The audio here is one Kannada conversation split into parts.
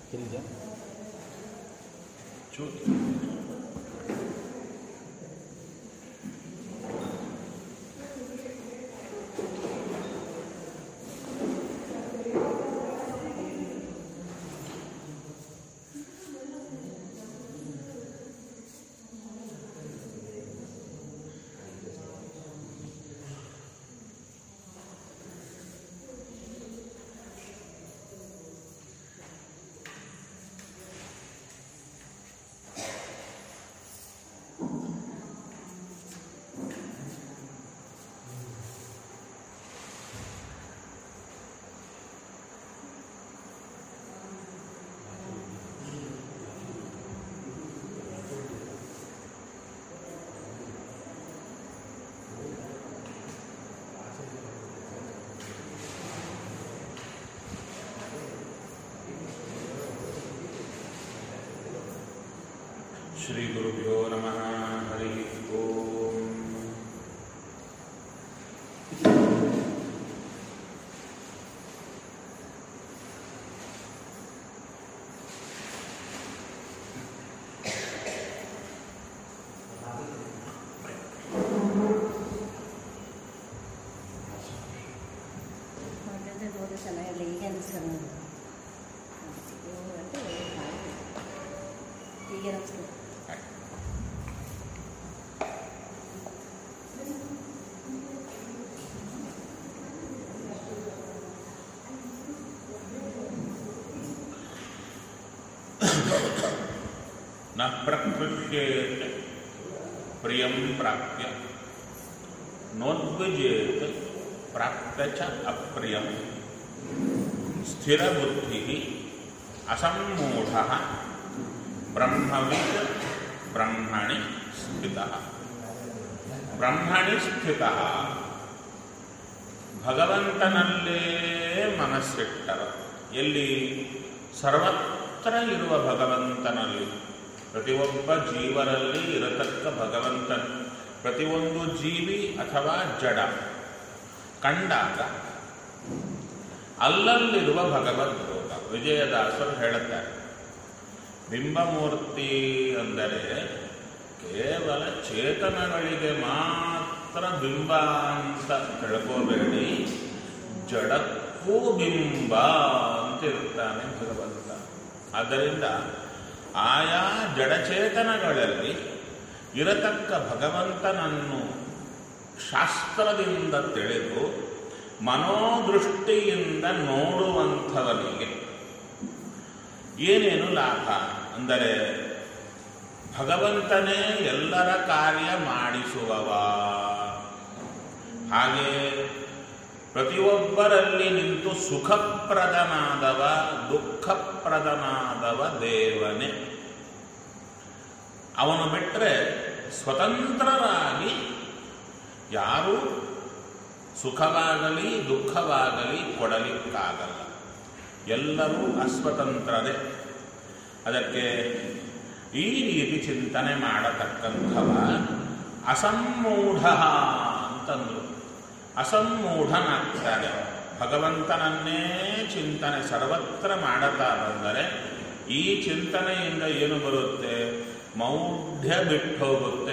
ಎಲ್ಲಿದೆ ಚೂರು ಶ್ರೀಗುರುಭ್ಯೋ ನಮಃ ಹರಿ ಓಂ ಮೊದಲನೇ ಹೋದ ಸಮಯದಲ್ಲಿ ಈಗ ಅನಿಸ್ಕೊಂಡು అంటే ಈಗ ಅನಿಸ್ತದೆ ನ ಪ್ರಕೃಷ್ಯೇತ್ ಪ್ರಿಯಂ ಪ್ರಾಪ್ಯ ನೋದ್ವಿಜೇತ್ ಪ್ರಾಪ್ತ ಚ ಅಪ್ರಿಯಂ ಸ್ಥಿರಬುದ್ಧಿ ಅಸಮ್ಮೂಢ ಬ್ರಹ್ಮವಿತ್ ಬ್ರಹ್ಮಣಿ ಸ್ಥಿತ ಬ್ರಹ್ಮಣಿ ಸ್ಥಿತ ಭಗವಂತನಲ್ಲೇ ಮನಸ್ಸಿಟ್ಟರ ಎಲ್ಲಿ ಸರ್ವತ್ರ ಇರುವ ಭಗವಂತನಲ್ಲಿ ಪ್ರತಿಯೊಬ್ಬ ಜೀವರಲ್ಲಿ ಇರತಕ್ಕ ಭಗವಂತನ ಪ್ರತಿಯೊಂದು ಜೀವಿ ಅಥವಾ ಜಡ ಕಂಡಾಗ ಅಲ್ಲಲ್ಲಿರುವ ಭಗವದ್ರೋಗ ವಿಜಯದಾಸರು ಹೇಳುತ್ತಾರೆ ಬಿಂಬಮೂರ್ತಿ ಅಂದರೆ ಕೇವಲ ಚೇತನಗಳಿಗೆ ಮಾತ್ರ ಬಿಂಬ ಅಂತ ತಿಳ್ಕೋಬೇಡಿ ಜಡಕ್ಕೂ ಬಿಂಬ ಅಂತ ಇರ್ತಾನೆ ಭಗವಂತ ಆದ್ದರಿಂದ ಆಯಾ ಜಡಚೇತನಗಳಲ್ಲಿ ಇರತಕ್ಕ ಭಗವಂತನನ್ನು ಶಾಸ್ತ್ರದಿಂದ ತಿಳಿದು ಮನೋದೃಷ್ಟಿಯಿಂದ ನೋಡುವಂಥವನಿಗೆ ಏನೇನು ಲಾಭ ಅಂದರೆ ಭಗವಂತನೇ ಎಲ್ಲರ ಕಾರ್ಯ ಮಾಡಿಸುವವ ಹಾಗೆ ಪ್ರತಿಯೊಬ್ಬರಲ್ಲಿ ನಿಂತು ಸುಖಪ್ರದನಾದವ ದುಃಖಪ್ರದನಾದವ ದೇವನೇ ಅವನು ಬಿಟ್ಟರೆ ಸ್ವತಂತ್ರರಾಗಿ ಯಾರೂ ಸುಖವಾಗಲಿ ದುಃಖವಾಗಲಿ ಕೊಡಲಿಕ್ಕಾಗಲ್ಲ ಎಲ್ಲರೂ ಅಸ್ವತಂತ್ರರೇ ಅದಕ್ಕೆ ಈ ರೀತಿ ಚಿಂತನೆ ಮಾಡತಕ್ಕಂಥವ ಅಸಮ್ಮೂಢ ಅಂತಂದರು ಅಸಮ್ಮೂಢನಾಗ್ತಾನೆ ಭಗವಂತನನ್ನೇ ಚಿಂತನೆ ಸರ್ವತ್ರ ಮಾಡುತ್ತಾ ಬಂದರೆ ಈ ಚಿಂತನೆಯಿಂದ ಏನು ಬರುತ್ತೆ ಮೌಢ್ಯ ಬಿಟ್ಟು ಹೋಗುತ್ತೆ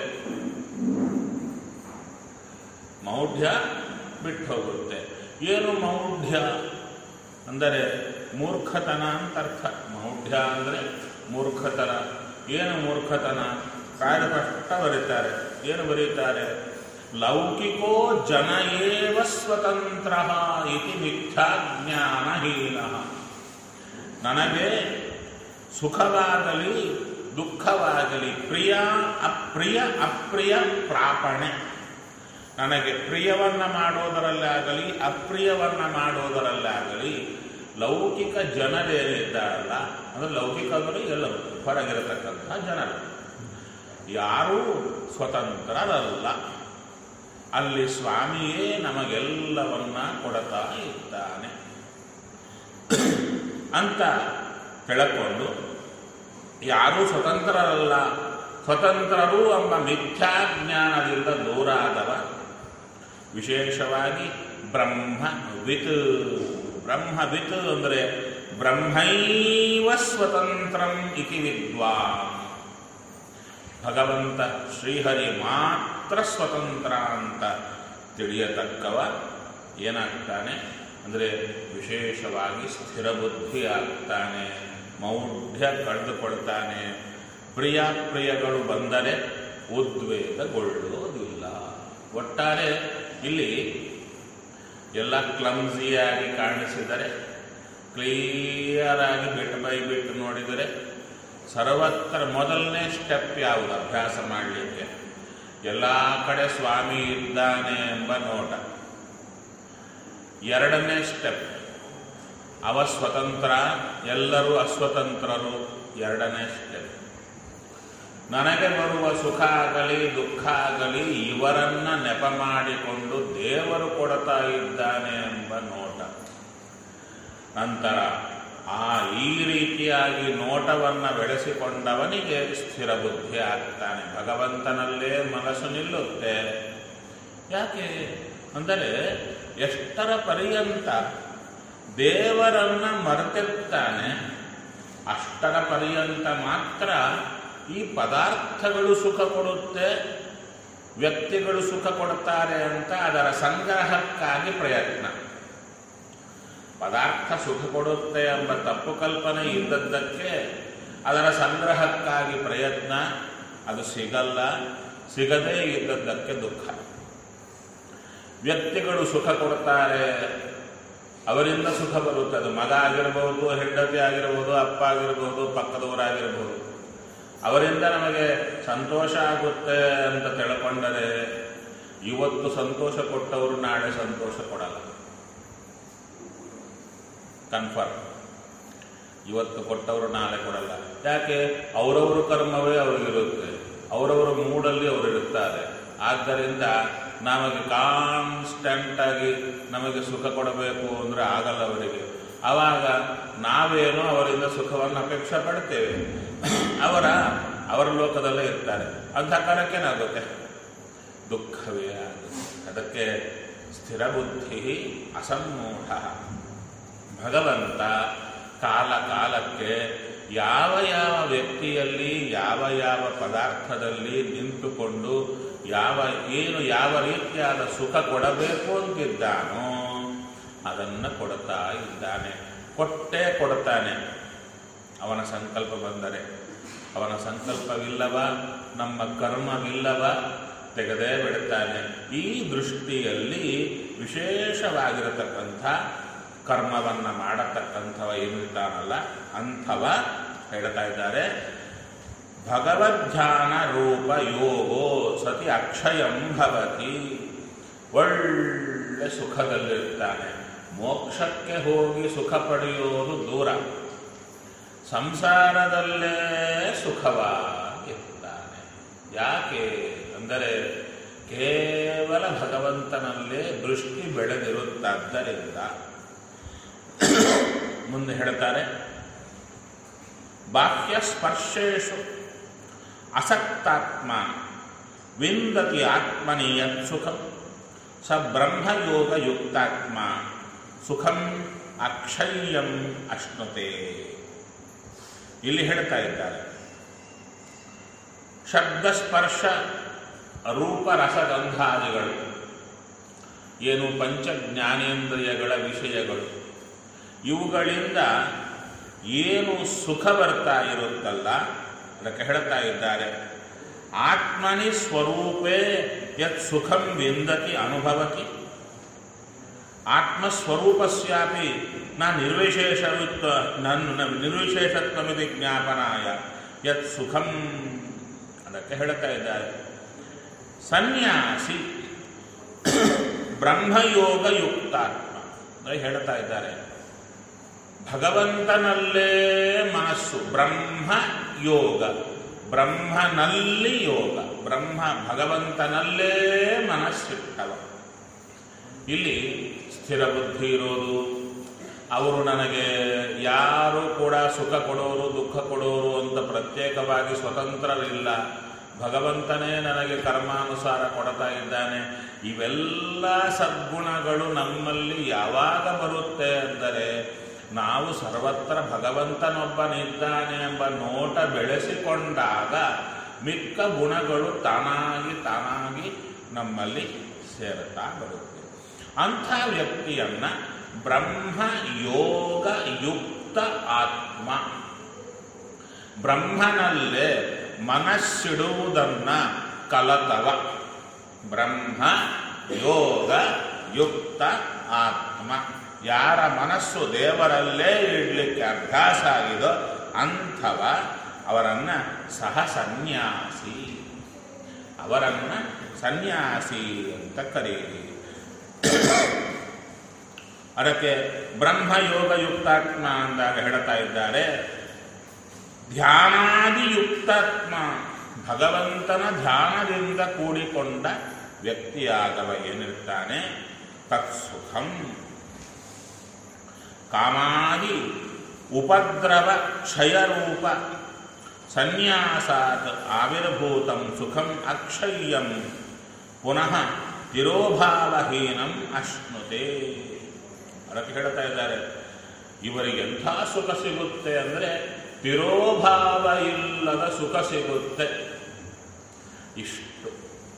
ಮೌಢ್ಯ ಬಿಟ್ಟು ಹೋಗುತ್ತೆ ಏನು ಮೌಢ್ಯ ಅಂದರೆ ಮೂರ್ಖತನ ಅಂತ ಅರ್ಥ ಮೌಢ್ಯ ಅಂದರೆ ಮೂರ್ಖತನ ಏನು ಮೂರ್ಖತನ ಕಾರ್ಯಪಷ್ಟ ಬರೀತಾರೆ ಏನು ಬರೀತಾರೆ ಲೌಕಿಕೋ ಜನ ಏವ ಸ್ವತಂತ್ರ ಇತಿ ಮಿಥ್ಯಾಜ್ಞಾನಹೀನ ನನಗೆ ಸುಖವಾಗಲಿ ದುಃಖವಾಗಲಿ ಪ್ರಿಯ ಅಪ್ರಿಯ ಅಪ್ರಿಯ ಪ್ರಾಪಣೆ ನನಗೆ ಪ್ರಿಯವನ್ನ ಮಾಡೋದರಲ್ಲಾಗಲಿ ಅಪ್ರಿಯವನ್ನ ಮಾಡೋದರಲ್ಲಾಗಲಿ ಲೌಕಿಕ ಜನರೇನಿದ್ದಾರಲ್ಲ ಅಂದರೆ ಲೌಕಿಕ ಅಂದರೆ ಎಲ್ಲರೂ ಹೊರಗಿರತಕ್ಕಂಥ ಜನರು ಯಾರೂ ಸ್ವತಂತ್ರರಲ್ಲ ಅಲ್ಲಿ ಸ್ವಾಮಿಯೇ ನಮಗೆಲ್ಲವನ್ನ ಕೊಡ್ತಾ ಇದ್ದಾನೆ ಅಂತ ತಿಳ್ಕೊಂಡು ಯಾರೂ ಸ್ವತಂತ್ರರಲ್ಲ ಸ್ವತಂತ್ರರು ಎಂಬ ಮಿಥ್ಯಾಜ್ಞಾನದಿಂದ ದೂರ ಆದವ ವಿಶೇಷವಾಗಿ ಬ್ರಹ್ಮವಿತ್ ಬ್ರಹ್ಮವಿತ್ ಅಂದರೆ ಬ್ರಹ್ಮೈವ ಸ್ವತಂತ್ರಂ ಇತಿ ವಿದ್ವಾನ್ ಭಗವಂತ ಶ್ರೀಹರಿ ಮಾತ್ರ ಸ್ವತಂತ್ರ ಅಂತ ತಿಳಿಯತಕ್ಕವ ಏನಾಗ್ತಾನೆ ಅಂದರೆ ವಿಶೇಷವಾಗಿ ಸ್ಥಿರ ಬುದ್ಧಿ ಆಗ್ತಾನೆ ಮೌಢ್ಯ ಕಳೆದುಕೊಳ್ತಾನೆ ಪ್ರಿಯಾಪ್ರಿಯಗಳು ಬಂದರೆ ಉದ್ವೇಗಗೊಳ್ಳುವುದಿಲ್ಲ ಒಟ್ಟಾರೆ ಇಲ್ಲಿ ಎಲ್ಲ ಕ್ಲಮ್ಸಿಯಾಗಿ ಕಾಣಿಸಿದರೆ ಕ್ಲಿಯರ್ ಆಗಿ ಬಿಟ್ಟು ಬೈ ಬಿಟ್ಟು ನೋಡಿದರೆ ಸರ್ವತ್ರ ಮೊದಲನೇ ಸ್ಟೆಪ್ ಯಾವುದು ಅಭ್ಯಾಸ ಮಾಡಲಿಕ್ಕೆ ಎಲ್ಲ ಕಡೆ ಸ್ವಾಮಿ ಇದ್ದಾನೆ ಎಂಬ ನೋಟ ಎರಡನೇ ಸ್ಟೆಪ್ ಅವ ಸ್ವತಂತ್ರ ಎಲ್ಲರೂ ಅಸ್ವತಂತ್ರರು ಎರಡನೇ ಸ್ಟೆಪ್ ನನಗೆ ಬರುವ ಸುಖ ಆಗಲಿ ದುಃಖ ಆಗಲಿ ಇವರನ್ನ ನೆಪ ಮಾಡಿಕೊಂಡು ದೇವರು ಕೊಡ್ತಾ ಇದ್ದಾನೆ ಎಂಬ ನೋಟ ನಂತರ ಆ ಈ ರೀತಿಯಾಗಿ ನೋಟವನ್ನು ಬೆಳೆಸಿಕೊಂಡವನಿಗೆ ಸ್ಥಿರ ಬುದ್ಧಿ ಆಗ್ತಾನೆ ಭಗವಂತನಲ್ಲೇ ಮನಸ್ಸು ನಿಲ್ಲುತ್ತೆ ಯಾಕೆ ಅಂದರೆ ಎಷ್ಟರ ಪರ್ಯಂತ ದೇವರನ್ನ ಮರೆತಿರ್ತಾನೆ ಅಷ್ಟರ ಪರ್ಯಂತ ಮಾತ್ರ ಈ ಪದಾರ್ಥಗಳು ಸುಖ ಕೊಡುತ್ತೆ ವ್ಯಕ್ತಿಗಳು ಸುಖ ಕೊಡ್ತಾರೆ ಅಂತ ಅದರ ಸಂಗ್ರಹಕ್ಕಾಗಿ ಪ್ರಯತ್ನ ಪದಾರ್ಥ ಸುಖ ಕೊಡುತ್ತೆ ಎಂಬ ತಪ್ಪು ಕಲ್ಪನೆ ಇದ್ದದ್ದಕ್ಕೆ ಅದರ ಸಂಗ್ರಹಕ್ಕಾಗಿ ಪ್ರಯತ್ನ ಅದು ಸಿಗಲ್ಲ ಸಿಗದೇ ಇದ್ದದ್ದಕ್ಕೆ ದುಃಖ ವ್ಯಕ್ತಿಗಳು ಸುಖ ಕೊಡ್ತಾರೆ ಅವರಿಂದ ಸುಖ ಬರುತ್ತೆ ಅದು ಮಗ ಆಗಿರಬಹುದು ಹೆಂಡತಿ ಆಗಿರಬಹುದು ಅಪ್ಪ ಆಗಿರಬಹುದು ಪಕ್ಕದವರಾಗಿರಬಹುದು ಅವರಿಂದ ನಮಗೆ ಸಂತೋಷ ಆಗುತ್ತೆ ಅಂತ ತಿಳ್ಕೊಂಡರೆ ಇವತ್ತು ಸಂತೋಷ ಕೊಟ್ಟವರು ನಾಳೆ ಸಂತೋಷ ಕೊಡಲ್ಲ ಕನ್ಫರ್ಮ್ ಇವತ್ತು ಕೊಟ್ಟವರು ನಾಳೆ ಕೊಡಲ್ಲ ಯಾಕೆ ಅವರವರ ಕರ್ಮವೇ ಅವರಿಗಿರುತ್ತೆ ಅವರವರ ಮೂಡಲ್ಲಿ ಅವರಿರುತ್ತಾರೆ ಆದ್ದರಿಂದ ನಮಗೆ ಕಾನ್ಸ್ಟೆಂಟ್ ಆಗಿ ನಮಗೆ ಸುಖ ಕೊಡಬೇಕು ಅಂದರೆ ಆಗಲ್ಲ ಅವರಿಗೆ ಆವಾಗ ನಾವೇನೋ ಅವರಿಂದ ಸುಖವನ್ನು ಅಪೇಕ್ಷೆ ಪಡ್ತೇವೆ ಅವರ ಅವರ ಲೋಕದಲ್ಲೇ ಇರ್ತಾರೆ ಅಂಥ ಕಾಲಕ್ಕೇನಾಗುತ್ತೆ ದುಃಖವೇ ಆಗುತ್ತೆ ಅದಕ್ಕೆ ಸ್ಥಿರ ಬುದ್ಧಿ ಅಸಮ್ಮೂಢ ಭಗವಂತ ಕಾಲ ಕಾಲಕ್ಕೆ ಯಾವ ಯಾವ ವ್ಯಕ್ತಿಯಲ್ಲಿ ಯಾವ ಯಾವ ಪದಾರ್ಥದಲ್ಲಿ ನಿಂತುಕೊಂಡು ಯಾವ ಏನು ಯಾವ ರೀತಿಯಾದ ಸುಖ ಕೊಡಬೇಕು ಅಂತಿದ್ದಾನೋ ಅದನ್ನು ಕೊಡ್ತಾ ಇದ್ದಾನೆ ಕೊಟ್ಟೇ ಕೊಡ್ತಾನೆ ಅವನ ಸಂಕಲ್ಪ ಬಂದರೆ ಅವನ ಸಂಕಲ್ಪವಿಲ್ಲವ ನಮ್ಮ ಕರ್ಮವಿಲ್ಲವ ತೆಗೆದೇ ಬಿಡುತ್ತಾನೆ ಈ ದೃಷ್ಟಿಯಲ್ಲಿ ವಿಶೇಷವಾಗಿರತಕ್ಕಂಥ ಕರ್ಮವನ್ನು ಮಾಡತಕ್ಕಂಥವ ಏನಿರ್ತಾನಲ್ಲ ಅಂಥವ ಹೇಳ್ತಾ ಇದ್ದಾರೆ ಭಗವದ್ಧ್ಯಾನ ರೂಪ ಯೋಗೋ ಸತಿ ಅಕ್ಷಯಂ ಭವತಿ ಒಳ್ಳೆ ಸುಖದಲ್ಲಿರ್ತಾನೆ ಮೋಕ್ಷಕ್ಕೆ ಹೋಗಿ ಸುಖ ಪಡೆಯೋದು ದೂರ ಸಂಸಾರದಲ್ಲೇ ಸುಖವಾಗಿರ್ತಾನೆ ಯಾಕೆ ಅಂದರೆ ಕೇವಲ ಭಗವಂತನಲ್ಲೇ ದೃಷ್ಟಿ ಬೆಳೆದಿರುತ್ತಾದ್ದರಿಂದ ಮುಂದೆ ಹೇಳ್ತಾರೆ ಬಾಹ್ಯ ಸ್ಪರ್ಶೇಶು ಅಸಕ್ತಾತ್ಮ ವಿಂದತಿ ಆತ್ಮನಿ ಯತ್ ಸುಖಂ ಸ ಬ್ರಹ್ಮಯೋಗಯುಕ್ತಾತ್ಮ ಸುಖಂ ಅಕ್ಷಯ್ಯಂ ಅಶ್ನುತೆ ಇಲ್ಲಿ ಹೇಳ್ತಾ ಇದ್ದಾರೆ ಶಬ್ದಸ್ಪರ್ಶ ರೂಪ ರಸಗಂಧಾದಿಗಳು ಏನು ಪಂಚ ಜ್ಞಾನೇಂದ್ರಿಯಗಳ ವಿಷಯಗಳು ಇವುಗಳಿಂದ ಏನು ಸುಖ ಬರ್ತಾ ಇರುತ್ತಲ್ಲ ಅದಕ್ಕೆ ಹೇಳ್ತಾ ಇದ್ದಾರೆ ಆತ್ಮನಿ ಸ್ವರೂಪೇ ಯತ್ ಸುಖಂ ವಿಂದತಿ ಅನುಭವತಿ ಆತ್ಮಸ್ವರೂಪಸ್ಯಾಪಿ ನ ನಿರ್ವಿಶೇಷವಿತ್ವ ನನ್ನ ನಿರ್ವಿಶೇಷತ್ವಮಿತಿ ಜ್ಞಾಪನಾಯ ಯತ್ ಸುಖಂ ಅದಕ್ಕೆ ಹೇಳ್ತಾ ಇದ್ದಾರೆ ಸನ್ಯಾಸಿ ಬ್ರಹ್ಮಯೋಗಯುಕ್ತಾತ್ಮ ಅಂದರೆ ಹೇಳ್ತಾ ಇದ್ದಾರೆ ಭಗವಂತನಲ್ಲೇ ಮನಸ್ಸು ಬ್ರಹ್ಮ ಯೋಗ ಬ್ರಹ್ಮನಲ್ಲಿ ಯೋಗ ಬ್ರಹ್ಮ ಭಗವಂತನಲ್ಲೇ ಮನಸ್ಸಿಟ್ಟವ ಇಲ್ಲಿ ಸ್ಥಿರ ಬುದ್ಧಿ ಇರೋದು ಅವರು ನನಗೆ ಯಾರು ಕೂಡ ಸುಖ ಕೊಡೋರು ದುಃಖ ಕೊಡೋರು ಅಂತ ಪ್ರತ್ಯೇಕವಾಗಿ ಸ್ವತಂತ್ರರಿಲ್ಲ ಭಗವಂತನೇ ನನಗೆ ಕರ್ಮಾನುಸಾರ ಕೊಡ್ತಾ ಇದ್ದಾನೆ ಇವೆಲ್ಲ ಸದ್ಗುಣಗಳು ನಮ್ಮಲ್ಲಿ ಯಾವಾಗ ಬರುತ್ತೆ ಅಂದರೆ ನಾವು ಸರ್ವತ್ರ ಭಗವಂತನೊಬ್ಬನಿದ್ದಾನೆ ಎಂಬ ನೋಟ ಬೆಳೆಸಿಕೊಂಡಾಗ ಮಿಕ್ಕ ಗುಣಗಳು ತಾನಾಗಿ ತಾನಾಗಿ ನಮ್ಮಲ್ಲಿ ಸೇರುತ್ತಾ ಬರುತ್ತೆ ಅಂಥ ವ್ಯಕ್ತಿಯನ್ನ ಬ್ರಹ್ಮ ಯೋಗ ಯುಕ್ತ ಆತ್ಮ ಬ್ರಹ್ಮನಲ್ಲೇ ಮನಸ್ಸಿಡುವುದನ್ನ ಕಲತವ ಬ್ರಹ್ಮ ಯೋಗ ಯುಕ್ತ ಆತ್ಮ ಯಾರ ಮನಸ್ಸು ದೇವರಲ್ಲೇ ಇಡ್ಲಿಕ್ಕೆ ಅಭ್ಯಾಸ ಆಗಿದೋ ಅಂಥವ ಅವರನ್ನ ಸಹ ಸನ್ಯಾಸಿ ಅವರನ್ನ ಸನ್ಯಾಸಿ ಅಂತ ಕರೆಯಿರಿ ಅದಕ್ಕೆ ಬ್ರಹ್ಮಯೋಗ ಯುಕ್ತಾತ್ಮ ಅಂದಾಗ ಹೇಳ್ತಾ ಇದ್ದಾರೆ ಧ್ಯಾನಾದಿಯುಕ್ತಾತ್ಮ ಭಗವಂತನ ಧ್ಯಾನದಿಂದ ಕೂಡಿಕೊಂಡ ವ್ಯಕ್ತಿಯಾಗವ ಏನಿರ್ತಾನೆ ತತ್ಸುಖಂ ಕಾಮಾದಿ ಉಪದ್ರವ ಕ್ಷಯರೂಪ ಸನ್ಯಾಸಾತ್ ಆವಿರ್ಭೂತಂ ಸುಖಂ ಅಕ್ಷಯ್ಯಂ ಪುನಃ ತಿರೋಭಾವಹೀನಂ ಅಶ್ನುತೆ ಅದಕ್ಕೆ ಹೇಳ್ತಾ ಇದ್ದಾರೆ ಇವರಿಗೆ ಎಂಥ ಸುಖ ಸಿಗುತ್ತೆ ಅಂದರೆ ತಿರೋಭಾವ ಇಲ್ಲದ ಸುಖ ಸಿಗುತ್ತೆ ಇಷ್ಟು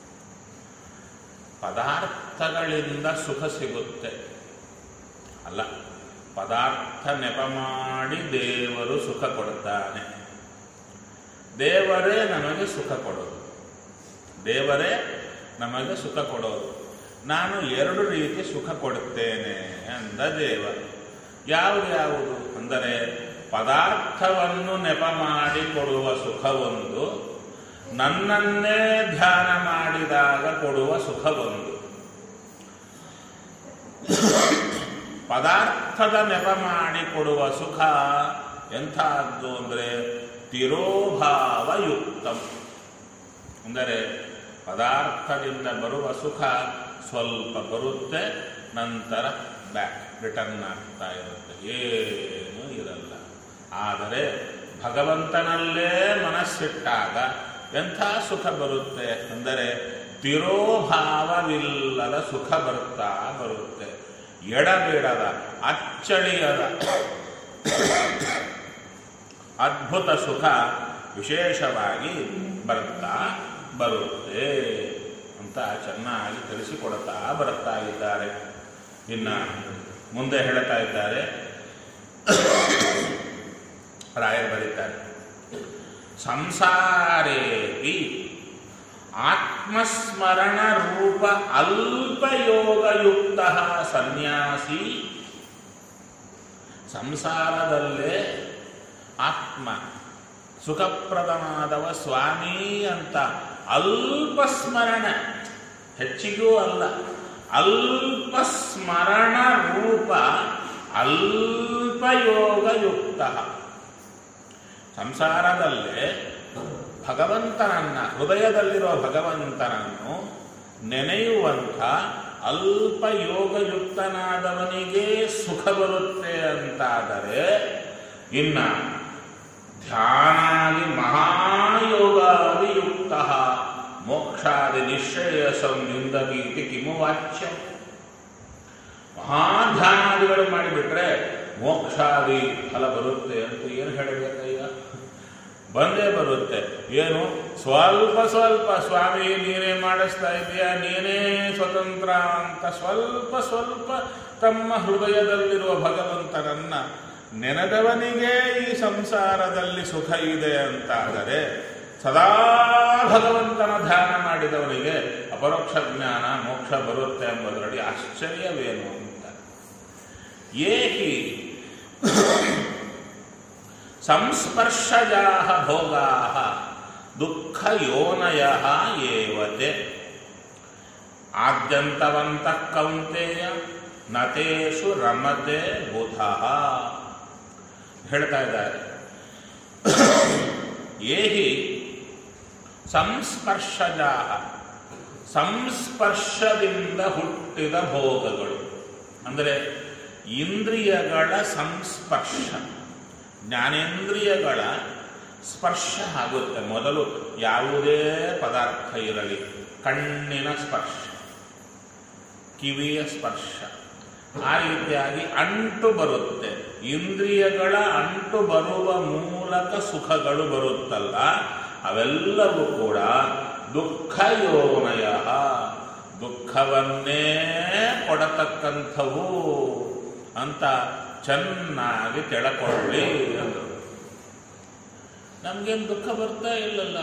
ಪದಾರ್ಥಗಳಿಂದ ಸುಖ ಸಿಗುತ್ತೆ ಅಲ್ಲ ಪದಾರ್ಥ ನೆಪ ಮಾಡಿ ದೇವರು ಸುಖ ಕೊಡ್ತಾನೆ ದೇವರೇ ನಮಗೆ ಸುಖ ಕೊಡೋದು ದೇವರೇ ನಮಗೆ ಸುಖ ಕೊಡೋದು ನಾನು ಎರಡು ರೀತಿ ಸುಖ ಕೊಡುತ್ತೇನೆ ಅಂದ ದೇವ ಯಾವುದು ಯಾವುದು ಅಂದರೆ ಪದಾರ್ಥವನ್ನು ನೆಪ ಮಾಡಿ ಕೊಡುವ ಸುಖ ಒಂದು ನನ್ನನ್ನೇ ಧ್ಯಾನ ಮಾಡಿದಾಗ ಕೊಡುವ ಸುಖ ಒಂದು ಪದಾರ್ಥದ ನೆಪ ಮಾಡಿ ಕೊಡುವ ಸುಖ ಎಂಥದ್ದು ಅಂದರೆ ತಿರೋಭಾವಯುಕ್ತಂ ಅಂದರೆ ಪದಾರ್ಥದಿಂದ ಬರುವ ಸುಖ ಸ್ವಲ್ಪ ಬರುತ್ತೆ ನಂತರ ಬ್ಯಾಕ್ ರಿಟರ್ನ್ ಆಗ್ತಾ ಇರುತ್ತೆ ಏನೂ ಇರಲ್ಲ ಆದರೆ ಭಗವಂತನಲ್ಲೇ ಮನಸ್ಸಿಟ್ಟಾಗ ಎಂಥ ಸುಖ ಬರುತ್ತೆ ಅಂದರೆ ತಿರೋಭಾವವಿಲ್ಲದ ಸುಖ ಬರ್ತಾ ಬರುತ್ತೆ ಎಡಬಿಡದ ಅಚ್ಚಳಿಯದ ಅದ್ಭುತ ಸುಖ ವಿಶೇಷವಾಗಿ ಬರ್ತಾ ಬರುತ್ತೆ ಅಂತ ಚೆನ್ನಾಗಿ ತಿಳಿಸಿಕೊಡ್ತಾ ಬರುತ್ತಾ ಇದ್ದಾರೆ ಇನ್ನ ಮುಂದೆ ಹೇಳ್ತಾ ಇದ್ದಾರೆ ರಾಯರು ಬರೀತಾರೆ ಸಂಸಾರೇಪಿ ಆತ್ಮಸ್ಮರಣ ರೂಪ ಅಲ್ಪಯೋಗಯುಕ್ತ ಸನ್ಯಾಸಿ ಸಂಸಾರದಲ್ಲೇ ಆತ್ಮ ಸುಖಪ್ರದನಾದವ ಸ್ವಾಮಿ ಅಂತ ಅಲ್ಪ ಸ್ಮರಣ ಹೆಚ್ಚಿಗೂ ಅಲ್ಲ ಅಲ್ಪ ಸ್ಮರಣ ರೂಪ ಅಲ್ಪಯೋಗಯುಕ್ತ ಸಂಸಾರದಲ್ಲೇ ಭಗವಂತನನ್ನ ಹೃದಯದಲ್ಲಿರುವ ಭಗವಂತನನ್ನು ನೆನೆಯುವಂಥ ಅಲ್ಪ ಯೋಗಯುಕ್ತನಾದವನಿಗೆ ಸುಖ ಬರುತ್ತೆ ಅಂತಾದರೆ ಇನ್ನ ಧ್ಯಾನಾದಿ ಮಹಾಯೋಗಾದಿಯುಕ್ತ ಮೋಕ್ಷಾದಿ ನಿಶ್ಚಯಸಂ ನಿಂದಗೀತಿ ಕಿಮು ವಾಚ್ಯ ಮಹಾಧ್ಯಾನಾದಿಗಳು ಮಾಡಿಬಿಟ್ರೆ ಮೋಕ್ಷಾದಿ ಫಲ ಬರುತ್ತೆ ಅಂತ ಏನು ಹೇಳಬೇಕಯ್ಯ ಬಂದೇ ಬರುತ್ತೆ ಏನು ಸ್ವಲ್ಪ ಸ್ವಲ್ಪ ಸ್ವಾಮಿ ನೀನೇ ಮಾಡಿಸ್ತಾ ಇದೆಯಾ ನೀನೇ ಸ್ವತಂತ್ರ ಅಂತ ಸ್ವಲ್ಪ ಸ್ವಲ್ಪ ತಮ್ಮ ಹೃದಯದಲ್ಲಿರುವ ಭಗವಂತನನ್ನ ನೆನೆದವನಿಗೆ ಈ ಸಂಸಾರದಲ್ಲಿ ಸುಖ ಇದೆ ಅಂತಾದರೆ ಸದಾ ಭಗವಂತನ ಧ್ಯಾನ ಮಾಡಿದವನಿಗೆ ಅಪರೋಕ್ಷ ಜ್ಞಾನ ಮೋಕ್ಷ ಬರುತ್ತೆ ಎಂಬುದರಲ್ಲಿ ಆಶ್ಚರ್ಯವೇನು ಅಂತ ಏಹಿ ಸಂಸ್ಪರ್ಶಜಾ ಭೋಗಾ ದುಃಖ ಯೋನಯ ಏವತೆ ಆದ್ಯಂತವಂತ ಕೌಂತೆಯ ನತೇಶು ರಮತೆ ಬುಧ ಹೇಳ್ತಾ ಇದ್ದಾರೆ ಏಹಿ ಸಂಸ್ಪರ್ಶಜಾ ಸಂಸ್ಪರ್ಶದಿಂದ ಹುಟ್ಟಿದ ಭೋಗಗಳು ಅಂದರೆ ಇಂದ್ರಿಯಗಳ ಸಂಸ್ಪರ್ಶ ಜ್ಞಾನೇಂದ್ರಿಯಗಳ ಸ್ಪರ್ಶ ಆಗುತ್ತೆ ಮೊದಲು ಯಾವುದೇ ಪದಾರ್ಥ ಇರಲಿ ಕಣ್ಣಿನ ಸ್ಪರ್ಶ ಕಿವಿಯ ಸ್ಪರ್ಶ ಆ ರೀತಿಯಾಗಿ ಅಂಟು ಬರುತ್ತೆ ಇಂದ್ರಿಯಗಳ ಅಂಟು ಬರುವ ಮೂಲಕ ಸುಖಗಳು ಬರುತ್ತಲ್ಲ ಅವೆಲ್ಲವೂ ಕೂಡ ದುಃಖಯೋನಯ ದುಃಖವನ್ನೇ ಕೊಡತಕ್ಕಂಥವು ಅಂತ ಚೆನ್ನಾಗಿ ತಿಳ್ಕೊಳ್ಳಿ ಅಂದರು ನಮ್ಗೇನು ದುಃಖ ಬರ್ತಾ ಇಲ್ಲಲ್ಲ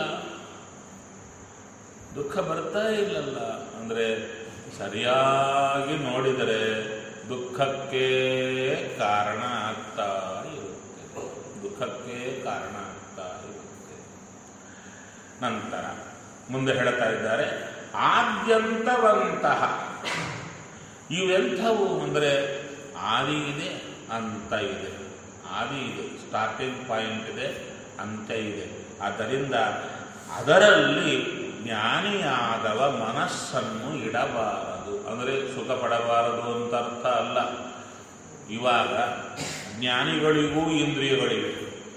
ದುಃಖ ಬರ್ತಾ ಇಲ್ಲಲ್ಲ ಅಂದರೆ ಸರಿಯಾಗಿ ನೋಡಿದರೆ ದುಃಖಕ್ಕೆ ಕಾರಣ ಆಗ್ತಾ ಇರುತ್ತೆ ದುಃಖಕ್ಕೆ ಕಾರಣ ಆಗ್ತಾ ಇರುತ್ತೆ ನಂತರ ಮುಂದೆ ಹೇಳ್ತಾ ಇದ್ದಾರೆ ಆದ್ಯಂತವಂತಹ ಇವೆಂಥವು ಅಂದರೆ ಆದಿ ಇದೆ ಅಂತ ಇದೆ ಆದಿ ಇದೆ ಸ್ಟಾರ್ಟಿಂಗ್ ಪಾಯಿಂಟ್ ಇದೆ ಅಂತ್ಯ ಇದೆ ಆದ್ದರಿಂದ ಅದರಲ್ಲಿ ಜ್ಞಾನಿಯಾದವ ಮನಸ್ಸನ್ನು ಇಡಬಾರದು ಅಂದರೆ ಸುಖ ಪಡಬಾರದು ಅಂತ ಅರ್ಥ ಅಲ್ಲ ಇವಾಗ ಜ್ಞಾನಿಗಳಿಗೂ ಇಂದ್ರಿಯಗಳಿವೆ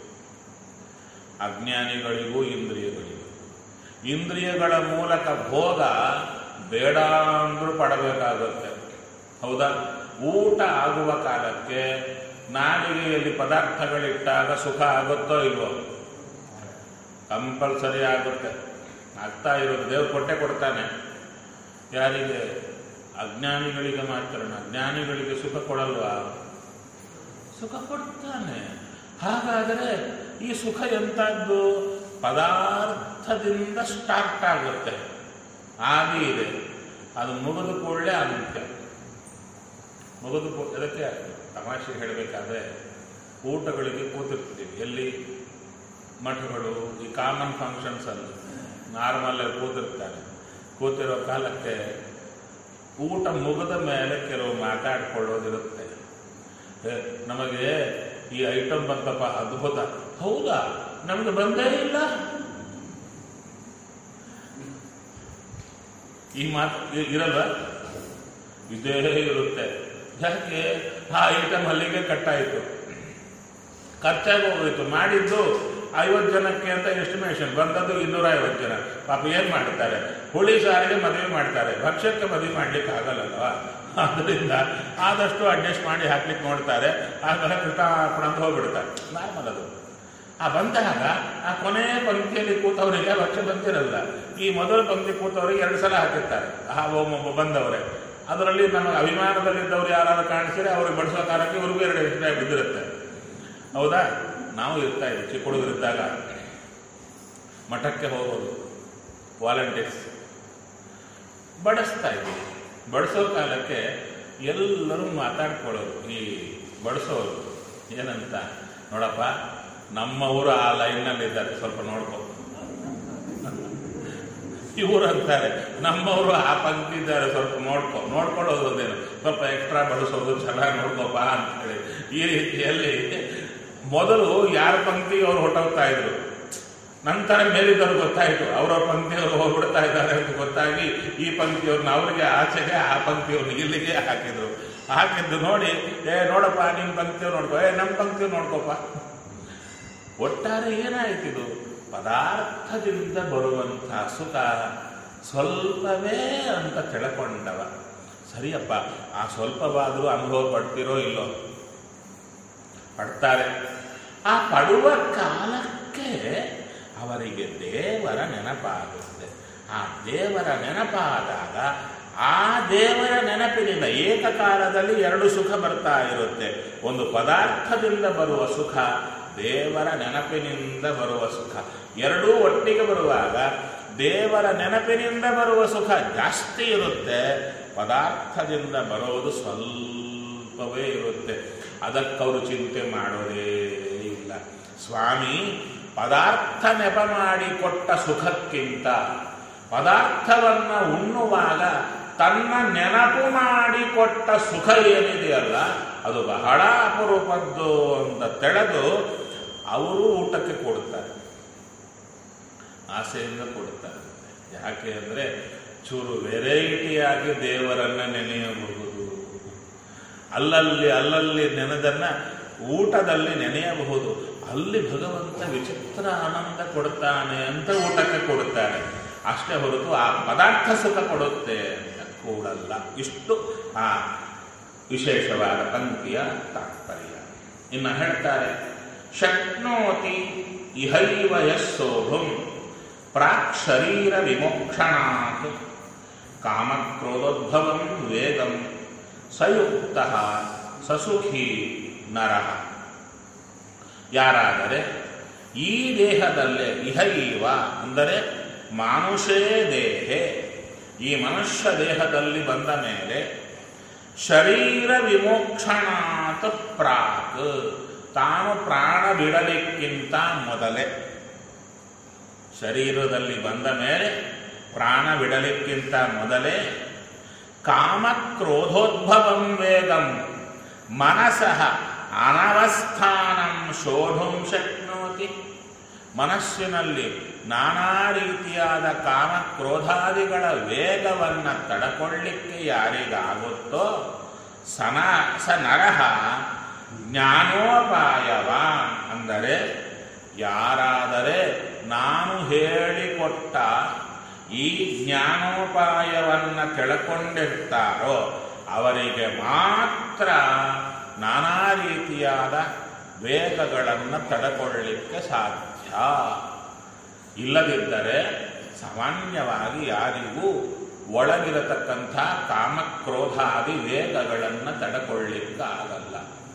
ಅಜ್ಞಾನಿಗಳಿಗೂ ಇಂದ್ರಿಯಗಳಿವೆ ಇಂದ್ರಿಯಗಳ ಮೂಲಕ ಭೋಗ ಬೇಡ ಅಂದ್ರೂ ಪಡಬೇಕಾಗುತ್ತೆ ಹೌದಾ ಊಟ ಆಗುವ ಕಾಲಕ್ಕೆ ನಾಲಿಗೆಯಲ್ಲಿ ಪದಾರ್ಥಗಳಿಟ್ಟಾಗ ಸುಖ ಆಗುತ್ತೋ ಇಲ್ವೋ ಕಂಪಲ್ಸರಿ ಆಗುತ್ತೆ ಆಗ್ತಾ ಇರೋದು ದೇವ್ರು ಕೊಟ್ಟೆ ಕೊಡ್ತಾನೆ ಯಾರಿಗೆ ಅಜ್ಞಾನಿಗಳಿಗೆ ಮಾತ್ರ ಅಜ್ಞಾನಿಗಳಿಗೆ ಸುಖ ಕೊಡಲ್ವಾ ಸುಖ ಕೊಡ್ತಾನೆ ಹಾಗಾದರೆ ಈ ಸುಖ ಎಂಥದ್ದು ಪದಾರ್ಥದಿಂದ ಸ್ಟಾರ್ಟ್ ಆಗುತ್ತೆ ಆದಿ ಇದೆ ಅದು ಮುಗಿದು ಕೂಡಲೇ ಅಂತ್ಯ ಮುಗಿದು ಕೂ- ಅದಕ್ಕೆ ತಮಾಷೆ ಹೇಳಬೇಕಾದ್ರೆ ಊಟಗಳಿಗೆ ಕೂತಿರ್ತೀವಿ ಎಲ್ಲಿ ಮಠಗಳು ಈ ಕಾಮನ್ ಫಂಕ್ಷನ್ಸ್ ಅಲ್ಲಿ ನಾರ್ಮಲ್ ಕೂತಿರ್ತಾರೆ ಕೂತಿರೋ ಕಾಲಕ್ಕೆ ಊಟ ಮುಗಿದ ಮೇಲೆ ಕೆಲವು ಮಾತಾಡ್ಕೊಳ್ಳೋದಿರುತ್ತೆ ಏ, ನಮಗೆ ಈ ಐಟಮ್ ಬಂತಪ್ಪ ಅದ್ಭುತ ಹೌದಾ ನಮ್ಗೆ ಬಂದೇ ಇಲ್ಲ ಈ ಮಾತು ಇ- ಇರಲ್ಲ ಇದೇ ಇರುತ್ತೆ ಯಾಕೆ ಆ ಐಟಮ್ ಅಲ್ಲಿಗೆ ಕಟ್ಟಾಯಿತು ಖರ್ಚಾಗಿ ಹೋಗೋಯ್ತು ಮಾಡಿದ್ದು ಐವತ್ತು ಜನಕ್ಕೆ ಅಂತ ಎಸ್ಟಿಮೇಷನ್ ಬಂದದ್ದು ಇನ್ನೂರ ಐವತ್ತು ಜನ ಪಾಪ ಏನ್ ಮಾಡ್ತಾರೆ ಹುಳಿ ಸಾರಿಗೆ ಮದುವೆ ಮಾಡ್ತಾರೆ ಭಕ್ಷ್ಯಕ್ಕೆ ಮದುವೆ ಮಾಡ್ಲಿಕ್ಕೆ ಆಗಲ್ಲಲ್ವಾ ಅದರಿಂದ ಆದಷ್ಟು ಅಡ್ಜಸ್ಟ್ ಮಾಡಿ ಹಾಕ್ಲಿಕ್ಕೆ ನೋಡ್ತಾರೆ ಆಗ ಕೃಷ್ಣಾರ್ಪಣ ಅಂತ ಹೋಗ್ಬಿಡ್ತಾರೆ ನಾರ್ಮಲ್ ಅದು ಆ ಬಂದಾಗ ಆ ಕೊನೆ ಪಂಕ್ತಿಯಲ್ಲಿ ಕೂತವರಿಗೆ ಭಕ್ಷ್ಯ ಬಂದಿರಲ್ಲ ಈ ಮೊದಲ ಪಂಕ್ತಿ ಕೂತವರಿಗೆ ಎರಡು ಸಲ ಹಾಕಿರ್ತಾರೆ ಆ ಒಬ್ಬ ಬಂದವರೇ ಅದರಲ್ಲಿ ನಮಗೆ ಅಭಿಮಾನದಲ್ಲಿದ್ದವ್ರು ಯಾರಾದ್ರೂ ಕಾಣಿಸಿದ್ರೆ ಅವ್ರಿಗೆ ಬಡಿಸೋ ಕಾಲಕ್ಕೆ ಇವ್ರಿಗೂ ಎರಡು ಎಕ್ಸ್ಟ್ರಾ ಬಿದ್ದಿರುತ್ತೆ ಹೌದಾ ನಾವು ಇರ್ತಾ ಇದ್ವಿ ಚಿಕ್ಕ ಹುಡುಗರಿದ್ದಾಗ ಮಠಕ್ಕೆ ಹೋಗೋದು ವಾಲಂಟಿಯರ್ಸ್ ಬಡಿಸ್ತಾ ಇದ್ವಿ ಬಡಿಸೋ ಕಾಲಕ್ಕೆ ಎಲ್ಲರೂ ಮಾತಾಡ್ಕೊಳ್ಳೋರು ಈ ಬಡಿಸೋರು ಏನಂತ ನೋಡಪ್ಪ ನಮ್ಮವರು ಆ ಲೈನ್ನಲ್ಲಿ ಇದ್ದಾರೆ ಸ್ವಲ್ಪ ನೋಡ್ಕೊ ಇವರು ಅಂತಾರೆ ನಮ್ಮವರು ಆ ಪಂಕ್ತಿ ಇದ್ದಾರೆ ಸ್ವಲ್ಪ ನೋಡ್ಕೊ ನೋಡ್ಕೊಳ್ಳೋದು ಅದೇನು ಸ್ವಲ್ಪ ಎಕ್ಸ್ಟ್ರಾ ಬಡಿಸೋದು ಚೆನ್ನಾಗಿ ನೋಡ್ಕೋಪ ಅಂತ ಹೇಳಿ ಈ ರೀತಿಯಲ್ಲಿ ಮೊದಲು ಯಾರ ಪಂಕ್ತಿ ಅವ್ರು ಹೊಟ್ಟೋಗ್ತಾ ಇದ್ರು ನಂತರ ಮೇಲಿದ್ದವ್ರು ಗೊತ್ತಾಯ್ತು ಅವ್ರವ್ರ ಪಂಕ್ತಿಯವರು ಹೋಗ್ಬಿಡ್ತಾ ಇದ್ದಾರೆ ಅಂತ ಗೊತ್ತಾಗಿ ಈ ಪಂಕ್ತಿಯವ್ರನ್ನ ಅವರಿಗೆ ಆಚೆಗೆ ಆ ಪಂಕ್ತಿಯವ್ರನ್ನ ಇಲ್ಲಿಗೆ ಹಾಕಿದ್ರು ಹಾಕಿದ್ದು ನೋಡಿ ಏ ನೋಡಪ್ಪ ನಿಮ್ ಪಂಕ್ತಿಯವ್ರು ನೋಡ್ಕೋ ಏ ನಮ್ಮ ಪಂಕ್ತಿಯವ್ರು ನೋಡ್ಕೋಪ ಒಟ್ಟಾರೆ ಏನಾಯ್ತಿದು ಪದಾರ್ಥದಿಂದ ಬರುವಂತಹ ಸುಖ ಸ್ವಲ್ಪವೇ ಅಂತ ತಿಳ್ಕೊಂಡವ ಸರಿಯಪ್ಪ ಆ ಸ್ವಲ್ಪವಾದರೂ ಅನುಭವ ಪಡ್ತಿರೋ ಇಲ್ಲೋ ಪಡ್ತಾರೆ ಆ ಪಡುವ ಕಾಲಕ್ಕೆ ಅವರಿಗೆ ದೇವರ ನೆನಪಾಗುತ್ತೆ ಆ ದೇವರ ನೆನಪಾದಾಗ ಆ ದೇವರ ನೆನಪಿನಿಂದ ಏಕಕಾಲದಲ್ಲಿ ಎರಡು ಸುಖ ಬರ್ತಾ ಇರುತ್ತೆ ಒಂದು ಪದಾರ್ಥದಿಂದ ಬರುವ ಸುಖ ದೇವರ ನೆನಪಿನಿಂದ ಬರುವ ಸುಖ ಎರಡೂ ಒಟ್ಟಿಗೆ ಬರುವಾಗ ದೇವರ ನೆನಪಿನಿಂದ ಬರುವ ಸುಖ ಜಾಸ್ತಿ ಇರುತ್ತೆ ಪದಾರ್ಥದಿಂದ ಬರೋದು ಸ್ವಲ್ಪವೇ ಇರುತ್ತೆ ಅದಕ್ಕವರು ಚಿಂತೆ ಮಾಡೋದೇ ಇಲ್ಲ ಸ್ವಾಮಿ ಪದಾರ್ಥ ನೆಪ ಮಾಡಿ ಕೊಟ್ಟ ಸುಖಕ್ಕಿಂತ ಪದಾರ್ಥವನ್ನ ಉಣ್ಣುವಾಗ ತನ್ನ ನೆನಪು ಮಾಡಿ ಕೊಟ್ಟ ಸುಖ ಏನಿದೆಯಲ್ಲ ಅದು ಬಹಳ ಅಪರೂಪದ್ದು ಅಂತ ತಿಳಿದು ಅವರು ಊಟಕ್ಕೆ ಕೊಡುತ್ತಾರೆ ಆಸೆಯಿಂದ ಕೊಡುತ್ತಾರೆ ಯಾಕೆ ಅಂದರೆ ಚೂರು ವೆರೈಟಿಯಾಗಿ ದೇವರನ್ನ ನೆನೆಯಬಹುದು ಅಲ್ಲಲ್ಲಿ ಅಲ್ಲಲ್ಲಿ ನೆನೆದನ್ನ ಊಟದಲ್ಲಿ ನೆನೆಯಬಹುದು ಅಲ್ಲಿ ಭಗವಂತ ವಿಚಿತ್ರ ಆನಂದ ಕೊಡುತ್ತಾನೆ ಅಂತ ಊಟಕ್ಕೆ ಕೊಡುತ್ತಾರೆ ಅಷ್ಟೇ ಹೊರತು ಆ ಪದಾರ್ಥ ಸುಖ ಕೊಡುತ್ತೆ ಅಂತ ಕೂಡಲ್ಲ ಇಷ್ಟು ಆ ವಿಶೇಷವಾದ ಪಂಕ್ತಿಯ ತಾತ್ಪರ್ಯ ಇನ್ನು ಹೇಳ್ತಾರೆ ಶಕ್ನೋತಿ ಇಹೈವ ಯಸ್ಸೋಭಂ ಪ್ರಾಕ್ ಶರೀರ ವಿಮೋಕ್ಷಣಾತ್ ಕಾಮಕ್ರೋಧೋದ್ಭವಂ ವೇಗಂ ಸಯುಕ್ತ ಸಸುಖಿ ನರಃ ಯಾರಾದರೆ ಈ ದೇಹದಲ್ಲೇ ಇಹೈವ ಅಂದರೆ ಮಾನುಷೇ ದೇಹೆ ಈ ಮನುಷ್ಯ ದೇಹದಲ್ಲಿ ಬಂದ ಮೇಲೆ ಶರೀರ ವಿಮೋಕ್ಷಣಾತ್ ಪ್ರಾಕ್ ತಾನು ಪ್ರಾಣ ಬಿಡಲಿಕ್ಕಿಂತ ಮೊದಲೇ ಶರೀರದಲ್ಲಿ ಬಂದ ಮೇಲೆ ಪ್ರಾಣ ಬಿಡಲಿಕ್ಕಿಂತ ಮೊದಲೇ ಕಾಮಕ್ರೋಧೋದ್ಭವಂ ವೇಗಂ ಮನಸಃ ಅನವಸ್ಥಾನಂ ಶೋಧುಂ ಶಕ್ನೋತಿ ಮನಸ್ಸಿನಲ್ಲಿ ನಾನಾ ರೀತಿಯಾದ ಕಾಮಕ್ರೋಧಾದಿಗಳ ವೇಗವನ್ನು ತಡಕೊಳ್ಳಿಕ್ಕೆ ಯಾರಿಗಾಗುತ್ತೋ ಸನ ಸ ನರಹ ಜ್ಞಾನೋಪಾಯವ ಅಂದರೆ ಯಾರಾದರೆ ನಾನು ಹೇಳಿಕೊಟ್ಟ ಈ ಜ್ಞಾನೋಪಾಯವನ್ನು ತಿಳ್ಕೊಂಡಿರ್ತಾರೋ ಅವರಿಗೆ ಮಾತ್ರ ನಾನಾ ರೀತಿಯಾದ ವೇಗಗಳನ್ನು ತಡೆಕೊಳ್ಳಲಿಕ್ಕೆ ಸಾಧ್ಯ ಇಲ್ಲದಿದ್ದರೆ ಸಾಮಾನ್ಯವಾಗಿ ಯಾರಿಗೂ ಒಳಗಿರತಕ್ಕಂಥ ಕಾಮಕ್ರೋಧಾದಿ ವೇಗಗಳನ್ನು ತಡೆಕೊಳ್ಳಿಕ್ಕಾಗಲ್ಲ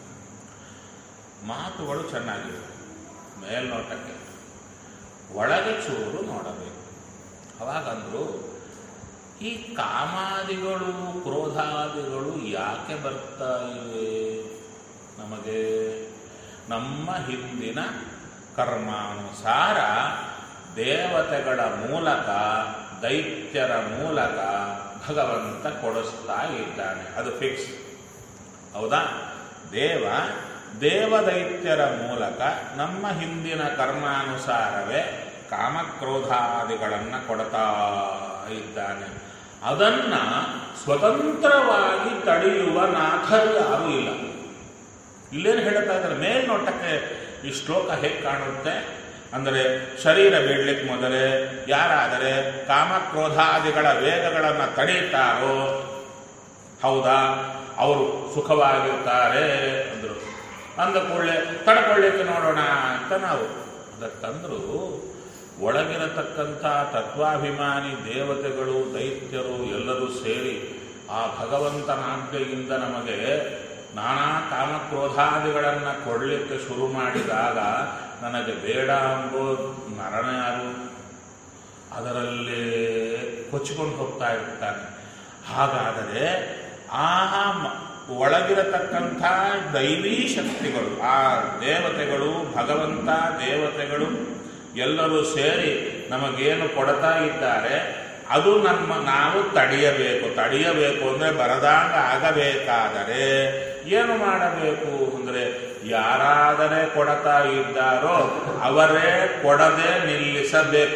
ಮಾತುಗಳು ಚೆನ್ನಾಗಿವೆ ಮೇಲ್ನೋಟಕ್ಕೆ ಒಳಗೆ ಚೂರು ನೋಡಬೇಕು ಅವಾಗಂದ್ರು ಈ ಕಾಮಾದಿಗಳು ಕ್ರೋಧಾದಿಗಳು ಯಾಕೆ ಬರ್ತಾ ಇವೆ ನಮಗೆ ನಮ್ಮ ಹಿಂದಿನ ಕರ್ಮಾನುಸಾರ ದೇವತೆಗಳ ಮೂಲಕ ದೈತ್ಯರ ಮೂಲಕ ಭಗವಂತ ಕೊಡಿಸ್ತಾ ಇದ್ದಾನೆ ಅದು ಫಿಕ್ಸ್ ಹೌದಾ ದೇವ ದೇವದೈತ್ಯರ ಮೂಲಕ ನಮ್ಮ ಹಿಂದಿನ ಕರ್ಮಾನುಸಾರವೇ ಕಾಮಕ್ರೋಧಾದಿಗಳನ್ನು ಕೊಡ್ತಾ ಇದ್ದಾನೆ ಅದನ್ನ ಸ್ವತಂತ್ರವಾಗಿ ತಡೆಯುವ ನಾಥರು ಯಾರೂ ಇಲ್ಲ ಇಲ್ಲೇನು ಹೇಳ್ತಾ ಇದ್ದಾರೆ ಮೇಲ್ನೋಟಕ್ಕೆ ಈ ಶ್ಲೋಕ ಹೇಗೆ ಕಾಣುತ್ತೆ ಅಂದರೆ ಶರೀರ ಬೀಳ್ಲಿಕ್ಕೆ ಮೊದಲೇ ಯಾರಾದರೆ ಕಾಮಕ್ರೋಧಾದಿಗಳ ವೇಗಗಳನ್ನು ತಡೀತಾರೋ ಹೌದಾ ಅವರು ಸುಖವಾಗಿರ್ತಾರೆ ಅಂದರು ಅಂದ ಕೂಡಲೇ ತಡ್ಕೊಳ್ಳಿಕ್ಕೆ ನೋಡೋಣ ಅಂತ ನಾವು ಅದಕ್ಕಂದ್ರು ಒಳಗಿರತಕ್ಕಂಥ ತತ್ವಾಭಿಮಾನಿ ದೇವತೆಗಳು ದೈತ್ಯರು ಎಲ್ಲರೂ ಸೇರಿ ಆ ಭಗವಂತನಾಜ್ಞೆಯಿಂದ ನಮಗೆ ನಾನಾ ಕಾಮಕ್ರೋಧಾದಿಗಳನ್ನು ಕೊಡಲಿಕ್ಕೆ ಶುರು ಮಾಡಿದಾಗ ನನಗೆ ಬೇಡ ಎಂಬೋ ನರನ ಯಾರು ಅದರಲ್ಲೇ ಕೊಚ್ಚಿಕೊಂಡು ಹೋಗ್ತಾ ಇರ್ತಾನೆ ಹಾಗಾದರೆ ಆ ಮ- ಒಳಗಿರತಕ್ಕಂಥ ದೈವೀ ಶಕ್ತಿಗಳು ಆ ದೇವತೆಗಳು ಭಗವಂತ ದೇವತೆಗಳು ಎಲ್ಲರೂ ಸೇರಿ ನಮಗೇನು ಕೊಡ್ತಾ ಇದ್ದಾರೆ ಅದು ನಮ್ಮ ನಾವು ತಡೆಯಬೇಕು ತಡೆಯಬೇಕು ಅಂದರೆ ಬರದಾಗ ಆಗಬೇಕಾದರೆ ಏನು ಮಾಡಬೇಕು ಅಂದರೆ ಯಾರಾದರೆ ಕೊಡತಾ ಇದ್ದಾರೋ ಅವರೇ ಕೊಡದೆ ನಿಲ್ಲಿಸಬೇಕು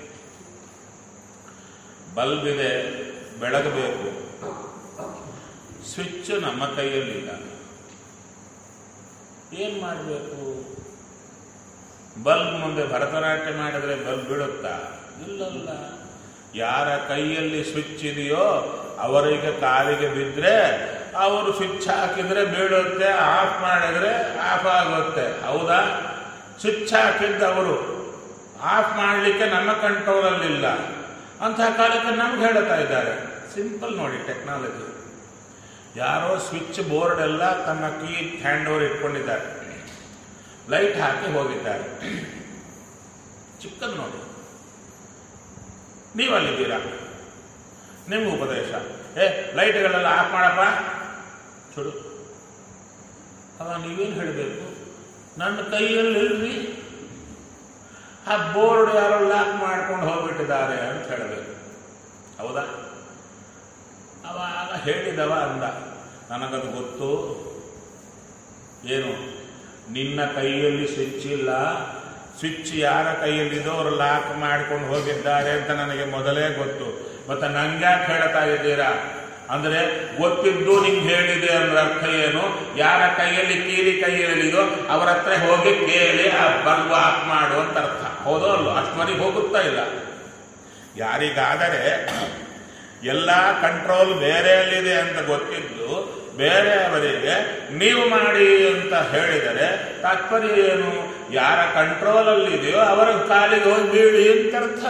ಬಲ್ಬ್ ಇದೆ ಬೆಳಗಬೇಕು ಸ್ವಿಚ್ ನಮ್ಮ ಕೈಯಲ್ಲಿಲ್ಲ ಏನ್ ಮಾಡಬೇಕು ಬಲ್ಬ್ ಮುಂದೆ ಭರತನಾಟ್ಯ ಮಾಡಿದ್ರೆ ಬಲ್ಬ್ ಬೀಳುತ್ತಾ ಇಲ್ಲಲ್ಲ ಯಾರ ಕೈಯಲ್ಲಿ ಸ್ವಿಚ್ ಇದೆಯೋ ಅವರಿಗೆ ಕಾಲಿಗೆ ಬಿದ್ದರೆ ಅವರು ಸ್ವಿಚ್ ಹಾಕಿದ್ರೆ ಬೀಳುತ್ತೆ ಆಫ್ ಮಾಡಿದ್ರೆ ಆಫ್ ಆಗುತ್ತೆ ಹೌದಾ ಸ್ವಿಚ್ ಹಾಕಿದ್ದು ಅವರು ಆಫ್ ಮಾಡಲಿಕ್ಕೆ ನಮ್ಮ ಕಂಟ್ರೋಲಲ್ಲಿಲ್ಲ ಅಂತಹ ಕಾಲಕ್ಕೆ ನಮ್ಗೆ ಹೇಳ್ತಾ ಇದ್ದಾರೆ ಸಿಂಪಲ್ ನೋಡಿ ಟೆಕ್ನಾಲಜಿ ಯಾರೋ ಸ್ವಿಚ್ ಬೋರ್ಡ್ ಎಲ್ಲ ತಮ್ಮ ಕೀ ಹ್ಯಾಂಡ್ ಓವರ್ ಇಟ್ಕೊಂಡಿದ್ದಾರೆ ಲೈಟ್ ಹಾಕಿ ಹೋಗಿದ್ದಾರೆ ಚಿಕ್ಕದು ನೋಡಿ ನೀವಲ್ಲಿದ್ದೀರಾ ನಿಮ್ಗೆ ಉಪದೇಶ ಏ ಲೈಟ್ಗಳೆಲ್ಲ ಆಫ್ ಮಾಡಪ್ಪ ಚುಡು ಅವ ನೀವೇನು ಹೇಳಬೇಕು ನನ್ನ ಕೈಯಲ್ಲಿ ಇಲ್ರಿ ಆ ಬೋರ್ಡ್ ಯಾರೋ ಲಾಕ್ ಮಾಡ್ಕೊಂಡು ಹೋಗ್ಬಿಟ್ಟಿದ್ದಾರೆ ಅಂತ ಹೇಳಬೇಕು ಹೌದಾ ಅವಾಗ ಹೇಳಿದವ ಅಂದ ನನಗದು ಗೊತ್ತು ಏನು ನಿನ್ನ ಕೈಯಲ್ಲಿ ಸ್ವಿಚ್ ಇಲ್ಲ ಸ್ವಿಚ್ ಯಾರ ಕೈಯಲ್ಲಿದೋ ಅವರು ಲಾಕ್ ಮಾಡ್ಕೊಂಡು ಹೋಗಿದ್ದಾರೆ ಅಂತ ನನಗೆ ಮೊದಲೇ ಗೊತ್ತು ಮತ್ತೆ ನಂಗ್ಯಾಕೆ ಹೇಳ್ತಾ ಇದ್ದೀರಾ ಅಂದ್ರೆ ಗೊತ್ತಿದ್ದು ನಿಂಗೆ ಹೇಳಿದೆ ಅಂದ್ರೆ ಅರ್ಥ ಏನು ಯಾರ ಕೈಯಲ್ಲಿ ಕೀಲಿ ಕೈಯಲ್ಲಿದೋ ಅವರ ಹತ್ರ ಹೋಗಿ ಕೇಳಿ ಆ ಬಲ್ಬ್ ಆಫ್ ಮಾಡು ಅಂತ ಅರ್ಥ ಹೌದೋ ಅಲ್ಲೋ ಅಷ್ಟುವರೆಗೆ ಹೋಗುತ್ತಾ ಇಲ್ಲ ಯಾರಿಗಾದರೆ ಎಲ್ಲ ಕಂಟ್ರೋಲ್ ಬೇರೆಯಲ್ಲಿದೆ ಅಂತ ಗೊತ್ತಿದ್ದು ಬೇರೆಯವರಿಗೆ ನೀವು ಮಾಡಿ ಅಂತ ಹೇಳಿದರೆ ತಾತ್ಪರ್ಯ ಏನು ಯಾರ ಕಂಟ್ರೋಲಲ್ಲಿದೆಯೋ ಅವರ ಕಾಲಿಗೆ ಹೋಗಿ ಬೀಳಿ ಅಂತ ಅರ್ಥ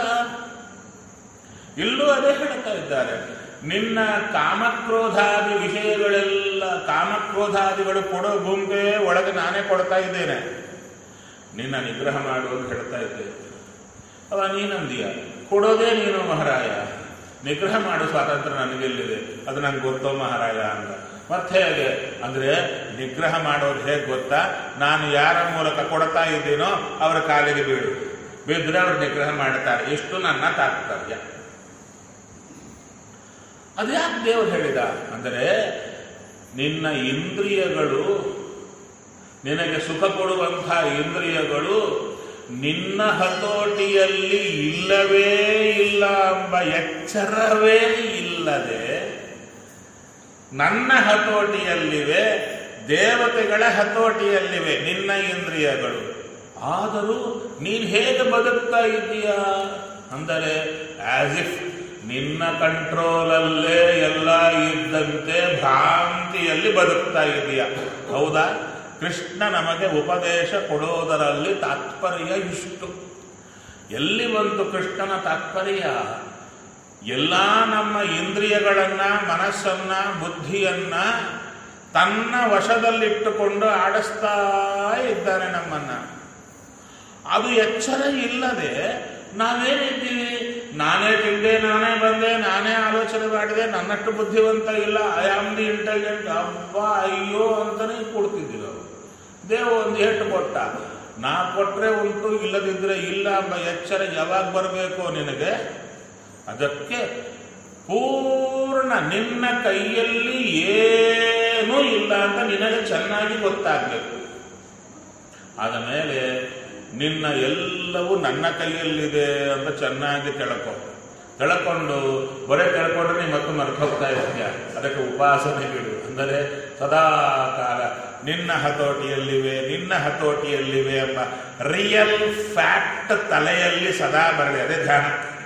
ಇಲ್ಲೂ ಅದೇ ಹೇಳ್ತಾ ಇದ್ದಾರೆ ನಿನ್ನ ಕಾಮಕ್ರೋಧಾದಿ ವಿಷಯಗಳೆಲ್ಲ ಕಾಮಕ್ರೋಧಾದಿಗಳು ಕೊಡೋ ಗುಂಪೆ ಒಳಗೆ ನಾನೇ ಕೊಡ್ತಾ ಇದ್ದೇನೆ ನಿನ್ನ ನಿಗ್ರಹ ಮಾಡು ಅಂತ ಹೇಳ್ತಾ ಇದ್ದೇನೆ ಅವ ನೀನಂದೀಯ ಕೊಡೋದೇ ನೀನು ಮಹಾರಾಯ ನಿಗ್ರಹ ಮಾಡೋ ಸ್ವಾತಂತ್ರ್ಯ ನನಗೆಲ್ಲಿದೆ ಅದು ನಂಗೆ ಗೊತ್ತೋ ಮಹಾರಾಯ ಅಂತ ಮತ್ತೆ ಹೇಗೆ ಅಂದ್ರೆ ನಿಗ್ರಹ ಮಾಡೋದು ಹೇಗೆ ಗೊತ್ತಾ ನಾನು ಯಾರ ಮೂಲಕ ಕೊಡ್ತಾ ಇದ್ದೀನೋ ಅವರ ಕಾಲಿಗೆ ಬೀಳು ಬಿದ್ದರೆ ಅವರು ನಿಗ್ರಹ ಮಾಡ್ತಾರೆ ಇಷ್ಟು ನನ್ನ ತಾತ್ಪರ್ಯ ಅದ್ಯಾಕೆ ದೇವರು ಹೇಳಿದ ಅಂದರೆ ನಿನ್ನ ಇಂದ್ರಿಯಗಳು ನಿನಗೆ ಸುಖ ಕೊಡುವಂತಹ ಇಂದ್ರಿಯಗಳು ನಿನ್ನ ಹತೋಟಿಯಲ್ಲಿ ಇಲ್ಲವೇ ಇಲ್ಲ ಎಂಬ ಎಚ್ಚರವೇ ಇಲ್ಲದೆ ನನ್ನ ಹತೋಟಿಯಲ್ಲಿವೆ ದೇವತೆಗಳ ಹತೋಟಿಯಲ್ಲಿವೆ ನಿನ್ನ ಇಂದ್ರಿಯಗಳು ಆದರೂ ನೀನು ಹೇಗೆ ಬದುಕ್ತಾ ಇದೀಯಾ ಅಂದರೆ ಆಸ್ ಇಫ್ ನಿನ್ನ ಕಂಟ್ರೋಲಲ್ಲೇ ಎಲ್ಲ ಇದ್ದಂತೆ ಭ್ರಾಂತಿಯಲ್ಲಿ ಬದುಕ್ತಾ ಇದೀಯ ಹೌದಾ ಕೃಷ್ಣ ನಮಗೆ ಉಪದೇಶ ಕೊಡೋದರಲ್ಲಿ ತಾತ್ಪರ್ಯ ಇಷ್ಟು ಎಲ್ಲಿ ಬಂತು ಕೃಷ್ಣನ ತಾತ್ಪರ್ಯ ಎಲ್ಲ ನಮ್ಮ ಇಂದ್ರಿಯಗಳನ್ನ ಮನಸ್ಸನ್ನ ಬುದ್ಧಿಯನ್ನ ತನ್ನ ವಶದಲ್ಲಿಟ್ಟುಕೊಂಡು ಆಡಿಸ್ತಾ ಇದ್ದಾನೆ ನಮ್ಮನ್ನ ಅದು ಎಚ್ಚರ ಇಲ್ಲದೆ ನಾವೇನಿದ್ದೀವಿ ನಾನೇ ತಿಂದೆ ನಾನೇ ಬಂದೆ ನಾನೇ ಆಲೋಚನೆ ಮಾಡಿದೆ ನನ್ನಷ್ಟು ಬುದ್ಧಿವಂತ ಇಲ್ಲ ಐ ಆಮ್ ದಿ ಇಂಟೆಲಿಜೆಂಟ್ ಅಬ್ಬಾ ಅಯ್ಯೋ ಅಂತಾನೆ ಕೊಡ್ತಿದ್ವಿ ನಾವು ದೇವ ಒಂದು ಏಟು ಕೊಟ್ಟ ನಾ ಕೊಟ್ರೆ ಉಂಟು ಇಲ್ಲದಿದ್ರೆ ಇಲ್ಲ ಎಂಬ ಎಚ್ಚರ ಯಾವಾಗ ಬರಬೇಕು ನಿನಗೆ ಅದಕ್ಕೆ ಪೂರ್ಣ ನಿನ್ನ ಕೈಯಲ್ಲಿ ಏನೂ ಇಲ್ಲ ಅಂತ ನಿನಗೆ ಚೆನ್ನಾಗಿ ಗೊತ್ತಾಗಬೇಕು ಆದ ಮೇಲೆ ನಿನ್ನ ಎಲ್ಲವೂ ನನ್ನ ಕೈಯಲ್ಲಿದೆ ಅಂತ ಚೆನ್ನಾಗಿ ತಿಳ್ಕೊ ತಿಳ್ಕೊಂಡು ಬರೇ ತಿಳ್ಕೊಂಡ್ರೆ ನೀ ಮತ್ತು ಮರ್ತೋಗ್ತಾ ಇರ್ತೀಯ ಅದಕ್ಕೆ ಉಪಾಸನೆ ಬಿಡು ಅಂದರೆ ಸದಾ ಕಾಲ ನಿನ್ನ ಹತೋಟಿಯಲ್ಲಿವೆ ನಿನ್ನ ಹತೋಟಿಯಲ್ಲಿವೆ ಎಂಬ ರಿಯಲ್ ಫ್ಯಾಕ್ಟ್ ತಲೆಯಲ್ಲಿ ಸದಾ ಬರಲಿ ಅದೇ ಧ್ಯಾನ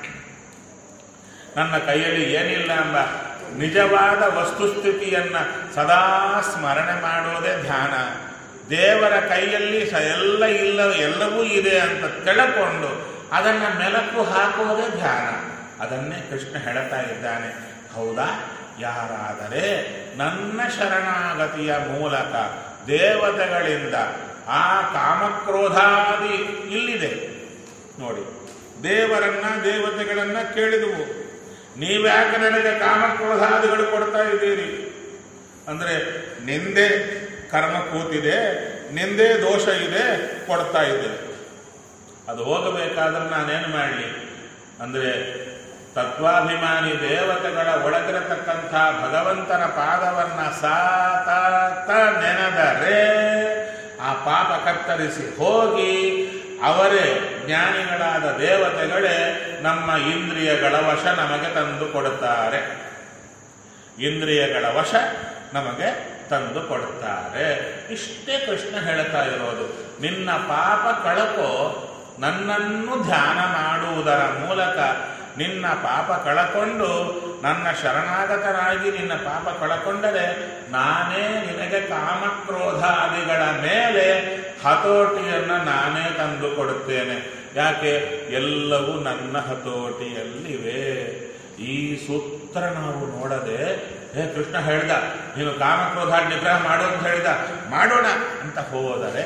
ನನ್ನ ಕೈಯಲ್ಲಿ ಏನಿಲ್ಲ ಎಂಬ ನಿಜವಾದ ವಸ್ತುಸ್ಥಿತಿಯನ್ನ ಸದಾ ಸ್ಮರಣೆ ಮಾಡೋದೇ ಧ್ಯಾನ ದೇವರ ಕೈಯಲ್ಲಿ ಸ ಎಲ್ಲ ಇಲ್ಲ ಎಲ್ಲವೂ ಇದೆ ಅಂತ ತಿಳ್ಕೊಂಡು ಅದನ್ನ ಮೆಲಕು ಹಾಕೋದೇ ಧ್ಯಾನ ಅದನ್ನೇ ಕೃಷ್ಣ ಹೇಳ್ತಾ ಇದ್ದಾನೆ ಹೌದಾ ಯಾರಾದರೆ ನನ್ನ ಶರಣಾಗತಿಯ ಮೂಲಕ ದೇವತೆಗಳಿಂದ ಆ ಕಾಮಕ್ರೋಧಾದಿ ಇಲ್ಲಿದೆ ನೋಡಿ ದೇವರನ್ನ ದೇವತೆಗಳನ್ನ ಕೇಳಿದುವು ನೀವ್ಯಾಕೆ ನನಗೆ ಕಾಮಕ್ರೋಧಾದಿಗಳು ಕೊಡ್ತಾ ಇದ್ದೀರಿ ಅಂದ್ರೆ ನಿಂದೆ ಕರ್ಮ ಕೂತಿದೆ ನಿಂದೇ ದೋಷ ಇದೆ ಕೊಡ್ತಾ ಇದ್ದೇನೆ ಅದು ಹೋಗಬೇಕಾದ್ರೆ ನಾನೇನು ಮಾಡಲಿ ಅಂದ್ರೆ ತತ್ವಾಭಿಮಾನಿ ದೇವತೆಗಳ ಒಳಗಿರತಕ್ಕಂಥ ಭಗವಂತನ ಪಾದವನ್ನ ಸಾತ ನೆನೆದರೆ ಆ ಪಾಪ ಕತ್ತರಿಸಿ ಹೋಗಿ ಅವರೇ ಜ್ಞಾನಿಗಳಾದ ದೇವತೆಗಳೇ ನಮ್ಮ ಇಂದ್ರಿಯಗಳ ವಶ ನಮಗೆ ತಂದು ಕೊಡುತ್ತಾರೆ ಇಂದ್ರಿಯಗಳ ವಶ ನಮಗೆ ತಂದು ಕೊಡುತ್ತಾರೆ ಇಷ್ಟೇ ಕೃಷ್ಣ ಹೇಳ್ತಾ ಇರೋದು ನಿನ್ನ ಪಾಪ ಕಳಕೋ ನನ್ನನ್ನು ಧ್ಯಾನ ಮಾಡುವುದರ ಮೂಲಕ ನಿನ್ನ ಪಾಪ ಕಳಕೊಂಡು ನನ್ನ ಶರಣಾಗತರಾಗಿ ನಿನ್ನ ಪಾಪ ಕಳಕೊಂಡರೆ ನಾನೇ ನಿನಗೆ ಕಾಮಕ್ರೋಧಾದಿಗಳ ಮೇಲೆ ಹತೋಟಿಯನ್ನು ನಾನೇ ತಂದು ಕೊಡುತ್ತೇನೆ ಯಾಕೆ ಎಲ್ಲವೂ ನನ್ನ ಹತೋಟಿಯಲ್ಲಿವೆ ಈ ಸೂತ್ರ ನಾವು ನೋಡದೆ ಹೇ ಕೃಷ್ಣ ಹೇಳ್ದ ನೀನು ಕಾಮಕ್ರೋಧ ನಿಗ್ರಹ ಮಾಡು ಅಂತ ಹೇಳಿದ ಮಾಡೋಣ ಅಂತ ಹೋದರೆ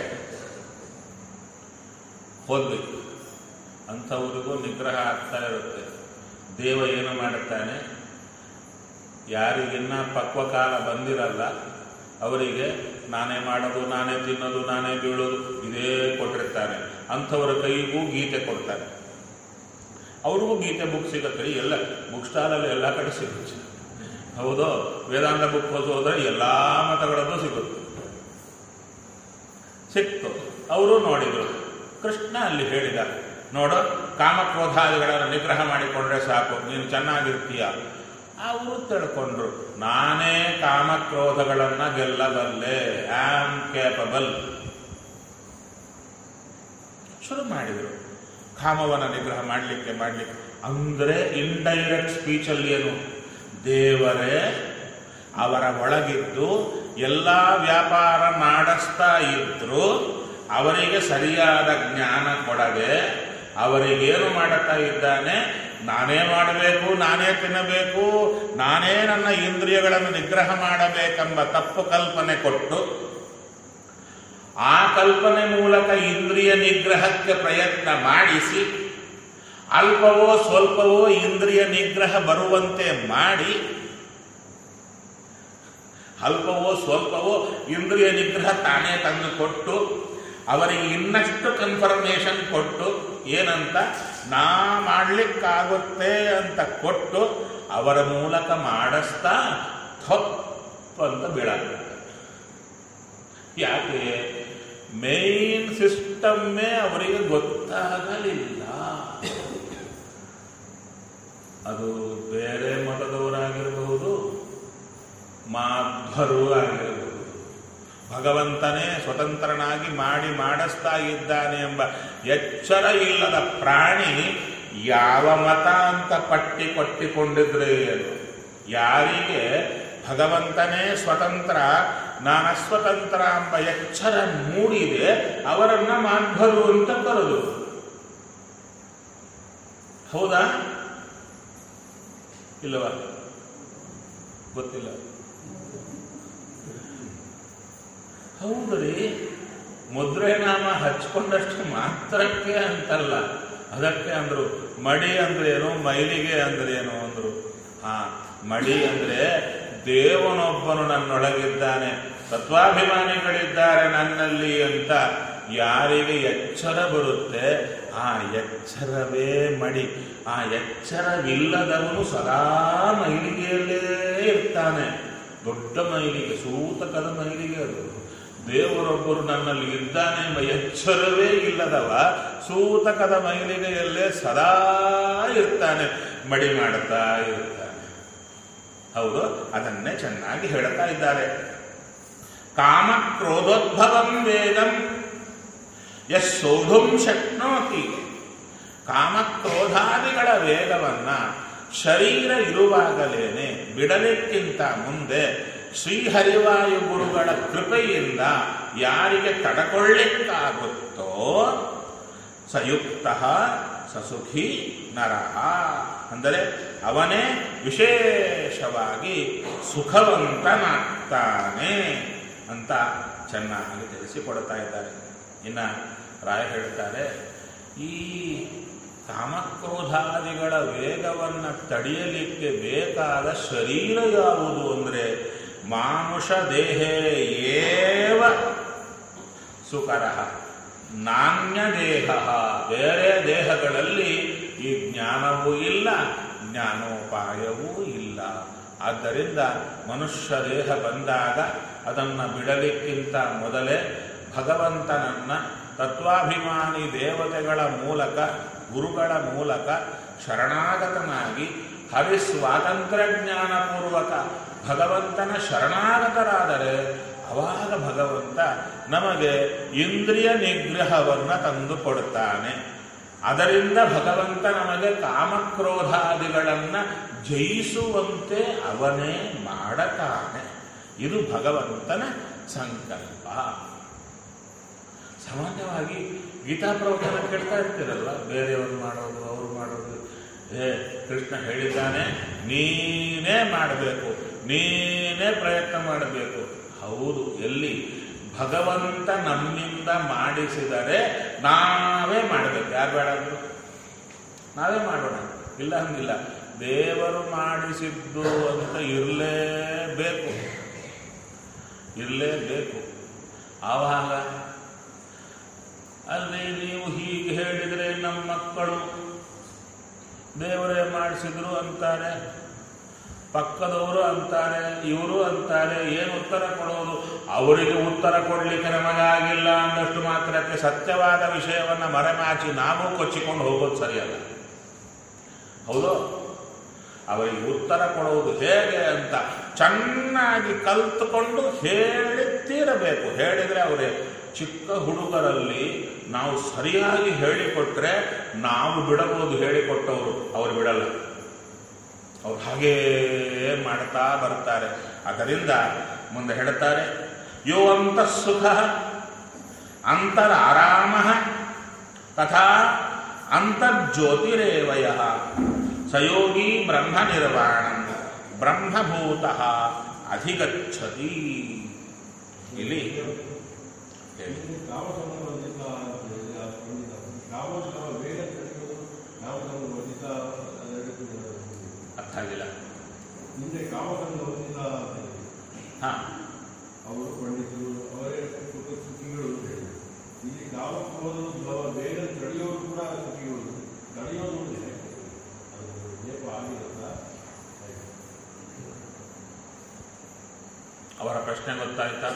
ಹೋದ್ವಿ ಅಂಥವ್ರಿಗೂ ನಿಗ್ರಹ ಆಗ್ತಾ ಇರುತ್ತೆ ದೇವ ಏನು ಮಾಡುತ್ತಾನೆ ಯಾರಿಗಿನ್ನ ಪಕ್ವ ಕಾಲ ಬಂದಿರಲ್ಲ ಅವರಿಗೆ ನಾನೇ ಮಾಡೋದು ನಾನೇ ತಿನ್ನೋದು ನಾನೇ ಬೀಳೋದು ಇದೇ ಕೊಟ್ಟಿರ್ತಾನೆ ಅಂಥವರ ಕೈಗೂ ಗೀತೆ ಕೊಡ್ತಾನೆ ಅವ್ರಿಗೂ ಗೀತೆ ಬುಕ್ ಸಿಗುತ್ತೆ ಎಲ್ಲ ಬುಕ್ ಸ್ಟಾಲಲ್ಲಿ ಎಲ್ಲ ಕಡೆ ಸಿಗುತ್ತೆ ಹೌದು ವೇದಾಂತ ಬುಕ್ ಹೋದ್ರೆ ಎಲ್ಲ ಮತಗಳದ್ದು ಸಿಗುತ್ತೆ ಸಿಕ್ತು ಅವರು ನೋಡಿದ್ರು ಕೃಷ್ಣ ಅಲ್ಲಿ ಹೇಳಿದ ನೋಡು ಕಾಮಕ್ರೋಧಾದಿಗಳನ್ನು ನಿಗ್ರಹ ಮಾಡಿಕೊಂಡ್ರೆ ಸಾಕು ನೀನು ಚೆನ್ನಾಗಿರ್ತೀಯ ಅವರು ತಿಳ್ಕೊಂಡ್ರು ನಾನೇ ಕಾಮಕ್ರೋಧಗಳನ್ನ ಗೆಲ್ಲಬಲ್ಲೆ ಆಮ್ ಕೇಪಬಲ್ ಶುರು ಮಾಡಿದರು ಕಾಮವನ್ನ ನಿಗ್ರಹ ಮಾಡಲಿಕ್ಕೆ ಮಾಡಲಿಕ್ಕೆ ಅಂದರೆ ಇಂಡೈರೆಕ್ಟ್ ಸ್ಪೀಚಲ್ಲಿ ಏನು ದೇವರೇ ಅವರ ಒಳಗಿದ್ದು ಎಲ್ಲ ವ್ಯಾಪಾರ ಮಾಡಿಸ್ತಾ ಇದ್ರು ಅವರಿಗೆ ಸರಿಯಾದ ಜ್ಞಾನ ಕೊಡದೆ ಅವರಿಗೇನು ಮಾಡುತ್ತಾ ಇದ್ದಾನೆ ನಾನೇ ಮಾಡಬೇಕು ನಾನೇ ತಿನ್ನಬೇಕು ನಾನೇ ನನ್ನ ಇಂದ್ರಿಯಗಳನ್ನು ನಿಗ್ರಹ ಮಾಡಬೇಕೆಂಬ ತಪ್ಪು ಕಲ್ಪನೆ ಕೊಟ್ಟು ಆ ಕಲ್ಪನೆ ಮೂಲಕ ಇಂದ್ರಿಯ ನಿಗ್ರಹಕ್ಕೆ ಪ್ರಯತ್ನ ಮಾಡಿಸಿ ಅಲ್ಪವೋ ಸ್ವಲ್ಪವೋ ಇಂದ್ರಿಯ ನಿಗ್ರಹ ಬರುವಂತೆ ಮಾಡಿ ಅಲ್ಪವೋ ಸ್ವಲ್ಪವೋ ಇಂದ್ರಿಯ ನಿಗ್ರಹ ತಾನೇ ತಂದು ಕೊಟ್ಟು ಅವರಿಗೆ ಇನ್ನಷ್ಟು ಕನ್ಫರ್ಮೇಷನ್ ಕೊಟ್ಟು ಏನಂತ ನಾ ಮಾಡ್ಲಿಕ್ಕಾಗುತ್ತೆ ಅಂತ ಕೊಟ್ಟು ಅವರ ಮೂಲಕ ಮಾಡಿಸ್ತಾ ಥಪ್ಪಂತ ಬೀಳಾಗುತ್ತೆ ಯಾಕೆ ಮೇನ್ ಸಿಸ್ಟಮ್ಮೇ ಅವರಿಗೆ ಗೊತ್ತಾಗಲಿಲ್ಲ ಅದು ಬೇರೆ ಮತದವರಾಗಿರಬಹುದು ಮಾಧ್ವರು ಆಗಿರಬಹುದು ಭಗವಂತನೇ ಸ್ವತಂತ್ರನಾಗಿ ಮಾಡಿ ಮಾಡಿಸ್ತಾ ಇದ್ದಾನೆ ಎಂಬ ಎಚ್ಚರ ಇಲ್ಲದ ಪ್ರಾಣಿ ಯಾವ ಮತ ಅಂತ ಪಟ್ಟಿ ಕೊಟ್ಟಿಕೊಂಡಿದ್ರೆ ಏನು ಯಾರಿಗೆ ಭಗವಂತನೇ ಸ್ವತಂತ್ರ ನಾನು ಸ್ವತಂತ್ರ ಎಂಬ ಎಚ್ಚರ ಮೂಡಿದೆ ಅವರನ್ನ ಮಾಧ್ವರು ಅಂತ ಕರೆದು ಹೌದಾ ಇಲ್ಲವಾ ಗೊತ್ತಿಲ್ಲ ಹೌದ್ರಿ ಮುದ್ರೆ ನಾಮ ಹಚ್ಕೊಂಡಷ್ಟು ಮಾತ್ರಕ್ಕೆ ಅಂತಲ್ಲ ಅದಕ್ಕೆ ಅಂದ್ರು ಮಡಿ ಅಂದ್ರೇನು ಮೈಲಿಗೆ ಅಂದ್ರೇನು ಅಂದ್ರು ಹಾ ಮಡಿ ಅಂದ್ರೆ ದೇವನೊಬ್ಬನು ನನ್ನೊಳಗಿದ್ದಾನೆ ತತ್ವಾಭಿಮಾನಿಗಳಿದ್ದಾರೆ ನನ್ನಲ್ಲಿ ಅಂತ ಯಾರಿಗೆ ಎಚ್ಚರ ಬರುತ್ತೆ ಆ ಎಚ್ಚರವೇ ಮಡಿ ಆ ಎಚ್ಚರವಿಲ್ಲದವನು ಸದಾ ಮೈಲಿಗೆಯಲ್ಲೇ ಇರ್ತಾನೆ ದೊಡ್ಡ ಮೈಲಿಗೆ ಸೂತಕದ ಮೈಲಿಗೆ ಅದು ದೇವರೊಬ್ಬರು ನನ್ನಲ್ಲಿ ಇದ್ದಾನೆ ಎಂಬ ಎಚ್ಚರವೇ ಇಲ್ಲದವ ಸೂತಕದ ಮೈಲಿಗೆಯಲ್ಲೇ ಸದಾ ಇರ್ತಾನೆ ಮಡಿ ಮಾಡುತ್ತಾ ಇರ್ತಾನೆ ಹೌದು ಅದನ್ನೇ ಚೆನ್ನಾಗಿ ಹೇಳ್ತಾ ಇದ್ದಾರೆ ಕಾಮ ಕ್ರೋಧೋದ್ಭವಂ ವೇದಂ ಎಸ್ ಸೋಢುಂ ಶಕ್ನೋತಿ ಕಾಮಕ್ರೋಧಾದಿಗಳ ವೇಗವನ್ನ ಶರೀರ ಇರುವಾಗಲೇನೆ ಬಿಡಲಿಕ್ಕಿಂತ ಮುಂದೆ ಶ್ರೀಹರಿವಾಯು ಗುರುಗಳ ಕೃಪೆಯಿಂದ ಯಾರಿಗೆ ತಡಕೊಳ್ಳಿಕ್ಕಾಗುತ್ತೋ ಸಯುಕ್ತ ಸಸುಖಿ ನರಹ ಅಂದರೆ ಅವನೇ ವಿಶೇಷವಾಗಿ ಸುಖವಂತನಾಗ್ತಾನೆ ಅಂತ ಚೆನ್ನಾಗಿ ತಿಳಿಸಿಕೊಡ್ತಾ ಇದ್ದಾರೆ ಇನ್ನು ರಾಯ ಹೇಳ್ತಾರೆ ಈ ಕಾಮಕ್ರೋಧಾದಿಗಳ ವೇಗವನ್ನು ತಡೆಯಲಿಕ್ಕೆ ಬೇಕಾದ ಶರೀರ ಯಾವುದು ಅಂದರೆ ಮಾನುಷ ದೇಹೇ ಏವ ಸುಕರ ನಾಣ್ಯ ದೇಹ ಬೇರೆ ದೇಹಗಳಲ್ಲಿ ಈ ಜ್ಞಾನವೂ ಇಲ್ಲ ಜ್ಞಾನೋಪಾಯವೂ ಇಲ್ಲ ಆದ್ದರಿಂದ ಮನುಷ್ಯ ದೇಹ ಬಂದಾಗ ಅದನ್ನು ಬಿಡಲಿಕ್ಕಿಂತ ಮೊದಲೇ ಭಗವಂತನನ್ನ ತತ್ವಾಭಿಮಾನಿ ದೇವತೆಗಳ ಮೂಲಕ ಗುರುಗಳ ಮೂಲಕ ಶರಣಾಗತನಾಗಿ ಹರಿಸ್ವಾತಂತ್ರ್ಯ ಜ್ಞಾನಪೂರ್ವಕ ಭಗವಂತನ ಶರಣಾಗತರಾದರೆ ಅವಾಗ ಭಗವಂತ ನಮಗೆ ಇಂದ್ರಿಯ ನಿಗ್ರಹವನ್ನು ತಂದು ಕೊಡುತ್ತಾನೆ ಅದರಿಂದ ಭಗವಂತ ನಮಗೆ ಕಾಮಕ್ರೋಧಾದಿಗಳನ್ನು ಜಯಿಸುವಂತೆ ಅವನೇ ಮಾಡತಾನೆ ಇದು ಭಗವಂತನ ಸಂಕಲ್ಪ ಸಾಮಾನ್ಯವಾಗಿ ಗೀತಾ ಪ್ರವಚನ ಕೇಳ್ತಾ ಇರ್ತೀರಲ್ವ ಬೇರೆಯವರು ಮಾಡೋದು ಅವರು ಮಾಡೋದು ಏ ಕೃಷ್ಣ ಹೇಳಿದ್ದಾನೆ ನೀನೇ ಮಾಡಬೇಕು ನೀನೇ ಪ್ರಯತ್ನ ಮಾಡಬೇಕು ಹೌದು ಎಲ್ಲಿ ಭಗವಂತ ನಮ್ಮಿಂದ ಮಾಡಿಸಿದರೆ ನಾವೇ ಮಾಡಬೇಕು ಯಾರು ಬೇಡ ಅಂದ್ರು ನಾವೇ ಮಾಡೋಣ ಇಲ್ಲ ಹಂಗಿಲ್ಲ ದೇವರು ಮಾಡಿಸಿದ್ದು ಅಂತ ಇರಲೇಬೇಕು ಇರಲೇಬೇಕು ಆವಾಗ ಅಲ್ಲಿ ನೀವು ಹೀಗೆ ಹೇಳಿದರೆ ನಮ್ಮ ಮಕ್ಕಳು ದೇವರೇ ಮಾಡಿಸಿದ್ರು ಅಂತಾರೆ ಪಕ್ಕದವರು ಅಂತಾರೆ ಇವರು ಅಂತಾರೆ ಏನು ಉತ್ತರ ಕೊಡೋದು ಅವರಿಗೆ ಉತ್ತರ ಕೊಡ್ಲಿಕ್ಕೆ ನಮಗಾಗಿಲ್ಲ ಅಂದಷ್ಟು ಮಾತ್ರಕ್ಕೆ ಸತ್ಯವಾದ ವಿಷಯವನ್ನು ಮರೆಮಾಚಿ ನಾವು ಕೊಚ್ಚಿಕೊಂಡು ಹೋಗೋದು ಸರಿಯಲ್ಲ ಹೌದು ಅವರಿಗೆ ಉತ್ತರ ಕೊಡುವುದು ಹೇಗೆ ಅಂತ ಚೆನ್ನಾಗಿ ಕಲ್ತುಕೊಂಡು ಹೇಳಿ ತೀರಬೇಕು ಹೇಳಿದ್ರೆ ಅವರೇ ಚಿಕ್ಕ ಹುಡುಗರಲ್ಲಿ ನಾವು ಸರಿಯಾಗಿ ಹೇಳಿಕೊಟ್ರೆ ನಾವು ಬಿಡಬಹುದು ಹೇಳಿಕೊಟ್ಟವರು ಅವ್ರು ಬಿಡಲ್ಲ ಅವ್ರು ಹಾಗೇ ಮಾಡ್ತಾ ಬರ್ತಾರೆ ಅದರಿಂದ ಮುಂದೆ ಹೇಳುತ್ತಾರೆ ಯೋ ಅಂತ ಸುಖ ಅಂತರ ಆರಾಮ ತಥಾ ಅಂತರ್ಜ್ಯೋತಿರೇವಯ ಸಯೋಗಿ ಬ್ರಹ್ಮ ನಿರ್ವಾಣ ಬ್ರಹ್ಮಭೂತ ಅಧಿಗಚ್ಚತಿ ಇಲ್ಲಿ ಹೇಳಿ ಅರ್ಥ ಆಗಿಲ್ಲ ಹಿಂದೆ ಕಾಮಕಂದ ಹೊಂದಿಲ್ಲ ಅಂತ ಹೇಳಿ. ಹಾ ಅವರು ಪಂಡಿತರು ಅವರೇ ಸುಖ ಸುಖಿಗಳು ಅಂತ ಹೇಳಿ. ಇಲ್ಲಿ ಕಾಮಕ್ಕೆ ಹೋದವರು ಬೇಗ ತಡೆಯೋರು ಕೂಡ ಸುಖಿಗಳು ತಡೆಯೋದು ಇದೆ ಅದು ನೇಪ ಆಗಿರುತ್ತ ಅವರ ಪ್ರಶ್ನೆ ಗೊತ್ತಾಯ್ತಾ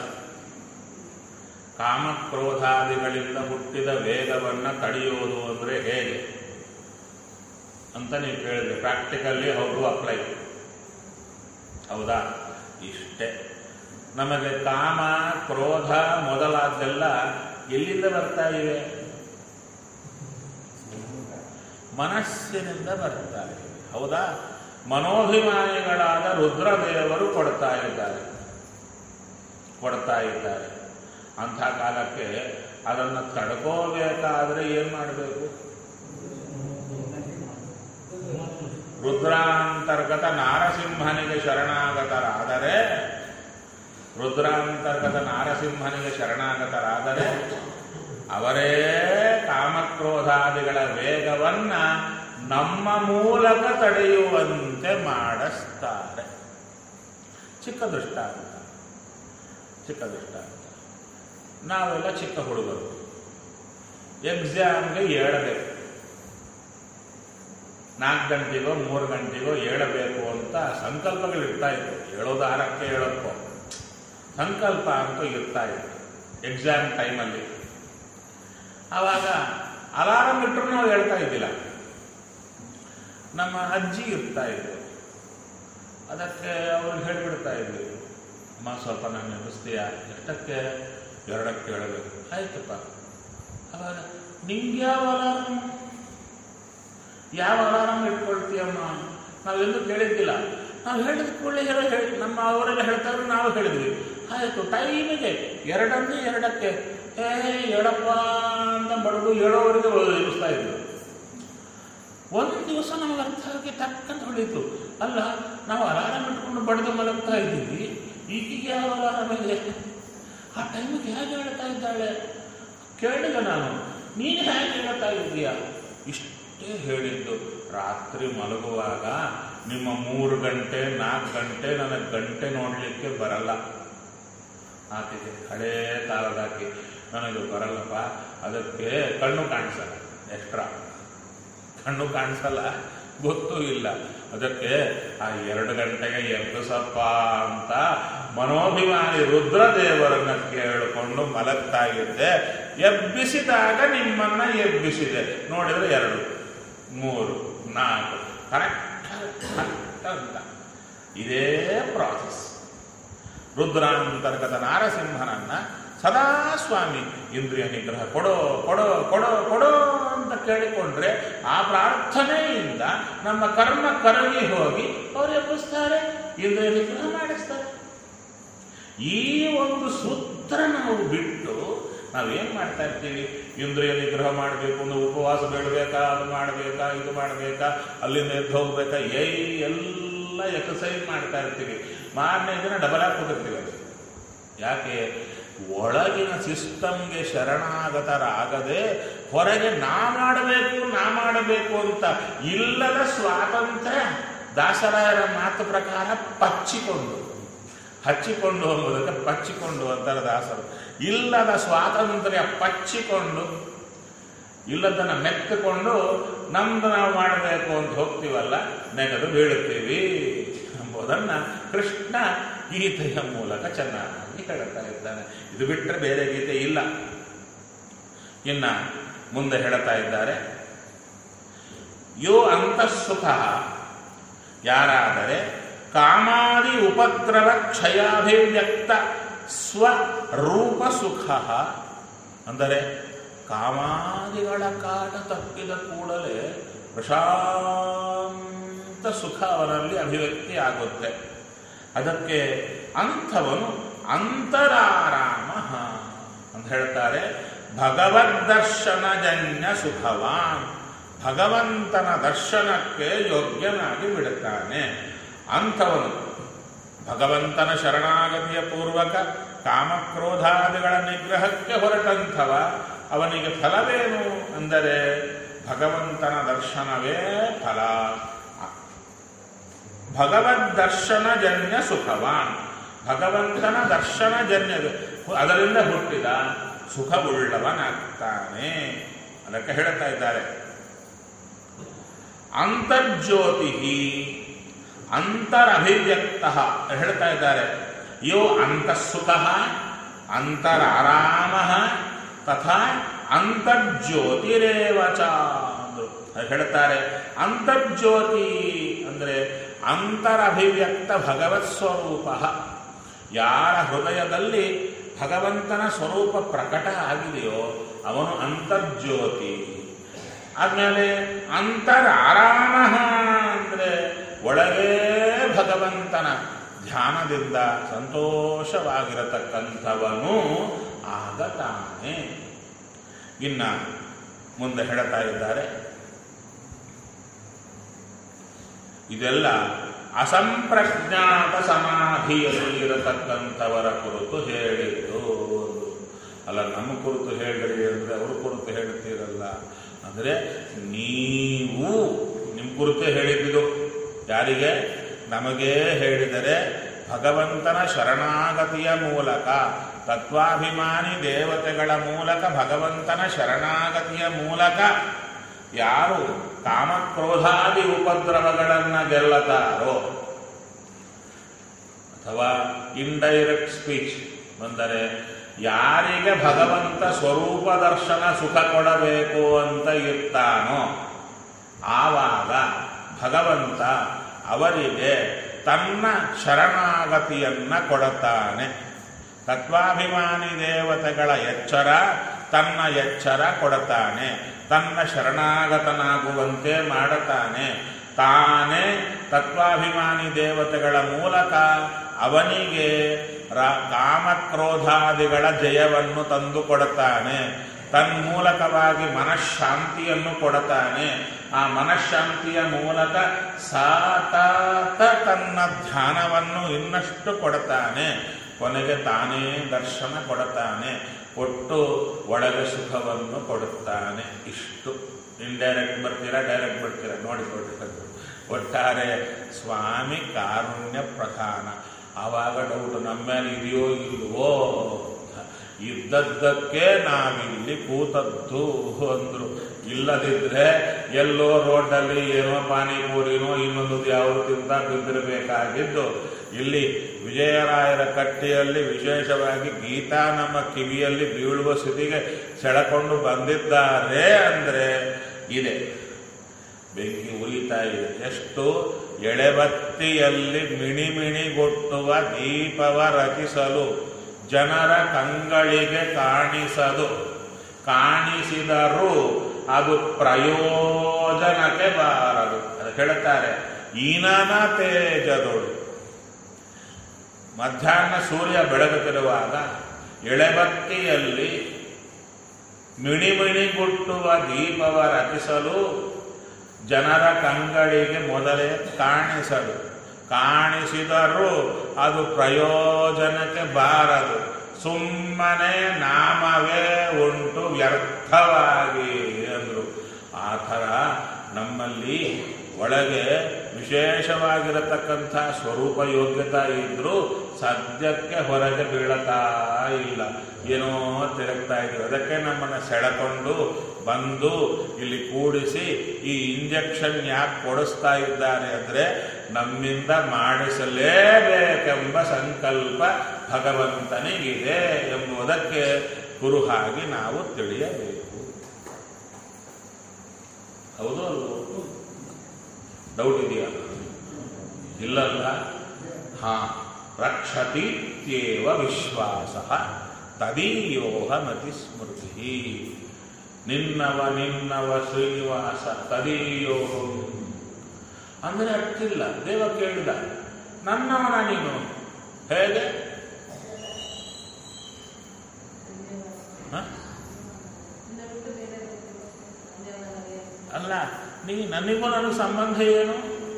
ಕಾಮಕ್ರೋಧಾದಿಗಳಿಂದ ಹುಟ್ಟಿದ ವೇಗವನ್ನು ತಡೆಯೋದು ಅಂದರೆ ಹೇಗೆ ಅಂತ ನೀವು ಕೇಳಿದ್ರೆ ಪ್ರಾಕ್ಟಿಕಲ್ಲಿ ಹೌದು ಅಪ್ಲೈ ಹೌದಾ ಇಷ್ಟೇ ನಮಗೆ ಕಾಮ ಕ್ರೋಧ ಮೊದಲಾದ್ದೆಲ್ಲ ಎಲ್ಲಿಂದ ಬರ್ತಾ ಇವೆ ಮನಸ್ಸಿನಿಂದ ಬರ್ತಾ ಇವೆ ಹೌದಾ ಮನೋಭಿಮಾನಿಗಳಾದ ರುದ್ರದೇವರು ಕೊಡ್ತಾ ಇದ್ದಾರೆ ಕೊಡ್ತಾ ಇದ್ದಾರೆ ಅಂಥ ಕಾಲಕ್ಕೆ ಅದನ್ನು ತಡ್ಕೋಬೇಕಾದ್ರೆ ಏನು ಮಾಡಬೇಕು ರುದ್ರಾಂತರ್ಗತ ನಾರಸಿಂಹನಿಗೆ ಶರಣಾಗತರಾದರೆ ರುದ್ರಾಂತರ್ಗತ ನಾರಸಿಂಹನಿಗೆ ಶರಣಾಗತರಾದರೆ ಅವರೇ ಕಾಮಕ್ರೋಧಾದಿಗಳ ವೇಗವನ್ನ ನಮ್ಮ ಮೂಲಕ ತಡೆಯುವಂತೆ ಮಾಡಿಸ್ತಾರೆ ಚಿಕ್ಕ ದೃಷ್ಟಾಂತ ಚಿಕ್ಕ ದೃಷ್ಟಾಂತ ನಾವೆಲ್ಲ ಚಿಕ್ಕ ಹುಡುಗರು ಎಕ್ಸಾಮ್ಗೆ ಏಳಬೇಕು ನಾಲ್ಕು ಗಂಟೆಗೋ ಮೂರು ಗಂಟೆಗೋ ಏಳಬೇಕು ಅಂತ ಸಂಕಲ್ಪಗಳು ಇರ್ತಾ ಇತ್ತು ಹೇಳೋದು ಆರಕ್ಕೆ ಹೇಳೋಕ್ಕೋ ಸಂಕಲ್ಪ ಅಂತೂ ಇರ್ತಾ ಇತ್ತು ಎಕ್ಸಾಮ್ ಟೈಮಲ್ಲಿ ಆವಾಗ ಅಲಾರಂ ಇಟ್ಟರು ನಾವು ಹೇಳ್ತಾ ಇದ್ದಿಲ್ಲ ನಮ್ಮ ಅಜ್ಜಿ ಇರ್ತಾ ಇದ್ರು ಅದಕ್ಕೆ ಅವ್ರಿಗೆ ಹೇಳಿಬಿಡ್ತಾ ಇದ್ವಿ ಅಮ್ಮ ಸ್ವಲ್ಪ ನಾನು ನೆನೆಸ್ತೀಯ ಎಷ್ಟಕ್ಕೆ ಎರಡಕ್ಕೆ ಹೇಳಬೇಕು ಆಯ್ತಪ್ಪ ಅವಾಗ ನಿಂಗೆ ಯಾವ ಅಲಾರಂ ಯಾವ ಅಲಾರಂ ಇಟ್ಕೊಳ್ತೀಯಮ್ಮ ನಾವೆಂದೂ ಕೇಳಿದ್ದಿಲ್ಲ ನಾವು ಹೇಳಿದ ಕೂಡಲೇ ಹೇಳೋ ಹೇಳಿ ನಮ್ಮ ಅವರೆಲ್ಲ ಹೇಳ್ತಾ ಇದ್ರು ನಾವು ಹೇಳಿದ್ವಿ ಆಯಿತು ಟೈಮಿಗೆ ಎರಡನ್ನೇ ಎರಡಕ್ಕೆ ಏ ಹೇಳಪ್ಪ ಅಂತ ಬಡದು ಹೇಳೋವರೆಗೆ ಇರಿಸ್ತಾ ಇದ್ರು ಒಂದು ದಿವಸ ನಮಗೆ ಅರ್ಥ ಆಗಿ ತಕ್ಕಂತ ಹೊಳೀತು ಅಲ್ಲ ನಾವು ಅಲಾರಂ ಇಟ್ಕೊಂಡು ಬಡ್ದು ಮಲಗ್ತಾ ಇದ್ದೀವಿ ಈಗೀಗ ಯಾವ ಅಲಾರಂ ಇದೆ ಆ ಟೈಮಿಗೆ ಹೇಗೆ ಹೇಳ್ತಾ ಇದ್ದಾಳೆ ಕೇಳಿದ ನಾನು ನೀನು ಹೇಗೆ ಹೇಳ್ತಾ ಇದ್ದೀಯ ಇಷ್ಟೇ ಹೇಳಿದ್ದು ರಾತ್ರಿ ಮಲಗುವಾಗ ನಿಮ್ಮ ಮೂರು ಗಂಟೆ ನಾಲ್ಕು ಗಂಟೆ ನನಗೆ ಗಂಟೆ ನೋಡಲಿಕ್ಕೆ ಬರಲ್ಲ ಆಕೆಗೆ ಹಳೇ ಕಾಲದಾಕಿ ನನಗೆ ಬರಲ್ಲಪ್ಪ ಅದಕ್ಕೆ ಕಣ್ಣು ಕಾಣಿಸಲ್ಲ ಎಕ್ಸ್ಟ್ರಾ ಕಣ್ಣು ಕಾಣಿಸಲ್ಲ ಗೊತ್ತೂ ಇಲ್ಲ ಅದಕ್ಕೆ ಆ ಎರಡು ಗಂಟೆಗೆ ಎಬ್ಬಿಸಪ್ಪ ಅಂತ ಮನೋಭಿಮಾನಿ ರುದ್ರದೇವರನ್ನ ಕೇಳಿಕೊಂಡು ಮಲಗ್ತಾ ಇದ್ದೆ ಎಬ್ಬಿಸಿದಾಗ ನಿಮ್ಮನ್ನ ಎಬ್ಬಿಸಿದೆ ನೋಡಿದ್ರೆ ಎರಡು ಮೂರು ನಾಲ್ಕು ಕರೆಕ್ಟ್ ಅಂತ ಇದೇ ಪ್ರಾಸೆಸ್ ರುದ್ರಾಂತರ್ಗತ ನಾರಸಿಂಹನನ್ನ ಸದಾ ಸ್ವಾಮಿ ಇಂದ್ರಿಯ ನಿಗ್ರಹ ಕೊಡೋ ಕೊಡೋ ಕೊಡೋ ಕೊಡೋ ಅಂತ ಕೇಳಿಕೊಂಡ್ರೆ ಆ ಪ್ರಾರ್ಥನೆಯಿಂದ ನಮ್ಮ ಕರ್ಮ ಕರಗಿ ಹೋಗಿ ಅವರು ಎಬ್ಬಿಸ್ತಾರೆ ಇಂದ್ರಿಯ ನಿಗ್ರಹ ಮಾಡಿಸ್ತಾರೆ ಈ ಒಂದು ಸೂತ್ರ ನಾವು ಬಿಟ್ಟು ನಾವೇನ್ ಮಾಡ್ತಾ ಇರ್ತೀವಿ ಇಂದ್ರಿಯ ನಿಗ್ರಹ ಮಾಡಬೇಕು ಅಂದ್ರೆ ಉಪವಾಸ ಬೇಡಬೇಕಾ ಅದು ಮಾಡಬೇಕಾ ಇದು ಮಾಡಬೇಕಾ ಅಲ್ಲಿಂದ ಎದ್ದು ಹೋಗ್ಬೇಕಾ ಏ ಎಲ್ಲ ಎಕ್ಸಸೈಸ್ ಮಾಡ್ತಾ ಇರ್ತೀವಿ ಮಾರನೇ ದಿನ ಡಬಲ್ ಆಗಿ ಕೂತಿರ್ತೀವಿ ಅಲ್ಲಿ. ಯಾಕೆ ಒಳಗಿನ ಸಿಸ್ಟಮ್ಗೆ ಶರಣಾಗತರಾಗದೆ ಹೊರಗೆ ನಾ ಮಾಡಬೇಕು ನಾ ಮಾಡಬೇಕು ಅಂತ ಇಲ್ಲದ ಸ್ವಾತಂತ್ರ್ಯ ದಾಸರಾಯರ ಮಾತು ಪ್ರಕಾರ ಪಚ್ಚಿಕೊಂಡು ಹಚ್ಚಿಕೊಂಡು ಎಂಬುದಕ್ಕೆ ಪಚ್ಚಿಕೊಂಡು ಅಂತಾರೆ ದಾಸರು ಇಲ್ಲದ ಸ್ವಾತಂತ್ರ್ಯ ಪಚ್ಚಿಕೊಂಡು ಇಲ್ಲದನ್ನ ಮೆತ್ತಕೊಂಡು ನಮ್ದು ನಾವು ಮಾಡಬೇಕು ಅಂತ ಹೋಗ್ತೀವಲ್ಲ ನೆಗೆದು ಬೀಳುತ್ತೀವಿ ಎಂಬುದನ್ನ ಕೃಷ್ಣ ಗೀತೆಯ ಮೂಲಕ ಚೆನ್ನಾಗಿ ಹೇಳುತ್ತಾ ಇದ್ದಾನೆ ಇದು ಬಿಟ್ಟರೆ ಬೇರೆ ಗೀತೆ ಇಲ್ಲ ಇನ್ನ ಮುಂದೆ ಹೇಳುತ್ತಾ ಇದ್ದಾರೆ ಯೋ ಅಂತಃಸುಖ ಯಾರಾದರೆ ಕಾಮಾದಿ ಉಪದ್ರವ ಕ್ಷಯಾಭಿವ್ಯಕ್ತ ಸ್ವರೂಪ ಸುಖ ಅಂದರೆ ಕಾಮಾದಿಗಳ ಕಾಟ ತಪ್ಪಿದ ಕೂಡಲೇ ಪ್ರಶಾಂತ ಸುಖ ಅವನಲ್ಲಿ ಅಭಿವ್ಯಕ್ತಿ ಆಗುತ್ತೆ ಅದಕ್ಕೆ ಅಂಥವನು ಅಂತರಾರಾಮ ಅಂತ ಹೇಳ್ತಾರೆ ಭಗವದ್ದರ್ಶನಜನ್ಯ ಸುಖವಾನ್ ಭಗವಂತನ ದರ್ಶನಕ್ಕೆ ಯೋಗ್ಯನಾಗಿ ಬಿಡುತ್ತಾನೆ ಅಂಥವನು ಭಗವಂತನ ಶರಣಾಗತಿಯ ಪೂರ್ವಕ ಕಾಮಕ್ರೋಧಾದಿಗಳ ನಿಗ್ರಹಕ್ಕೆ ಹೊರಟಂಥವ ಅವನಿಗೆ ಫಲವೇನು ಅಂದರೆ ಭಗವಂತನ ದರ್ಶನವೇ ಫಲ ಭಗವದ್ದರ್ಶನಜನ್ಯ ಸುಖವಾನ್ ಭಗವಂತನ ದರ್ಶನಜನ್ಯ ಅದರಿಂದ ಹುಟ್ಟಿದ ಸುಖವುಳ್ಳವನಾಗ್ತಾನೆ ಅದಕ್ಕೆ ಹೇಳ್ತಾ ಇದ್ದಾರೆ ಅಂತರ್ಜ್ಯೋತಿ ಅಂತರಭಿವ್ಯಕ್ತ ಹೇಳ್ತಾ ಇದ್ದಾರೆ ಯೋ ಅಂತಃಸುಖ ಅಂತರಾರಾಮ ತಥಾ ಅಂತರ್ಜ್ಯೋತಿರೇವ ಚ ಅಂದ್ರು ಅದು ಹೇಳ್ತಾರೆ ಅಂತರ್ಜ್ಯೋತಿ ಅಂದರೆ ಅಂತರಭಿವ್ಯಕ್ತ ಭಗವತ್ ಸ್ವರೂಪ ಯಾರ ಹೃದಯದಲ್ಲಿ ಭಗವಂತನ ಸ್ವರೂಪ ಪ್ರಕಟ ಆಗಿದೆಯೋ ಅವನು ಅಂತರ್ಜ್ಯೋತಿ ಆದ್ಮೇಲೆ ಅಂತರಾರಾಮ ಅಂದರೆ ಒಳಗೇ ಭಗವಂತನ ಧ್ಯಾನದಿಂದ ಸಂತೋಷವಾಗಿರತಕ್ಕಂಥವನು ಆಗತಾನೆ ಇನ್ನ ಮುಂದೆ ಹೇಳ್ತಾ ಇದ್ದಾರೆ ಇದೆಲ್ಲ ಅಸಂಪ್ರಜ್ಞಾತ ಸಮಾಧಿಯಲ್ಲಿ ಇರತಕ್ಕಂಥವರ ಕುರಿತು ಹೇಳಿದ್ದು ಅಲ್ಲ ನಮ್ಮ ಕುರಿತು ಹೇಳ್ರಿ ಅಂದ್ರೆ ಅವ್ರ ಕುರಿತು ಹೇಳ್ತೀರಲ್ಲ ಅಂದ್ರೆ ನೀವು ನಿಮ್ಮ ಕುರಿತು ಹೇಳಿದ್ದು ಯಾರಿಗೆ ನಮಗೆ ಹೇಳಿದರೆ ಭಗವಂತನ ಶರಣಾಗತಿಯ ಮೂಲಕ ತತ್ವಾಭಿಮಾನಿ ದೇವತೆಗಳ ಮೂಲಕ ಭಗವಂತನ ಶರಣಾಗತಿಯ ಮೂಲಕ ಯಾರು ಕಾಮಕ್ರೋಧಾದಿ ಉಪದ್ರವಗಳನ್ನು ಗೆಲ್ಲತಾರೋ ಅಥವಾ ಇಂಡೈರೆಕ್ಟ್ ಸ್ಪೀಚ್ ಬಂದರೆ ಯಾರಿಗೆ ಭಗವಂತ ಸ್ವರೂಪ ದರ್ಶನ ಸುಖ ಕೊಡಬೇಕು ಅಂತ ಇರ್ತಾನೋ ಆವಾಗ ಭಗವಂತ ಅವರಿಗೆ ತನ್ನ ಶರಣಾಗತಿಯನ್ನ ಕೊಡುತ್ತಾನೆ ತತ್ವಾಭಿಮಾನಿ ದೇವತೆಗಳ ಎಚ್ಚರ ತನ್ನ ಎಚ್ಚರ ಕೊಡುತ್ತಾನೆ ತನ್ನ ಶರಣಾಗತನಾಗುವಂತೆ ಮಾಡುತ್ತಾನೆ ತಾನೇ ತತ್ವಾಭಿಮಾನಿ ದೇವತೆಗಳ ಮೂಲಕ ಅವನಿಗೆ ರ- ಕಾಮಕ್ರೋಧಾದಿಗಳ ಜಯವನ್ನು ತಂದು ಕೊಡುತ್ತಾನೆ ತನ್ಮೂಲಕವಾಗಿ ಮನಃಶಾಂತಿಯನ್ನು ಕೊಡುತ್ತಾನೆ ಆ ಮನಃಶಾಂತಿಯ ಮೂಲಕ ಸಾತಾತ ತನ್ನ ಧ್ಯಾನವನ್ನು ಇನ್ನಷ್ಟು ಕೊಡುತ್ತಾನೆ ಕೊನೆಗೆ ತಾನೇ ದರ್ಶನ ಕೊಡುತ್ತಾನೆ ಒಟ್ಟು ಒಳಗೆ ಸುಖವನ್ನು ಕೊಡುತ್ತಾನೆ ಇಷ್ಟು ಇಂಡೈರೆಕ್ಟ್ ಬರ್ತೀರಾ ಡೈರೆಕ್ಟ್ ಬರ್ತೀರಾ ನೋಡಿಕೊಳ್ತಕ್ಕಂಥ ಒಟ್ಟಾರೆ ಸ್ವಾಮಿ ಕಾರುಣ್ಯ ಪ್ರಧಾನ ಆವಾಗ ಡೌಟ್ ನಮ್ಮ ಮೇಲೆ ಇದೆಯೋ ಇಲ್ವೋ ಅಂತ. ಇದ್ದದ್ದಕ್ಕೆ ನಾವಿಲ್ಲಿ ಕೂತದ್ದು ಅಂದ್ರು ಇಲ್ಲದಿದ್ರೆ ಎಲ್ಲೋ ರೋಡಲ್ಲಿ ಏನೋ ಪಾನಿಪೂರಿನೋ ಇನ್ನೊಂದು ಯಾವುದು ತಿಂತ ಬಿದ್ದಿರಬೇಕಾಗಿದ್ದು ಇಲ್ಲಿ ವಿಜಯರಾಯರ ಕಟ್ಟೆಯಲ್ಲಿ ವಿಶೇಷವಾಗಿ ಗೀತಾ ನಮ್ಮ ಕಿವಿಯಲ್ಲಿ ಬೀಳುವ ಸ್ಥಿತಿಗೆ ಸೆಳೆಕೊಂಡು ಬಂದಿದ್ದಾರೆ ಅಂದ್ರೆ ಇದೆ ಬೆಂಕಿ ಉರಿತಾ ಇದೆ ಎಷ್ಟು ಎಳೆಬತ್ತಿಯಲ್ಲಿ ಮಿಣಿ ಮಿಣಿಗೊಟ್ಟುವ ದೀಪವ ರಚಿಸಲು ಜನರ ಕಂಗಳಿಗೆ ಕಾಣಿಸದು ಕಾಣಿಸಿದರೂ ಅದು ಪ್ರಯೋಜನಕ್ಕೆ ಬಾರದು ಅದು ಹೇಳ್ತಾರೆ ಈನನ ತೇಜದೊಳು ಮಧ್ಯಾಹ್ನ ಸೂರ್ಯ ಬೆಳಗುತ್ತಿರುವಾಗ ಎಳೆಬತ್ತಿಯಲ್ಲಿ ಮಿಣಿಮಿಣಿಗುಟ್ಟುವ ದೀಪವ ರಚಿಸಲು ಜನರ ಕಂಗಳಿಗೆ ಮೊದಲೇ ಕಾಣಿಸದು ಕಾಣಿಸಿದರೂ ಅದು ಪ್ರಯೋಜನಕ್ಕೆ ಬಾರದು ಸುಮ್ಮನೆ ನಾಮವೇ ಉಂಟು ವ್ಯರ್ಥವಾಗಿ ಅಂದರು ಆ ಥರ ನಮ್ಮಲ್ಲಿ ಒಳಗೆ ವಿಶೇಷವಾಗಿರತಕ್ಕಂಥ ಸ್ವರೂಪ ಯೋಗ್ಯತಾ ಇದ್ರೂ ಸದ್ಯಕ್ಕೆ ಹೊರಗೆ ಬೀಳತಾ ಇಲ್ಲ ಏನೋ ತಿರುಗ್ತಾ ಇದ್ರು ಅದಕ್ಕೆ ನಮ್ಮನ್ನು ಸೆಳೆಕೊಂಡು ಬಂದು ಇಲ್ಲಿ ಕೂಡಿಸಿ ಈ ಇಂಜೆಕ್ಷನ್ ಯಾಕೆ ಕೊಡಿಸ್ತಾ ಇದ್ದಾರೆ ಅಂದರೆ ನಮ್ಮಿಂದ ಮಾಡಿಸಲೇಬೇಕೆಂಬ ಸಂಕಲ್ಪ ಭಗವಂತನಿಗಿದೆ ಎಂಬುದಕ್ಕೆ ಕುರುಹಾಗಿ ನಾವು ತಿಳಿಯಬೇಕು ಹೌದು ಅಲ್ವೋ ಡೌಟ್ ಇದೆಯಾ ಇಲ್ಲಲ್ಲ ಹಾ ರಕ್ಷತೀತ್ಯೇವ ವಿಶ್ವಾಸ ತದೀಯೋಹ ಮತಿ ಸ್ಮೃತಿ ನಿನ್ನವ ನಿನ್ನವ ಶ್ರೀನಿವಾಸ ತದೀಯೋಹ ಅಂದರೆ ಅರ್ಥಿಲ್ಲ ದೇವ ಕೇಳಿದ ನನ್ನವನ ನೀನು ಹೇಗೆ ಹ? ಅಲ್ಲ ನೀ ನನಗೂ ನನಗೆ ಸಂಬಂಧ ಏನು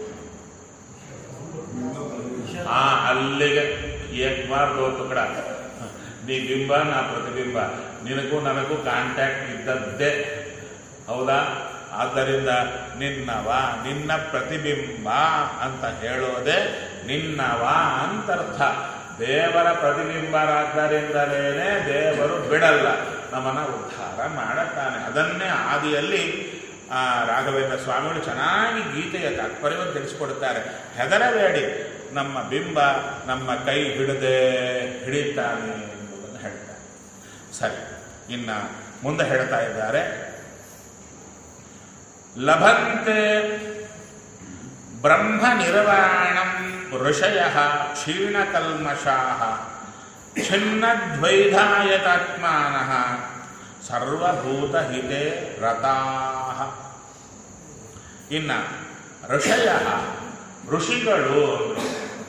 ಆ ಅಲ್ಲಿಗೆ ಏಕ್ ಬಾರ್ ದೋ ತುಕಡ ನೀ ಬಿಂಬ ನಾ ಪ್ರತಿಬಿಂಬ ನಿನಗೂ ನನಗೂ ಕಾಂಟ್ಯಾಕ್ಟ್ ಇದ್ದದ್ದೇ ಹೌದಾ ಆದ್ದರಿಂದ ನಿನ್ನವ ನಿನ್ನ ಪ್ರತಿಬಿಂಬ ಅಂತ ಹೇಳೋದೆ ನಿನ್ನವ ಅಂತರ್ಥ ದೇವರ ಪ್ರತಿಬಿಂಬರಾದ್ದರಿಂದಲೇನೆ ದೇವರು ಬಿಡಲ್ಲ ನಮ್ಮನ್ನ ಉದ್ಧಾರ ಮಾಡುತ್ತಾನೆ ಅದನ್ನೇ ಆದಿಯಲ್ಲಿ ಆ ರಾಘವೇಂದ್ರ ಸ್ವಾಮಿಗಳು ಚೆನ್ನಾಗಿ ಗೀತೆಯ ತಾತ್ಪರ್ಯವನ್ನು ತಿಳಿಸಿಕೊಡುತ್ತಾರೆ ಹೆದರಬೇಡಿ ನಮ್ಮ ಬಿಂಬ ನಮ್ಮ ಕೈ ಹಿಡದೆ ಹಿಡಿತಾನೆ ಎಂಬುದನ್ನು ಹೇಳ್ತಾರೆ ಸರಿ ಇನ್ನ ಮುಂದೆ ಹೇಳ್ತಾ ಇದ್ದಾರೆ ಲಭಂತೆ ಬ್ರಹ್ಮ ನಿರ್ವಾಣಂ ಋಷಯ ಕ್ಷೀಣಕಲ್ಮಷಾ ಛಿನ್ನದ್ವೈಧಾಯತಾತ್ಮಾನ ಸರ್ವಭೂತಹಿತೆ ರತಾ ಇನ್ನ ಋಷಯ ಋಷಿಗಳು ಅಂದ್ರು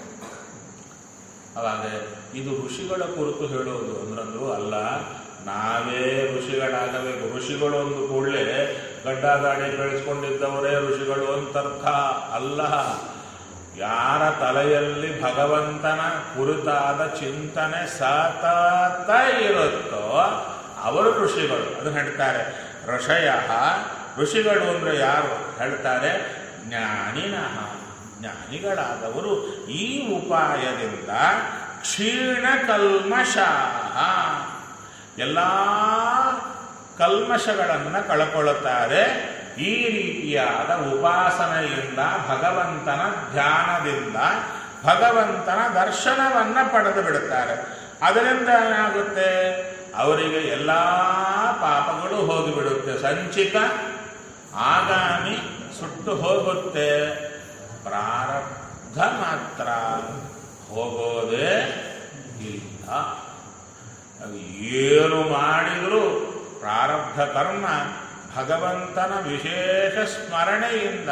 ಅವಾಗ ಇದು ಋಷಿಗಳ ಕುರಿತು ಹೇಳೋದು ಅಂದ್ರಂದ್ರು ಅಲ್ಲ ನಾವೇ ಋಷಿಗಳಾಗಬೇಕು ಋಷಿಗಳು ಒಂದು ಕೂಡಲೇ ಗಡ್ಡ ಗಾಡಿ ಬೆಳೆಸ್ಕೊಂಡಿದ್ದವರೇ ಋಷಿಗಳು ಅಂತರ್ಥ ಅಲ್ಲ ಯಾರ ತಲೆಯಲ್ಲಿ ಭಗವಂತನ ಕುರಿತಾದ ಚಿಂತನೆ ಸತತ ಇರುತ್ತೋ ಅವರು ಋಷಿಗಳು ಅದನ್ನ ಹೇಳ್ತಾರೆ ಋಷಯ ಋಷಿಗಳು ಅಂದ್ರೆ ಯಾರು ಹೇಳ್ತಾರೆ ಜ್ಞಾನಿನಃ ಜ್ಞಾನಿಗಳಾದವರು ಈ ಉಪಾಯದಿಂದ ಕ್ಷೀಣ ಕಲ್ಮಷಾಹ ಎಲ್ಲ ಕಲ್ಮಶಗಳನ್ನು ಕಳ್ಕೊಳ್ಳುತ್ತಾರೆ ಈ ರೀತಿಯಾದ ಉಪಾಸನೆಯಿಂದ ಭಗವಂತನ ಧ್ಯಾನದಿಂದ ಭಗವಂತನ ದರ್ಶನವನ್ನ ಪಡೆದು ಬಿಡುತ್ತಾರೆ ಅದರಿಂದ ಏನಾಗುತ್ತೆ ಅವರಿಗೆ ಎಲ್ಲ ಪಾಪಗಳು ಹೋಗಿಬಿಡುತ್ತೆ ಸಂಚಿತ ಆಗಾಮಿ ಸುಟ್ಟು ಹೋಗುತ್ತೆ ಪ್ರಾರಬ್ಧ ಮಾತ್ರ ಹೋಗೋದೇ ಇಲ್ಲ ಅದು ಏನು ಮಾಡಿದರೂ ಪ್ರಾರಬ್ಧ ಕರ್ಮ ಭಗವಂತನ ವಿಶೇಷ ಸ್ಮರಣೆಯಿಂದ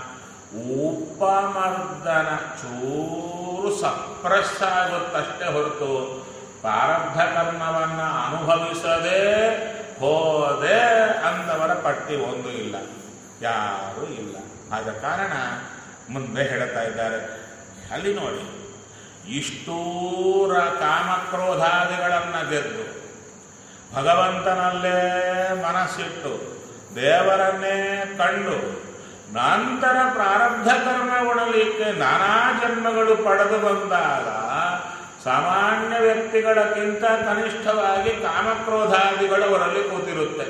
ಉಪಮರ್ದನ ಚೂರು ಸಪ್ರೆಸ್ ಆಗುತ್ತಷ್ಟೇ ಹೊರತು ಪ್ರಾರಬ್ಧ ಕರ್ಮವನ್ನು ಅನುಭವಿಸದೆ ಹೋದೆ ಅಂದವರ ಪಟ್ಟಿ ಒಂದು ಇಲ್ಲ ಯಾರೂ ಇಲ್ಲ ಆದ ಕಾರಣ ಮುಂದೆ ಹೇಳ್ತಾ ಇದ್ದಾರೆ ಅಲ್ಲಿ ನೋಡಿ ಇಷ್ಟೂರ ಕಾಮಕ್ರೋಧಾದಿಗಳನ್ನು ಗೆದ್ದು ಭಗವಂತನಲ್ಲೇ ಮನಸ್ಸಿಟ್ಟು ದೇವರನ್ನೇ ಕಂಡು ನಂತರ ಪ್ರಾರಬ್ಧ ಕರ್ಮ ಉಣಲಿಕ್ಕೆ ನಾನಾ ಜನ್ಮಗಳು ಪಡೆದು ಬಂದಾಗ ಸಾಮಾನ್ಯ ವ್ಯಕ್ತಿಗಳಕ್ಕಿಂತ ಕನಿಷ್ಠವಾಗಿ ಕಾಮಕ್ರೋಧಾದಿಗಳು ಅವರಲ್ಲಿ ಕೂತಿರುತ್ತೆ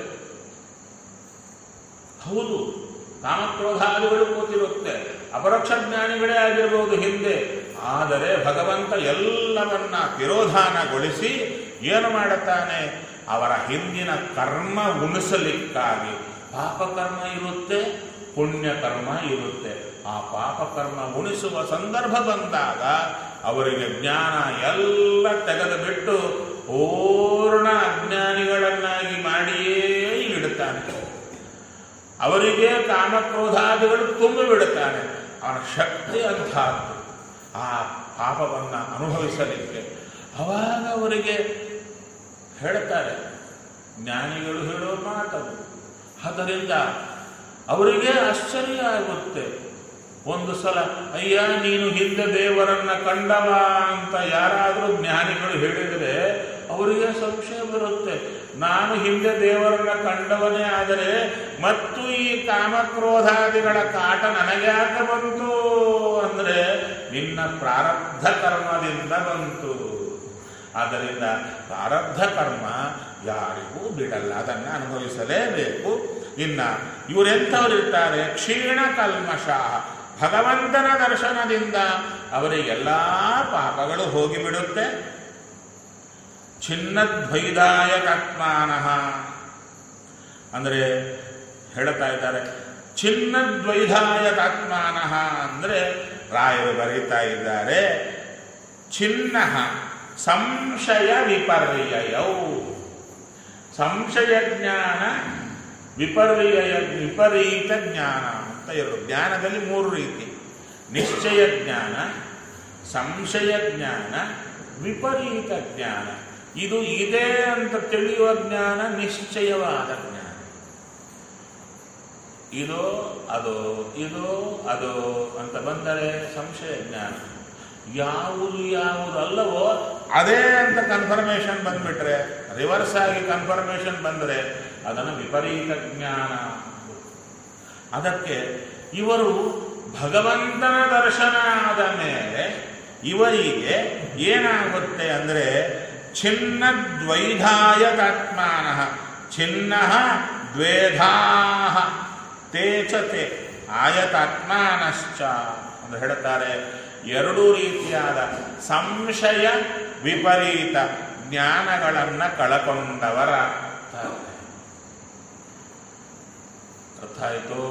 ಹೌದು ಕಾಮಕ್ರೋಧಾದಿಗಳು ಕೂತಿರುತ್ತೆ ಅಪರೋಕ್ಷ ಜ್ಞಾನಿಗಳೇ ಆಗಿರಬಹುದು ಹಿಂದೆ ಆದರೆ ಭಗವಂತ ಎಲ್ಲವನ್ನ ತಿರೋಧಾನಗೊಳಿಸಿ ಏನು ಮಾಡುತ್ತಾನೆ ಅವರ ಹಿಂದಿನ ಕರ್ಮ ಉಣಿಸಲಿಕ್ಕಾಗಿ ಪಾಪಕರ್ಮ ಇರುತ್ತೆ ಪುಣ್ಯಕರ್ಮ ಇರುತ್ತೆ ಆ ಪಾಪಕರ್ಮ ಉಣಿಸುವ ಸಂದರ್ಭ ಬಂದಾಗ ಅವರಿಗೆ ಜ್ಞಾನ ಎಲ್ಲ ತೆಗೆದು ಬಿಟ್ಟು ಪೂರ್ಣ ಅಜ್ಞಾನಿಗಳನ್ನಾಗಿ ಮಾಡಿಯೇ ಇಡುತ್ತಾನೆ ಅವರಿಗೆ ಕಾಮಕ್ರೋಧಾದಿಗಳು ತುಂಬಿ ಬಿಡುತ್ತಾನೆ ಅವನ ಶಕ್ತಿ ಅಂತಹದ್ದು ಆ ಪಾಪವನ್ನು ಅನುಭವಿಸಲಿಕ್ಕೆ ಅವಾಗ ಅವರಿಗೆ ಹೇಳ್ತಾರೆ ಜ್ಞಾನಿಗಳು ಹೇಳೋ ಮಾತದು ಆದ್ದರಿಂದ ಅವರಿಗೆ ಆಶ್ಚರ್ಯ ಆಗುತ್ತೆ ಒಂದು ಸಲ ಅಯ್ಯ ನೀನು ಹಿಂದೆ ದೇವರನ್ನ ಕಂಡವ ಅಂತ ಯಾರಾದರೂ ಜ್ಞಾನಿಗಳು ಹೇಳಿದರೆ ಅವರಿಗೆ ಸಂಶಯ ಬರುತ್ತೆ ನಾನು ಹಿಂದೆ ದೇವರನ್ನ ಕಂಡವನೇ ಆದರೆ ಮತ್ತು ಈ ಕಾಮಕ್ರೋಧಾದಿಗಳ ಕಾಟ ನನಗ್ಯಾಕೆ ಬಂತು ಅಂದ್ರೆ ನಿನ್ನ ಪ್ರಾರಬ್ಧ ಕರ್ಮದಿಂದ ಬಂತು ಆದ್ದರಿಂದ ಪ್ರಾರಬ್ಧ ಕರ್ಮ ಯಾರಿಗೂ ಬಿಡಲ್ಲ ಅದನ್ನು ಅನುಭವಿಸಲೇಬೇಕು ಇನ್ನ ಇವರೆಂಥವರಿರ್ತಾರೆ ಕ್ಷೀಣ ಕಲ್ಮಶ ಭಗವಂತನ ದರ್ಶನದಿಂದ ಅವರಿಗೆಲ್ಲ ಪಾಪಗಳು ಹೋಗಿಬಿಡುತ್ತೆ ಚಿನ್ನದ್ವೈದಾಯಕಾತ್ಮಾನಃ ಅಂದರೆ ಹೇಳ್ತಾ ಇದ್ದಾರೆ ಚಿನ್ನದ್ವೈಧಾಯಕಾತ್ಮಾನಃ ಅಂದರೆ ರಾಯರು ಬರೀತಾ ಇದ್ದಾರೆ ಚಿನ್ನ ಸಂಶಯ ವಿಪರ್ಯಯೌ ಸಂಶಯ ಜ್ಞಾನ ವಿಪರ್ಯಯ ವಿಪರೀತ ಜ್ಞಾನ ಅಂತ ಎರಡು ಜ್ಞಾನದಲ್ಲಿ ಮೂರು ರೀತಿ ನಿಶ್ಚಯ ಜ್ಞಾನ ಸಂಶಯ ಜ್ಞಾನ ವಿಪರೀತ ಜ್ಞಾನ ಇದು ಇದೆ ಅಂತ ತಿಳಿಯುವ ಜ್ಞಾನ ನಿಶ್ಚಯವಾದ ಜ್ಞಾನ ಇದು ಅದು ಇದು ಅದು ಅಂತ ಬಂದರೆ ಸಂಶಯ ಜ್ಞಾನ ಯಾವುದು ಯಾವುದು ಅಲ್ಲವೋ ಅದೇ ಅಂತ ಕನ್ಫರ್ಮೇಷನ್ ಬಂದ್ಬಿಟ್ರೆ ರಿವರ್ಸ್ ಆಗಿ ಕನ್ಫರ್ಮೇಷನ್ ಬಂದರೆ ಅದನ್ನು ವಿಪರೀತ ಜ್ಞಾನ ಅದಕ್ಕೆ ಇವರು ಭಗವಂತನ ದರ್ಶನ ಆದ ಮೇಲೆ ಇವರಿಗೆ ಏನಾಗುತ್ತೆ ಅಂದರೆ ಚಿನ್ನ ದ್ವೈಧಾಯತಾತ್ಮಾನ ಚಿನ್ನ ದ್ವೇಧಾ ತೇಚತೆ ಆಯತಾತ್ಮಾನಶ್ಚ ಅಂತ ಹೇಳುತ್ತಾರೆ ಎರಡೂ ರೀತಿಯಾದ ಸಂಶಯ ವಿಪರೀತ ಜ್ಞಾನಗಳನ್ನು ಕಳಕೊಂಡವರ ಅರ್ಥ ಆಯಿತು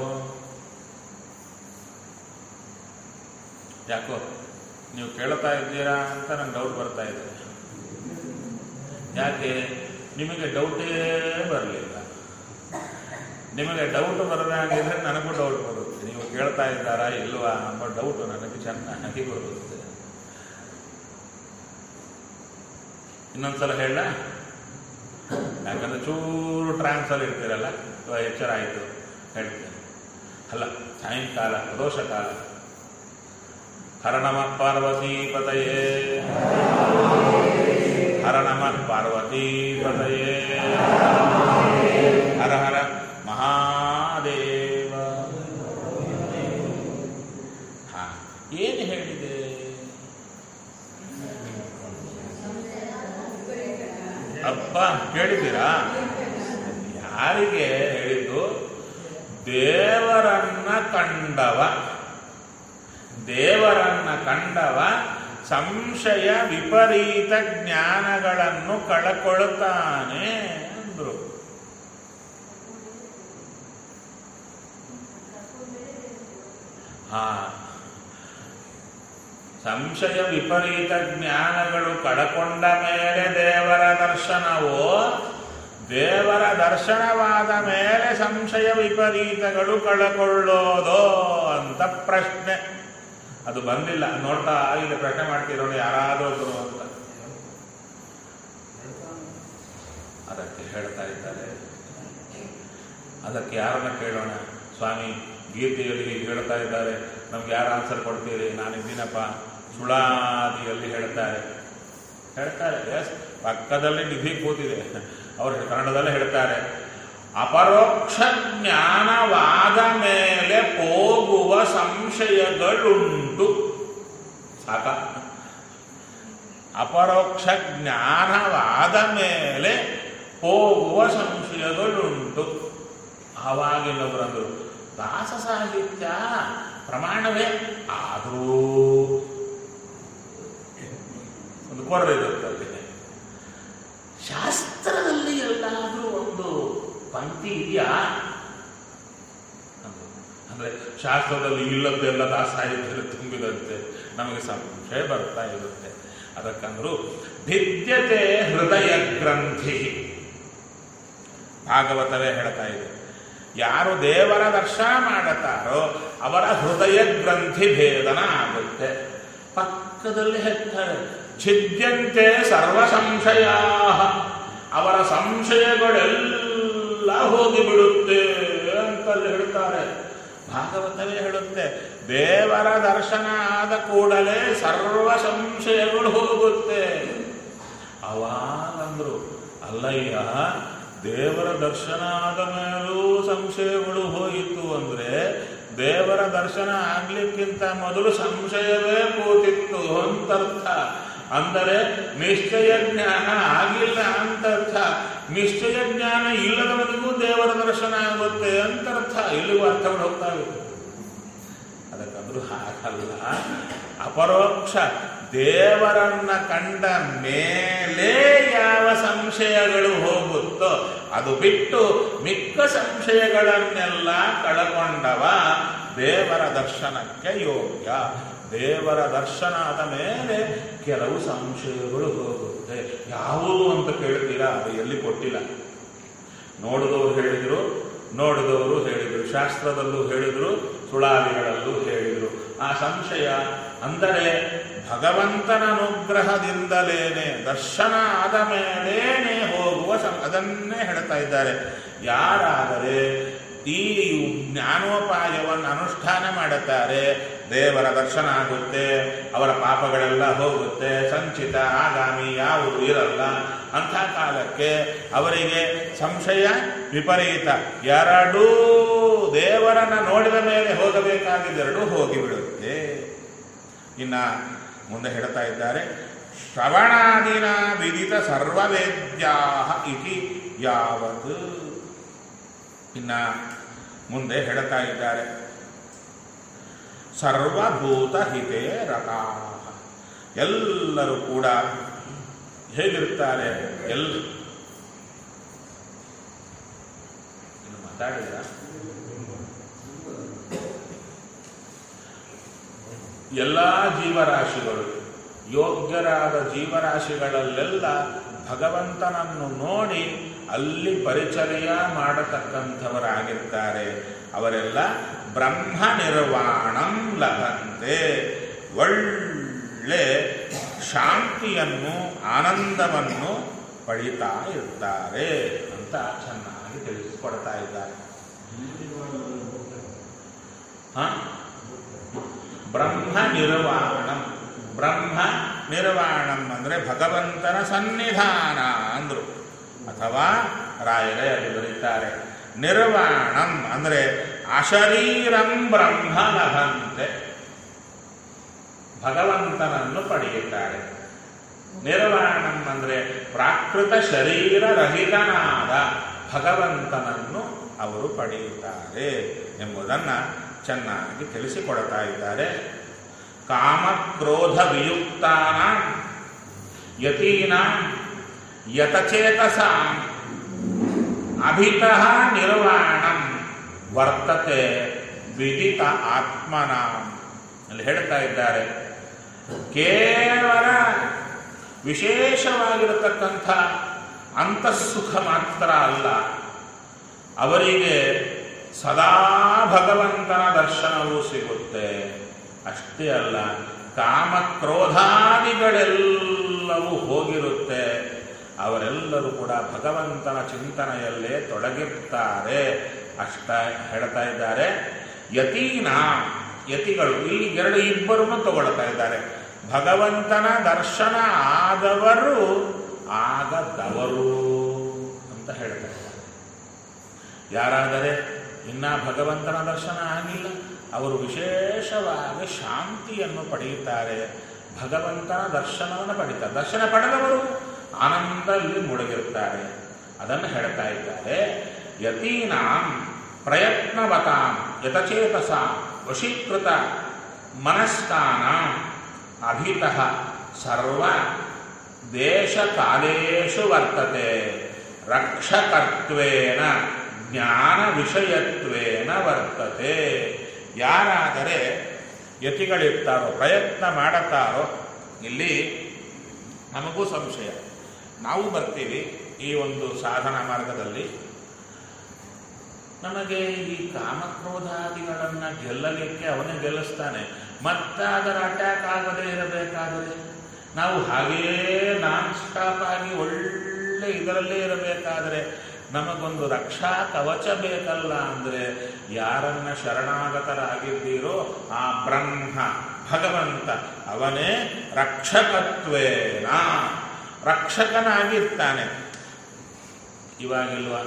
ಯಾಕೋ ನೀವು ಕೇಳ್ತಾ ಇದ್ದೀರಾ ಅಂತ ನಂಗೆ ಡೌಟ್ ಬರ್ತಾ ಇದೆ ಯಾಕೆ ನಿಮಗೆ ಡೌಟೇ ಬರಲಿಲ್ಲ ನಿಮಗೆ ಡೌಟ್ ಬರದಾಗಿದ್ರೆ ನನಗೂ ಡೌಟ್ ಬರುತ್ತೆ ನೀವು ಕೇಳ್ತಾ ಇದ್ದಾರಾ ಇಲ್ವಾ ಎಂಬ ಡೌಟ್ ನನಗೆ ಚೆನ್ನಾಗಿ ಬರುತ್ತೆ ಇನ್ನೊಂದ್ಸಲ ಹೇಳ ಯಾಕಂದ್ರೆ ಚೂರು ಟ್ರಾನ್ಸಲ್ಲಿ ಇರ್ತೀರಲ್ಲ ಅಥವಾ ಎಚ್ಚರ ಆಯಿತು ಹೇಳ್ತೇನೆ ಅಲ್ಲ ಸಾಯಂಕಾಲ ಪ್ರದೋಷ ಕಾಲ ಹರ ನಮಃ ಪಾರ್ವತೀಪತಯೇ ಹರ ನಮಃ ಪಾರ್ವತೀಪತಯೇ ಹರ ಹರ ಮಹಾದೇವ ಹಾ ಏನು ಹೇಳಿದೆ ಅಪ್ಪ ಕೇಳಿದ್ದೀರಾ ಯಾರಿಗೆ ಹೇಳಿದ್ದು ದೇವರನ್ನ ಕಂಡವ ದೇವರನ್ನ ಕಂಡವ ಸಂಶಯ ವಿಪರೀತ ಜ್ಞಾನಗಳನ್ನು ಕಳಕೊಳ್ತಾನೆ ಅಂದ್ರು ಹಾ ಸಂಶಯ ವಿಪರೀತ ಜ್ಞಾನಗಳು ಕಳಕೊಂಡ ಮೇಲೆ ದೇವರ ದರ್ಶನವೋ ದೇವರ ದರ್ಶನವಾದ ಮೇಲೆ ಸಂಶಯ ವಿಪರೀತಗಳು ಕಳಕೊಳ್ಳೋದೋ ಅಂತ ಪ್ರಶ್ನೆ ಅದು ಬಂದಿಲ್ಲ ನೋಡ್ತಾ ಇಲ್ಲಿ ಪ್ರಶ್ನೆ ಮಾಡ್ತಿರೋರು ಯಾರಾದರೂ ಒಬ್ರು ಅಂತ ಅದಕ್ಕೆ ಹೇಳ್ತಾ ಇದ್ದಾರೆ ಅದಕ್ಕೆ ಯಾರನ್ನ ಕೇಳೋಣ ಸ್ವಾಮಿ ಗೀತೆಯಲ್ಲಿ ಹೀಗೆ ಹೇಳ್ತಾ ಇದ್ದಾರೆ ನಮ್ಗೆ ಯಾರು ಆನ್ಸರ್ ಕೊಡ್ತೀರಿ ನಾನು ಇದ್ದೀನಪ್ಪ ಸುಳಾದಿಯಲ್ಲಿ ಹೇಳ್ತಾರೆ ಹೇಳ್ತಾರೆ ಎಸ್ ಪಕ್ಕದಲ್ಲಿ ನಿಧಿ ಕೂತಿದೆ ಅವರು ಕನ್ನಡದಲ್ಲೇ ಹೇಳ್ತಾರೆ ಅಪರೋಕ್ಷ ಜ್ಞಾನವಾದ ಮೇಲೆ ಹೋಗುವ ಸಂಶಯಗಳುಂಟು ಸಾಕ ಅಪರೋಕ್ಷ ಜ್ಞಾನವಾದ ಮೇಲೆ ಹೋಗುವ ಸಂಶಯಗಳುಂಟು ಆವಾಗಿನವರಂದರು ದಾಸ ಸಾಹಿತ್ಯ ಪ್ರಮಾಣವೇ ಆದರೂ ಒಂದು ಕೊರತೆ ಇರುತ್ತಲ್ಲಿ ಶಾಸ್ತ್ರದಲ್ಲಿ ಎಲ್ಲಾದರೂ ಒಂದು ಪಂಕ್ತಿ ಇದೆಯಾ ಅಂದ್ರು. ಅಂದ್ರೆ ಶಾಸ್ತ್ರದಲ್ಲಿ ಇಲ್ಲದ್ದೆಲ್ಲ ದಾಸ ಸಾಹಿತ್ಯ ತುಂಬಿದಂತೆ ನಮಗೆ ಸಂಶಯ ಬರ್ತಾ ಇರುತ್ತೆ ಅದಕ್ಕಂದ್ರು ಭಿದ್ಯತೆ ಹೃದಯ ಗ್ರಂಥಿ ಭಾಗವತವೇ ಹೇಳ್ತಾ ಇದೆ ಯಾರು ದೇವರ ದರ್ಶನ ಮಾಡುತ್ತಾರೋ ಅವರ ಹೃದಯ ಗ್ರಂಥಿ ಭೇದನ ಆಗುತ್ತೆ ಪಕ್ಕದಲ್ಲಿ ಹೇಳ್ತಾರೆ ಛಿದ್ಯಂತೆ ಸರ್ವ ಸಂಶಯ ಅವರ ಸಂಶಯಗಳೆಲ್ಲ ಹೋಗಿಬಿಡುತ್ತೆ ಅಂತಲ್ಲಿ ಹೇಳ್ತಾರೆ ಭಾಗವತವೇ ಹೇಳುತ್ತೆ ದೇವರ ದರ್ಶನ ಆದ ಕೂಡಲೇ ಸರ್ವ ಸಂಶಯಗಳು ಹೋಗುತ್ತೆ ಅವಾಗಂದ್ರು ಅಲ್ಲಯ್ಯ ದೇವರ ದರ್ಶನ ಆದ ಮೇಲೂ ಸಂಶಯಗಳು ಹೋಯಿತು ಅಂದ್ರೆ ದೇವರ ದರ್ಶನ ಆಗ್ಲಿಕ್ಕಿಂತ ಮೊದಲು ಸಂಶಯವೇ ಕೂತಿತ್ತು ಅಂತರ್ಥ ಅಂದರೆ ನಿಶ್ಚಯ ಜ್ಞಾನ ಆಗಿಲ್ಲ ಅಂತರ್ಥ ನಿಶ್ಚಯ ಜ್ಞಾನ ಇಲ್ಲದವನಿಗೂ ದೇವರ ದರ್ಶನ ಆಗುತ್ತೆ ಅಂತರ್ಥ ಇಲ್ಲಿಗೂ ಅರ್ಥಗಳು ಹೋಗ್ತಾವೆ ಅದಕ್ಕಂದ್ರೂ ಹಾಗಲ್ಲ ಅಪರೋಕ್ಷ ದೇವರನ್ನ ಕಂಡ ಮೇಲೆ ಯಾವ ಸಂಶಯಗಳು ಹೋಗುತ್ತೋ ಅದು ಬಿಟ್ಟು ಮಿಕ್ಕ ಸಂಶಯಗಳನ್ನೆಲ್ಲ ಕಳಕೊಂಡವ ದೇವರ ದರ್ಶನಕ್ಕೆ ಯೋಗ್ಯ ದೇವರ ದರ್ಶನ ಆದ ಮೇಲೆ ಕೆಲವು ಸಂಶಯಗಳು ಹೋಗುತ್ತೆ ಯಾವುದು ಅಂತ ಕೇಳ್ತೀರಾ ಅದು ಎಲ್ಲಿ ಕೊಟ್ಟಿಲ್ಲ ನೋಡಿದವರು ಹೇಳಿದ್ರು ನೋಡಿದವರು ಹೇಳಿದ್ರು ಶಾಸ್ತ್ರದಲ್ಲೂ ಹೇಳಿದ್ರು ಸುಳಾದಿಗಳಲ್ಲೂ ಹೇಳಿದ್ರು ಆ ಸಂಶಯ ಅಂದರೆ ಭಗವಂತನ ಅನುಗ್ರಹದಿಂದಲೇನೆ ದರ್ಶನ ಆದ ಮೇಲೇನೆ ಹೋಗುವ ಸಂ- ಅದನ್ನೇ ಹೇಳ್ತಾ ಇದ್ದಾರೆ ಯಾರಾದರೆ ಈ ಜ್ಞಾನೋಪಾಯವನ್ನು ಅನುಷ್ಠಾನ ಮಾಡುತ್ತಾರೆ ದೇವರ ದರ್ಶನ ಆಗುತ್ತೆ ಅವರ ಪಾಪಗಳೆಲ್ಲ ಹೋಗುತ್ತೆ ಸಂಚಿತ ಆಗಾಮಿ ಯಾವುದು ಇರಲ್ಲ ಅಂಥ ಕಾಲಕ್ಕೆ ಅವರಿಗೆ ಸಂಶಯ ವಿಪರೀತ ಎರಡೂ ದೇವರನ್ನ ನೋಡಿದ ಮೇಲೆ ಹೋಗಬೇಕಾಗಿದ್ದೆರಡೂ ಹೋಗಿಬಿಡುತ್ತೆ ಇನ್ನ ಮುಂದೆ ಹೇಳ್ತಾ ಇದ್ದಾರೆ ಶ್ರವಣಾದಿನ ವಿದಿತ ಸರ್ವವೇದ್ಯಾ ಇತಿ ಯಾವತ್ ಇನ್ನ ಮುಂದೆ ಹೇಳ್ತಾ ಇದ್ದಾರೆ ಸರ್ವಭೂತ ಹಿತೇ ರಥಾ ಎಲ್ಲರೂ ಕೂಡ ಹೇಗಿರ್ತಾರೆ ಎಲ್ ಇನ್ನು ಮಾತಾಡಿದ್ರ ಎಲ್ಲ ಜೀವರಾಶಿಗಳು ಯೋಗ್ಯರಾದ ಜೀವರಾಶಿಗಳಲ್ಲೆಲ್ಲ ಭಗವಂತನನ್ನು ನೋಡಿ ಅಲ್ಲಿ ಪರಿಚರ್ಯ ಮಾಡತಕ್ಕಂಥವರಾಗಿರ್ತಾರೆ ಅವರೆಲ್ಲ ಬ್ರಹ್ಮ ನಿರ್ವಾಣಂ ಲಭಂತೆ ಒಳ್ಳೆ ಶಾಂತಿಯನ್ನು ಆನಂದವನ್ನು ಪಡಿತಾ ಇರ್ತಾರೆ ಅಂತ ಚೆನ್ನಾಗಿ ತಿಳಿಸಿಕೊಡ್ತಾ ಇದ್ದಾರೆ ಹ? ಬ್ರಹ್ಮ ನಿರ್ವಾಣಂ ಬ್ರಹ್ಮ ನಿರ್ವಾಣಂ ಅಂದ್ರೆ ಭಗವಂತನ ಸನ್ನಿಧಾನ ಅಂದ್ರು ಅಥವಾ ರಾಯರೇ ಅಲ್ಲಿ ಬರೀತಾರೆ ನಿರ್ವಾಣಂ ಅಂದ್ರೆ ಅಶರೀರಂ ಬ್ರಹ್ಮ ಲಭಂತೆ ಭಗವಂತನನ್ನು ಪಡೆಯುತ್ತಾರೆ ನಿರ್ವಾಣಂ ಅಂದ್ರೆ ಪ್ರಾಕೃತ ಶರೀರ ರಹಿತನಾದ ಭಗವಂತನನ್ನು ಅವರು ಪಡೆಯುತ್ತಾರೆ ಎಂಬುದನ್ನು ಚೆನ್ನಾಗಿ ತಿಳಿಸಿಕೊಡ್ತಾ ಇದ್ದಾರೆ ಕಾಮಕ್ರೋಧ ವಿಯುಕ್ತಾನ ಯತೀನ ಯತಚೇತಸ ಅಭಿತಃ ನಿರ್ವಾಣಂ ವರ್ತತೆ ವಿದಿತ ಆತ್ಮನ ಅಲ್ಲಿ ಹೇಳ್ತಾ ಇದ್ದಾರೆ ಕೇವಲ ವಿಶೇಷವಾಗಿರತಕ್ಕಂಥ ಅಂತಃಸುಖ ಮಾತ್ರ ಅಲ್ಲ ಅವರಿಗೆ ಸದಾ ಭಗವಂತನ ದರ್ಶನವೂ ಸಿಗುತ್ತೆ ಅಷ್ಟೇ ಅಲ್ಲ ಕಾಮಕ್ರೋಧಾದಿಗಳೆಲ್ಲವೂ ಹೋಗಿರುತ್ತೆ ಅವರೆಲ್ಲರೂ ಕೂಡ ಭಗವಂತನ ಚಿಂತನೆಯಲ್ಲೇ ತೊಡಗಿರ್ತಾರೆ ಅಷ್ಟ ಹೇಳ್ತಾ ಇದ್ದಾರೆ ಯತೀನ ಯತಿಗಳು ಇಲ್ಲಿ ಎರಡು ಇಬ್ಬರನ್ನು ತಗೊಳ್ತಾ ಇದ್ದಾರೆ ಭಗವಂತನ ದರ್ಶನ ಆದವರು ಆಗದವರು ಅಂತ ಹೇಳ್ತಾ ಇದ್ದಾರೆ ಯಾರಾದರೆ ಇನ್ನ ಭಗವಂತನ ದರ್ಶನ ಆಗಿಲ್ಲ ಅವರು ವಿಶೇಷವಾಗಿ ಶಾಂತಿಯನ್ನು ಪಡೆಯುತ್ತಾರೆ ಭಗವಂತನ ದರ್ಶನವನ್ನು ಪಡೀತಾರೆ ದರ್ಶನ ಪಡೆದವರು ಆನಂದದಲ್ಲಿ ಮುಳುಗಿರುತ್ತಾರೆ ಅದನ್ನು ಹೇಳ್ತಾ ಇದ್ದಾರೆ ಯತೀನಾಂ ಪ್ರಯತ್ನವತಾಂ ಯತಚೇತಸ ವಶೀಕೃತ ಮನಸ್ಕಾನ ಅಭಿತಃ ಸರ್ವ ದೇಶಕಾಲೇಶು ವರ್ತತೆ ರಕ್ಷಕತ್ವೇನ ಜ್ಞಾನ ವಿಷಯತ್ವೇನ ವರ್ತತೆ ಯಾರಾದರೆ ಯತಿಗಳಿರ್ತಾರೋ ಪ್ರಯತ್ನ ಮಾಡುತ್ತಾರೋ ಇಲ್ಲಿ ನಮಗೂ ಸಂಶಯ ನಾವು ಬರ್ತೀವಿ ಈ ಒಂದು ಸಾಧನಾ ಮಾರ್ಗದಲ್ಲಿ ನಮಗೆ ಈ ಕಾಮಕ್ರೋಧಾದಿಗಳನ್ನ ಗೆಲ್ಲಲಿಕ್ಕೆ ಅವನೇ ಗೆಲ್ಲಿಸ್ತಾನೆ ಮತ್ತೆ ಅದರ ಅಟ್ಯಾಕ್ ಆಗದೇ ಇರಬೇಕಾದರೆ ನಾವು ಹಾಗೇ ನಾನ್ ಸ್ಟಾಪ್ ಆಗಿ ಒಳ್ಳೆ ಇದರಲ್ಲೇ ಇರಬೇಕಾದರೆ ನಮಗೊಂದು ರಕ್ಷಾ ಕವಚ ಬೇಕಲ್ಲ ಅಂದ್ರೆ ಯಾರನ್ನ ಶರಣಾಗತರಾಗಿದ್ದೀರೋ ಆ ಬ್ರಹ್ಮ ಭಗವಂತ ಅವನೇ ರಕ್ಷಕತ್ವೇನ ರಕ್ಷಕನಾಗಿರ್ತಾನೆ ಇವಾಗಿಲ್ವಾ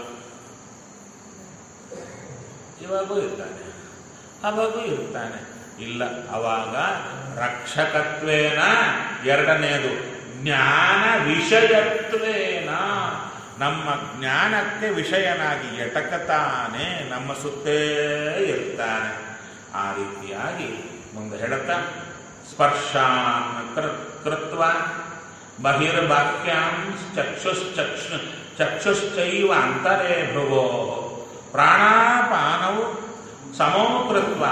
ಇವಾಗೂ ಇರ್ತಾನೆ ಅವಾಗೂ ಇರ್ತಾನೆ ಇಲ್ಲ ಅವಾಗ ರಕ್ಷಕತ್ವೇನ ಎರಡನೆಯದು ಜ್ಞಾನ ವಿಷಯತ್ವೇನ ನಮ್ಮ ಜ್ಞಾನಕ್ಕೆ ವಿಷಯನಾಗಿ ಎಟಕತಾನೆ ನಮ್ಮ ಸುತ್ತೇ ಇರ್ತಾನೆ ಆ ರೀತಿಯಾಗಿ ಮುಂದೆ ಹೇಳುತ್ತಾ ಸ್ಪರ್ಶಾನ್ ಕೃ- ಕೃತ್ವ ಬಹಿರ್ವಾಕ್ಯಾಂ ಚಕ್ಷುಶ್ಚಕ್ಷು ಚಕ್ಷುಶ್ಚೈವ ಅಂತರೇ ಭೃವೋ ಪ್ರಾಣಾಪಾನವು ಸಮೋ ಕೃತ್ವ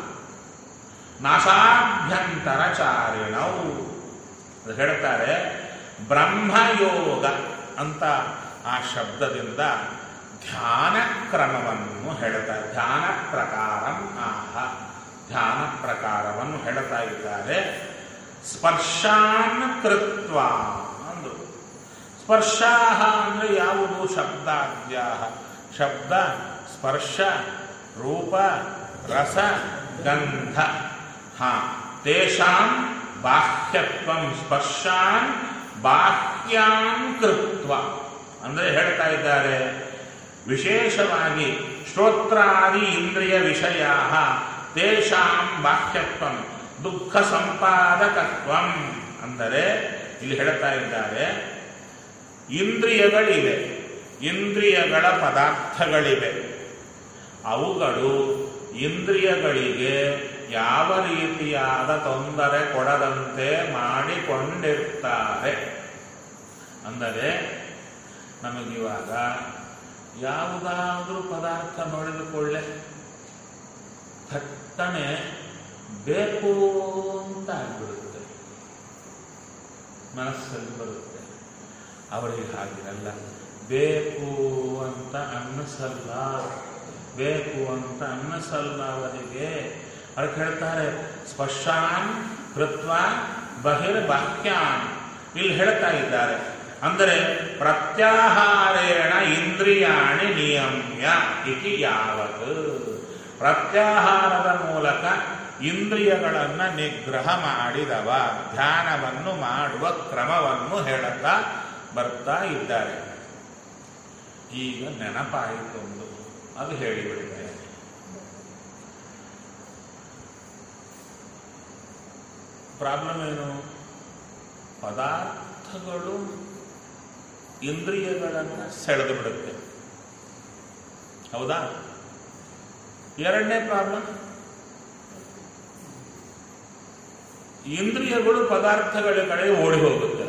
ನಾಸಾಭ್ಯಂತರಚಾರಿಣವು ಅದು ಹೇಳ್ತಾರೆ ಬ್ರಹ್ಮಯೋಗ ಅಂತ ಆ ಶಬ್ದದಿಂದ ಧ್ಯಾನ ಕ್ರಮವನ್ನು ಹೇಳ್ತಾರೆ ಧ್ಯಾನ ಪ್ರಕಾರಂ ಆಹ ಧ್ಯಾನ ಪ್ರಕಾರವನ್ನು ಹೇಳ್ತಾ ಇದ್ದಾರೆ ಸ್ಪರ್ಶಾನ್ ಕೃತ್ವ ಅಂದ್ರು ಸ್ಪರ್ಶಾಹ ಅಂದ್ರೆ ಯಾವುದು ಶಬ್ದಾದ್ಯಾಹ ಶಬ್ದ ಸ್ಪರ್ಶ ರೂಪ ರಸ ಗಂಧ ಹಾ ತೇಷಾಂ ಬಾಹ್ಯತ್ವಂ ಸ್ಪರ್ಶಾನ್ ಬಾಹ್ಯಾನ್ ಕೃತ್ವ ಅಂದ್ರೆ ಹೇಳ್ತಾ ಇದ್ದಾರೆ ವಿಶೇಷವಾಗಿ ಶ್ರೋತ್ರಾದಿ ಇಂದ್ರಿಯ ವಿಷಯ ತೇಷಾಂ ಬಾಹ್ಯತ್ವಂ ದುಃಖ ಸಂಪಾದಕತ್ವಂ ಅಂದರೆ ಇಲ್ಲಿ ಹೇಳ್ತಾ ಇದ್ದಾರೆ ಇಂದ್ರಿಯಗಳಿವೆ ಇಂದ್ರಿಯಗಳ ಪದಾರ್ಥಗಳಿವೆ ಅವುಗಳು ಇಂದ್ರಿಯಗಳಿಗೆ ಯಾವ ರೀತಿಯಾದ ತೊಂದರೆ ಕೊಡದಂತೆ ಮಾಡಿಕೊಂಡಿರ್ತಾರೆ ಅಂದರೆ ನಮಗಿವಾಗ ಯಾವುದಾದ್ರೂ ಪದಾರ್ಥ ನೋಡಿದ ಕೂಡಲೇ ಥಟ್ಟನೆ ಬೇಕು ಅಂತ ಆಗ್ಬಿಡುತ್ತೆ ಮನಸ್ಸಲ್ಲಿ ಬರುತ್ತೆ ಅವರಿಗೆ ಹಾಗಿರಲ್ಲ ಬೇಕು ಅಂತ ಅನ್ನಿಸಲ್ಲ ಬೇಕು ಅಂತ ಅನ್ನಿಸಲ್ಲ ಅವರಿಗೆ ಅದಕ್ಕೆ ಹೇಳ್ತಾರೆ ಸ್ಪರ್ಶಾನ್ ಕೃತ್ವ ಬಹಿರ್ಬಾಹ್ಯಾನ್ ಇಲ್ಲಿ ಹೇಳ್ತಾ ಇದ್ದಾರೆ ಅಂದರೆ ಪ್ರತ್ಯಾಹಾರೇಣ ಇಂದ್ರಿಯಾಣಿ ನಿಯಮ್ಯ ಇತಿ ಯಾವತ್ ಪ್ರತ್ಯಾಹಾರದ ಮೂಲಕ ಇಂದ್ರಿಯಗಳನ್ನು ನಿಗ್ರಹ ಮಾಡಿದವ ಧ್ಯಾನವನ್ನು ಮಾಡುವ ಕ್ರಮವನ್ನು ಹೇಳುತ್ತಾ ಬರ್ತಾ ಇದ್ದಾರೆ ಈಗ ನೆನಪಾಯಿತು ಒಂದು ಅದು ಹೇಳಿಬಿಡ್ತೇನೆ ಪ್ರಾಬ್ಲಮ್ ಏನು ಪದಾರ್ಥಗಳು ಇಂದ್ರಿಯಗಳನ್ನು ಸೆಳೆದು ಬಿಡುತ್ತೆ ಹೌದಾ ಎರಡನೇ ಪ್ರಾಬ್ಲಮ್ ಇಂದ್ರಿಯಗಳು ಪದಾರ್ಥಗಳ ಕಡೆ ಓಡಿ ಹೋಗುತ್ತೆ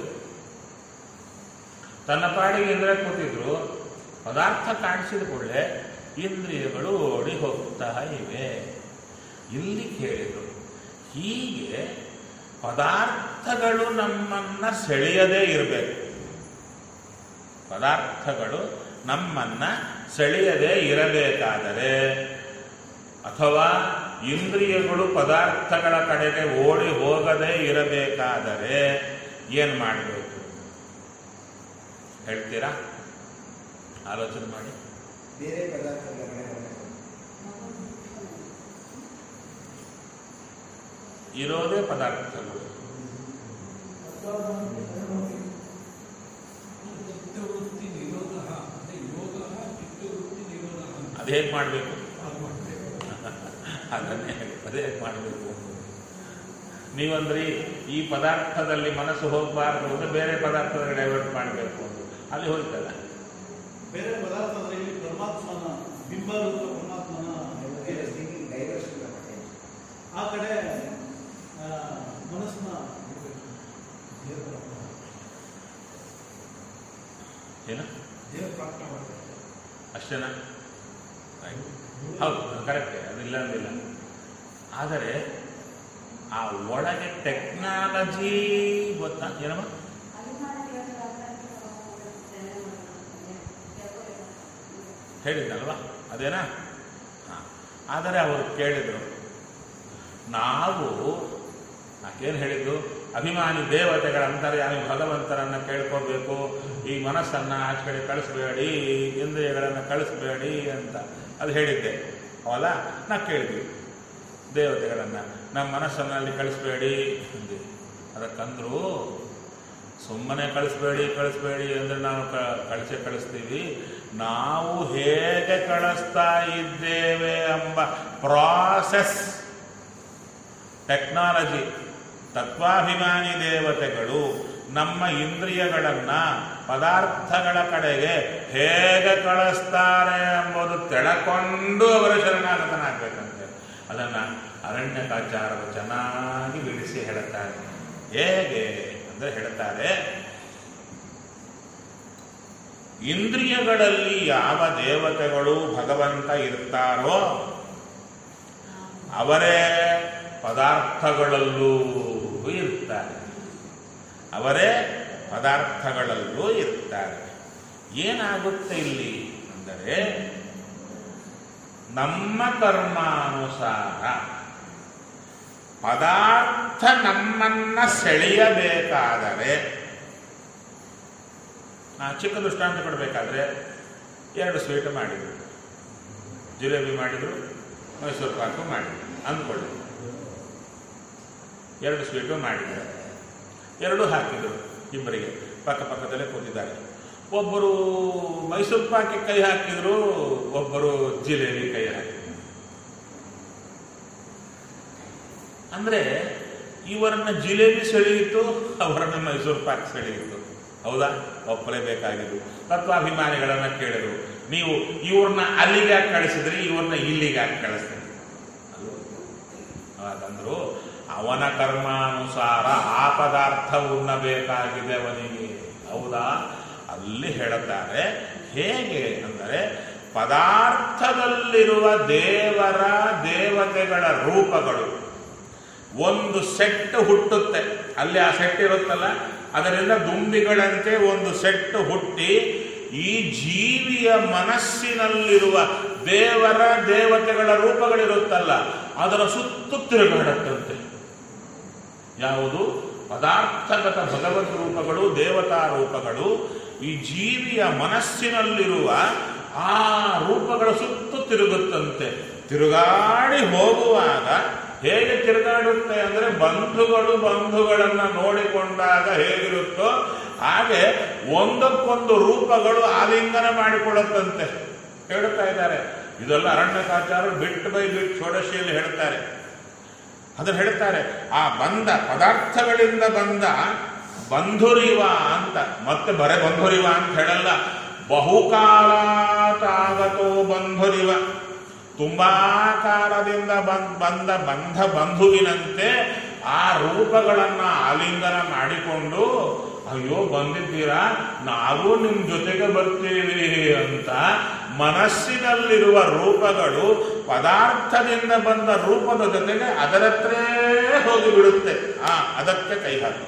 ತನ್ನ ಪಾಡಿಗೆ ಇಂದ್ರಿಯ ಕೂತಿದ್ರು ಪದಾರ್ಥ ಕಾಣಿಸಿದ ಕೂಡಲೇ ಇಂದ್ರಿಯಗಳು ಓಡಿ ಹೋಗ್ತಾ ಇವೆ ಇಲ್ಲಿ ಕೇಳಿದ್ರು ಹೀಗೆ ಪದಾರ್ಥಗಳು ನಮ್ಮನ್ನ ಸೆಳೆಯದೇ ಇರಬೇಕು ಪದಾರ್ಥಗಳು ನಮ್ಮನ್ನ ಸೆಳೆಯದೇ ಇರಬೇಕಾದರೆ ಅಥವಾ ಇಂದ್ರಿಯಗಳು ಪದಾರ್ಥಗಳ ಕಡೆಗೆ ಓಡಿ ಹೋಗದೇ ಇರಬೇಕಾದರೆ ಏನು ಮಾಡಬೇಕು ಹೇಳ್ತೀರಾ ಆಲೋಚನೆ ಮಾಡಿ ಬೇರೆ ಪದಾರ್ಥಗಳ ಕಡೆ ಹೋಗಬೇಕು. ಇರೋದೇ ಪದಾರ್ಥಗಳು ಚಿತ್ತವೃತ್ತಿ ನಿರೋಧ ಅಂದ್ರೆ ಯೋಗ ಚಿತ್ತವೃತ್ತಿ ನಿರೋಧ ಅದು ಹೇಗೆ ಮಾಡಬೇಕು ಅದನ್ನೇ ಅದೇ ಹೇಗೆ ಮಾಡಬೇಕು ನೀವಂದ್ರಿ ಈ ಪದಾರ್ಥದಲ್ಲಿ ಮನಸ್ಸು ಹೋಗಬಾರ್ದು ಅಂದ್ರೆ ಬೇರೆ ಪದಾರ್ಥದಲ್ಲಿ ಡೈವರ್ಟ್ ಮಾಡಬೇಕು ಅಂತ ಅಲ್ಲಿ ಹೋಯ್ತಲ್ಲ ಬೇರೆ ಪದಾರ್ಥ ಅಂದ್ರೆ ಇಲ್ಲಿ ಪರಮಾತ್ಮನ ಬಿಂಬ ರೂಪ ಪರಮಾತ್ಮನ He was thinking diversion of attention. ಆ ಕಡೆ ಆ, ಮನಸ್ಸನ್ನ ಏನು ದೇವ ಪ್ರಾಪ್ತ ಮಾಡ್ತಾರೆ ಅಷ್ಟೇನಾ Right. ಹೌದು ಕರೆಕ್ಟ್ ಅದಿಲ್ಲ ಅಂದಿಲ್ಲ ಆದರೆ ಆ ಒಳಗೆ ಟೆಕ್ನಾಲಜಿ ಗೊತ್ತಾ ಏನಮ್ಮ ಹೇಳಿದ್ನಲ್ವಾ ಅದೇನಾ ಹಾ. ಆದರೆ ಅವರು ಕೇಳಿದರು ನಾವು ನಾಕೇನು ಹೇಳಿದ್ದು ಅಭಿಮಾನಿ ದೇವತೆಗಳ ಅಂತರ್ಯಾಮಿ ಭಗವಂತರನ್ನ ಕೇಳ್ಕೋಬೇಕು ಈ ಮನಸ್ಸನ್ನ ಆಚೆ ಕಡೆ ಕಳಿಸ್ಬೇಡಿ ಇಂದ್ರಿಯಗಳನ್ನು ಕಳಿಸ್ಬೇಡಿ ಅಂತ ಅದು ಹೇಳಿದ್ದೆ ಅವಲ್ಲ ನಾ ಕೇಳಿದ್ವಿ ದೇವತೆಗಳನ್ನ ನಮ್ಮ ಮನಸ್ಸನ್ನಲ್ಲಿ ಕಳಿಸ್ಬೇಡಿ ಅಂದ್ವಿ ಅದಕ್ಕಂದ್ರು ಸುಮ್ಮನೆ ಕಳಿಸ್ಬೇಡಿ ಕಳಿಸ್ಬೇಡಿ ಅಂದ್ರೆ ನಾವು ಕ ಕಳಿಸೇ ಕಳಿಸ್ತೀವಿ ನಾವು ಹೇಗೆ ಕಳಿಸ್ತಾ ಇದ್ದೇವೆ ಎಂಬ ಪ್ರಾಸೆಸ್ ಟೆಕ್ನಾಲಜಿ ತತ್ವಾಭಿಮಾನಿ ದೇವತೆಗಳು ನಮ್ಮ ಇಂದ್ರಿಯಗಳನ್ನ ಪದಾರ್ಥಗಳ ಕಡೆಗೆ ಹೇಗೆ ಕಳಿಸ್ತಾರೆ ಎಂಬುದು ತೆಳಕೊಂಡು ಅವರ ಶರಣಾಗತನಾಗಬೇಕಂತೆ ಅದನ್ನ ಅರಣ್ಯಕಾಚಾರರು ಚೆನ್ನಾಗಿ ಬಿಡಿಸಿ ಹೇಳುತ್ತಾರೆ ಹೇಗೆ ಅಂದ್ರೆ ಹೇಳ್ತಾರೆ ಇಂದ್ರಿಯಗಳಲ್ಲಿ ಯಾವ ದೇವತೆಗಳು ಭಗವಂತ ಇರ್ತಾರೋ ಅವರೇ ಪದಾರ್ಥಗಳಲ್ಲೂ ಇರ್ತಾರೆ ಅವರೇ ಪದಾರ್ಥಗಳಲ್ಲೂ ಇರ್ತಾರೆ ಏನಾಗುತ್ತೆ ಇಲ್ಲಿ ಅಂದರೆ ನಮ್ಮ ಕರ್ಮಾನುಸಾರ ಪದಾರ್ಥ ನಮ್ಮನ್ನ ಸೆಳೆಯಬೇಕಾದರೆ ಆ ಚಿಕ್ಕ ದೃಷ್ಟಾಂತ ಕೊಡಬೇಕಾದ್ರೆ ಎರಡು ಸ್ವೀಟ್ ಮಾಡಿದ್ರು ಜಿಲೇಬಿ ಮಾಡಿದ್ರು ಮೈಸೂರು ಪಾಕು ಮಾಡಿದ್ರು ಅಂದ್ಕೊಳ್ಳಿ ಎರಡು ಸ್ವೀಟು ಮಾಡಿದ್ದಾರೆ ಎರಡೂ ಹಾಕಿದರು ಇಬ್ಬರಿಗೆ ಪಕ್ಕ ಪಕ್ಕದಲ್ಲೇ ಕೂತಿದ್ದಾರೆ ಒಬ್ಬರು ಮೈಸೂರು ಪಾಕಿಗೆ ಕೈ ಹಾಕಿದ್ರು ಒಬ್ಬರು ಜಿಲೇಬಿ ಕೈ ಹಾಕಿದ್ರು ಅಂದ್ರೆ ಇವರನ್ನ ಜಿಲೇಬಿ ಸೆಳೆಯಿತು ಅವರನ್ನ ಮೈಸೂರು ಪಾಕ್ ಸೆಳೆಯಿತು ಹೌದಾ ಒಪ್ಪಲೇಬೇಕಾಗಿದ್ದು ತತ್ವಾಭಿಮಾನಿಗಳನ್ನ ಕೇಳಿದ್ರು ನೀವು ಇವ್ರನ್ನ ಅಲ್ಲಿಗೆ ಯಾಕೆ ಕಳಿಸಿದ್ರಿ ಇವ್ರನ್ನ ಇಲ್ಲಿಗೆ ಯಾಕೆ ಕಳಿಸ್ತೀರಿ ಅಲ್ವಾ? ಹಾಗಂದ್ರು ಅವನ ಕರ್ಮಾನುಸಾರ ಆ ಪದಾರ್ಥ ಉಣ್ಣಬೇಕಾಗಿದೆ ಅವನಿಗೆ ಹೌದಾ ಅಲ್ಲಿ ಹೇಳುತ್ತಾರೆ ಹೇಗೆ ಅಂದರೆ ಪದಾರ್ಥದಲ್ಲಿರುವ ದೇವರ ದೇವತೆಗಳ ರೂಪಗಳು ಒಂದು ಸೆಟ್ ಹುಟ್ಟುತ್ತೆ ಅಲ್ಲಿ ಆ ಸೆಟ್ ಇರುತ್ತಲ್ಲ ಅದರಿಂದ ದುಂಬಿಗಳಂತೆ ಒಂದು ಸೆಟ್ ಹುಟ್ಟಿ ಈ ಜೀವಿಯ ಮನಸ್ಸಿನಲ್ಲಿರುವ ದೇವರ ದೇವತೆಗಳ ರೂಪಗಳಿರುತ್ತಲ್ಲ ಅದರ ಸುತ್ತು ತಿರುಗಾಡುತ್ತಂತೆ ಯಾವುದು ಪದಾರ್ಥಗತ ಭಗವದ್ ರೂಪಗಳು ದೇವತಾ ರೂಪಗಳು ಈ ಜೀವಿಯ ಮನಸ್ಸಿನಲ್ಲಿರುವ ಆ ರೂಪಗಳ ಸುತ್ತು ತಿರುಗುತ್ತಂತೆ ತಿರುಗಾಡಿ ಹೋಗುವಾಗ ಹೇಗೆ ತಿರುಗಾಡುತ್ತೆ ಅಂದ್ರೆ ಬಂಧುಗಳು ಬಂಧುಗಳನ್ನ ನೋಡಿಕೊಂಡಾಗ ಹೇಗಿರುತ್ತೋ ಹಾಗೆ ಒಂದಕ್ಕೊಂದು ರೂಪಗಳು ಆಲಿಂಗನ ಮಾಡಿಕೊಳ್ಳುತ್ತಂತೆ ಹೇಳುತ್ತಾ ಇದ್ದಾರೆ ಇದೆಲ್ಲ ಅರಣ್ಯಕಾಚಾರ್ಯರು ಬಿಟ್ಟು ಬೈ ಬಿಟ್ಟು ಷೋಡಶಿಯಲ್ಲಿ ಹೇಳ್ತಾರೆ ಅದನ್ನು ಹೇಳ್ತಾರೆ ಆ ಬಂದ ಪದಾರ್ಥಗಳಿಂದ ಬಂದ ಬಂಧುರಿವ ಅಂತ ಮತ್ತೆ ಬರೆ ಬಂಧುರಿವ ಅಂತ ಹೇಳಲ್ಲ ಬಹುಕಾಲಾತಾಗತೋ ಬಂಧುರಿವ ತುಂಬಾ ಕಾಲದಿಂದ ಬಂದ್- ಬಂದ ಬಂಧ ಬಂಧುವಿನಂತೆ ಆ ರೂಪಗಳನ್ನ ಆಲಿಂಗನ ಮಾಡಿಕೊಂಡು ಅಯ್ಯೋ ಬಂದಿದ್ದೀರಾ ನಾವು ನಿಮ್ ಜೊತೆಗೆ ಬರ್ತೀವಿ ಅಂತ ಮನಸ್ಸಿನಲ್ಲಿರುವ ರೂಪಗಳು ಪದಾರ್ಥದಿಂದ ಬಂದ ರೂಪದ ಜೊತೆಗೆ ಅದರತ್ರೇ ಹೋಗಿ ಬಿಡುತ್ತೆ ಆ ಅದಕ್ಕೆ ಕೈ ಹಾಕಿ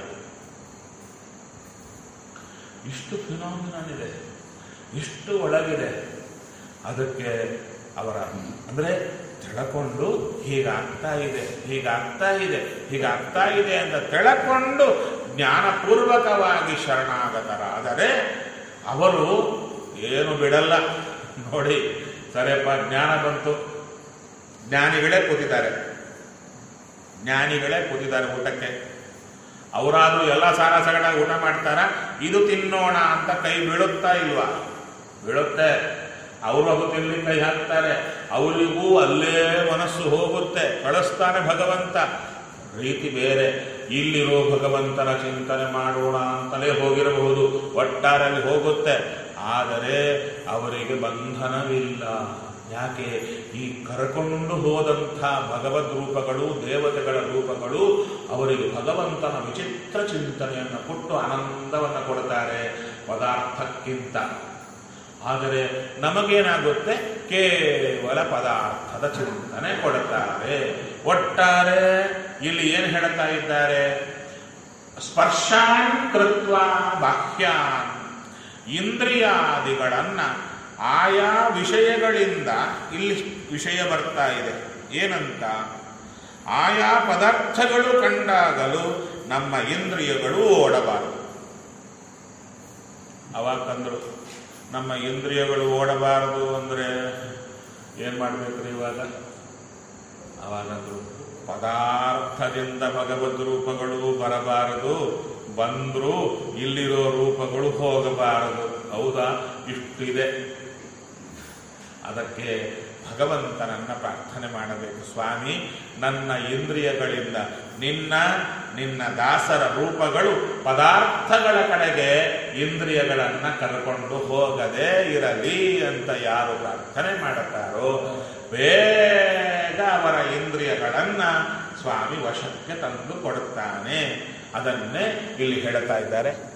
ಇಷ್ಟು ಫಿನಾಮಿನನ್ ಇದೆ ಇಷ್ಟು ಒಳಗಿದೆ ಅದಕ್ಕೆ ಅವರ ಅಂದ್ರೆ ತಿಳ್ಕೊಂಡು ಹೀಗಾಗ್ತಾ ಇದೆ ಹೀಗಾಗ್ತಾ ಇದೆ ಹೀಗಾಗ್ತಾ ಇದೆ ಅಂತ ತಿಳ್ಕೊಂಡು ಜ್ಞಾನಪೂರ್ವಕವಾಗಿ ಶರಣಾಗತರಾದರೆ ಅವರು ಏನು ಬಿಡಲ್ಲ ನೋಡಿ ಸರಿಯಪ್ಪ ಜ್ಞಾನ ಬಂತು ಜ್ಞಾನಿಗಳೇ ಕೂತಿದ್ದಾರೆ ಜ್ಞಾನಿಗಳೇ ಕೂತಿದ್ದಾರೆ ಊಟಕ್ಕೆ ಅವರಾದ್ರೂ ಎಲ್ಲ ಸಾರ ಸಗಟ ಊಟ ಮಾಡ್ತಾರ ಇದು ತಿನ್ನೋಣ ಅಂತ ಕೈ ಬೀಳುತ್ತಾ ಇಲ್ವಾ ಬೀಳುತ್ತೆ ಅವರು ಅದು ತಿನ್ಲಿ ಕೈ ಹಾಕ್ತಾರೆ ಅವರಿಗೂ ಅಲ್ಲೇ ಮನಸ್ಸು ಹೋಗುತ್ತೆ ಕಳಿಸ್ತಾನೆ ಭಗವಂತ ರೀತಿ ಬೇರೆ ಇಲ್ಲಿರೋ ಭಗವಂತನ ಚಿಂತನೆ ಮಾಡೋಣ ಅಂತಲೇ ಹೋಗಿರಬಹುದು ಒಟ್ಟಾರಲ್ಲಿ ಹೋಗುತ್ತೆ ಆದರೆ ಅವರಿಗೆ ಬಂಧನವಿಲ್ಲ ಯಾಕೆ ಈ ಕರ್ಕೊಂಡು ಹೋದಂಥ ಭಗವದ್ ರೂಪಗಳು ದೇವತೆಗಳ ರೂಪಗಳು ಅವರಿಗೆ ಭಗವಂತನ ವಿಚಿತ್ರ ಚಿಂತನೆಯನ್ನು ಕೊಟ್ಟು ಆನಂದವನ್ನು ಕೊಡ್ತಾರೆ ಪದಾರ್ಥಕ್ಕಿಂತ ಆದರೆ ನಮಗೇನಾಗುತ್ತೆ ಕೇವಲ ಪದಾರ್ಥದ ಚಿಂತನೆ ಕೊಡುತ್ತಾರೆ ಒಟ್ಟಾರೆ ಇಲ್ಲಿ ಏನು ಹೇಳ್ತಾ ಇದ್ದಾರೆ ಸ್ಪರ್ಶಾನ್ ಕೃತ್ವ ಬಾಹ್ಯಾನ್ ಇಂದ್ರಿಯಾದಿಗಳನ್ನ ಆಯಾ ವಿಷಯಗಳಿಂದ ಇಲ್ಲಿ ವಿಷಯ ಬರ್ತಾ ಇದೆ ಏನಂತ ಆಯಾ ಪದಾರ್ಥಗಳು ಕಂಡಾಗಲೂ ನಮ್ಮ ಇಂದ್ರಿಯಗಳು ಓಡಬಾರದು ಅವಾಗ ಕಂದ್ರು ನಮ್ಮ ಇಂದ್ರಿಯಗಳು ಓಡಬಾರದು ಅಂದ್ರೆ ಏನ್ ಮಾಡ್ಬೇಕ್ರಿ ಇವಾಗ ಅವಾಗಂದ್ರು ಪದಾರ್ಥದಿಂದ ಭಗವದ್ ರೂಪಗಳು ಬರಬಾರದು ಬಂದ್ರು ಇಲ್ಲಿರೋ ರೂಪಗಳು ಹೋಗಬಾರದು ಹೌದಾ ಇಷ್ಟಿದೆ ಅದಕ್ಕೆ ಭಗವಂತನನ್ನ ಪ್ರಾರ್ಥನೆ ಮಾಡಬೇಕು ಸ್ವಾಮಿ ನನ್ನ ಇಂದ್ರಿಯಗಳಿಂದ ನಿನ್ನ ನಿನ್ನ ದಾಸರ ರೂಪಗಳು ಪದಾರ್ಥಗಳ ಕಡೆಗೆ ಇಂದ್ರಿಯಗಳನ್ನ ಕರ್ಕೊಂಡು ಹೋಗದೆ ಇರಲಿ ಅಂತ ಯಾರು ಪ್ರಾರ್ಥನೆ ಮಾಡುತ್ತಾರೋ ಬೇಗ ಅವರ ಇಂದ್ರಿಯಗಳನ್ನ ಸ್ವಾಮಿ ವಶಕ್ಕೆ ತಂದು ಕೊಡುತ್ತಾನೆ ಅದನ್ನೇ ಇಲ್ಲಿ ಹೇಳ್ತಾ ಇದ್ದಾರೆ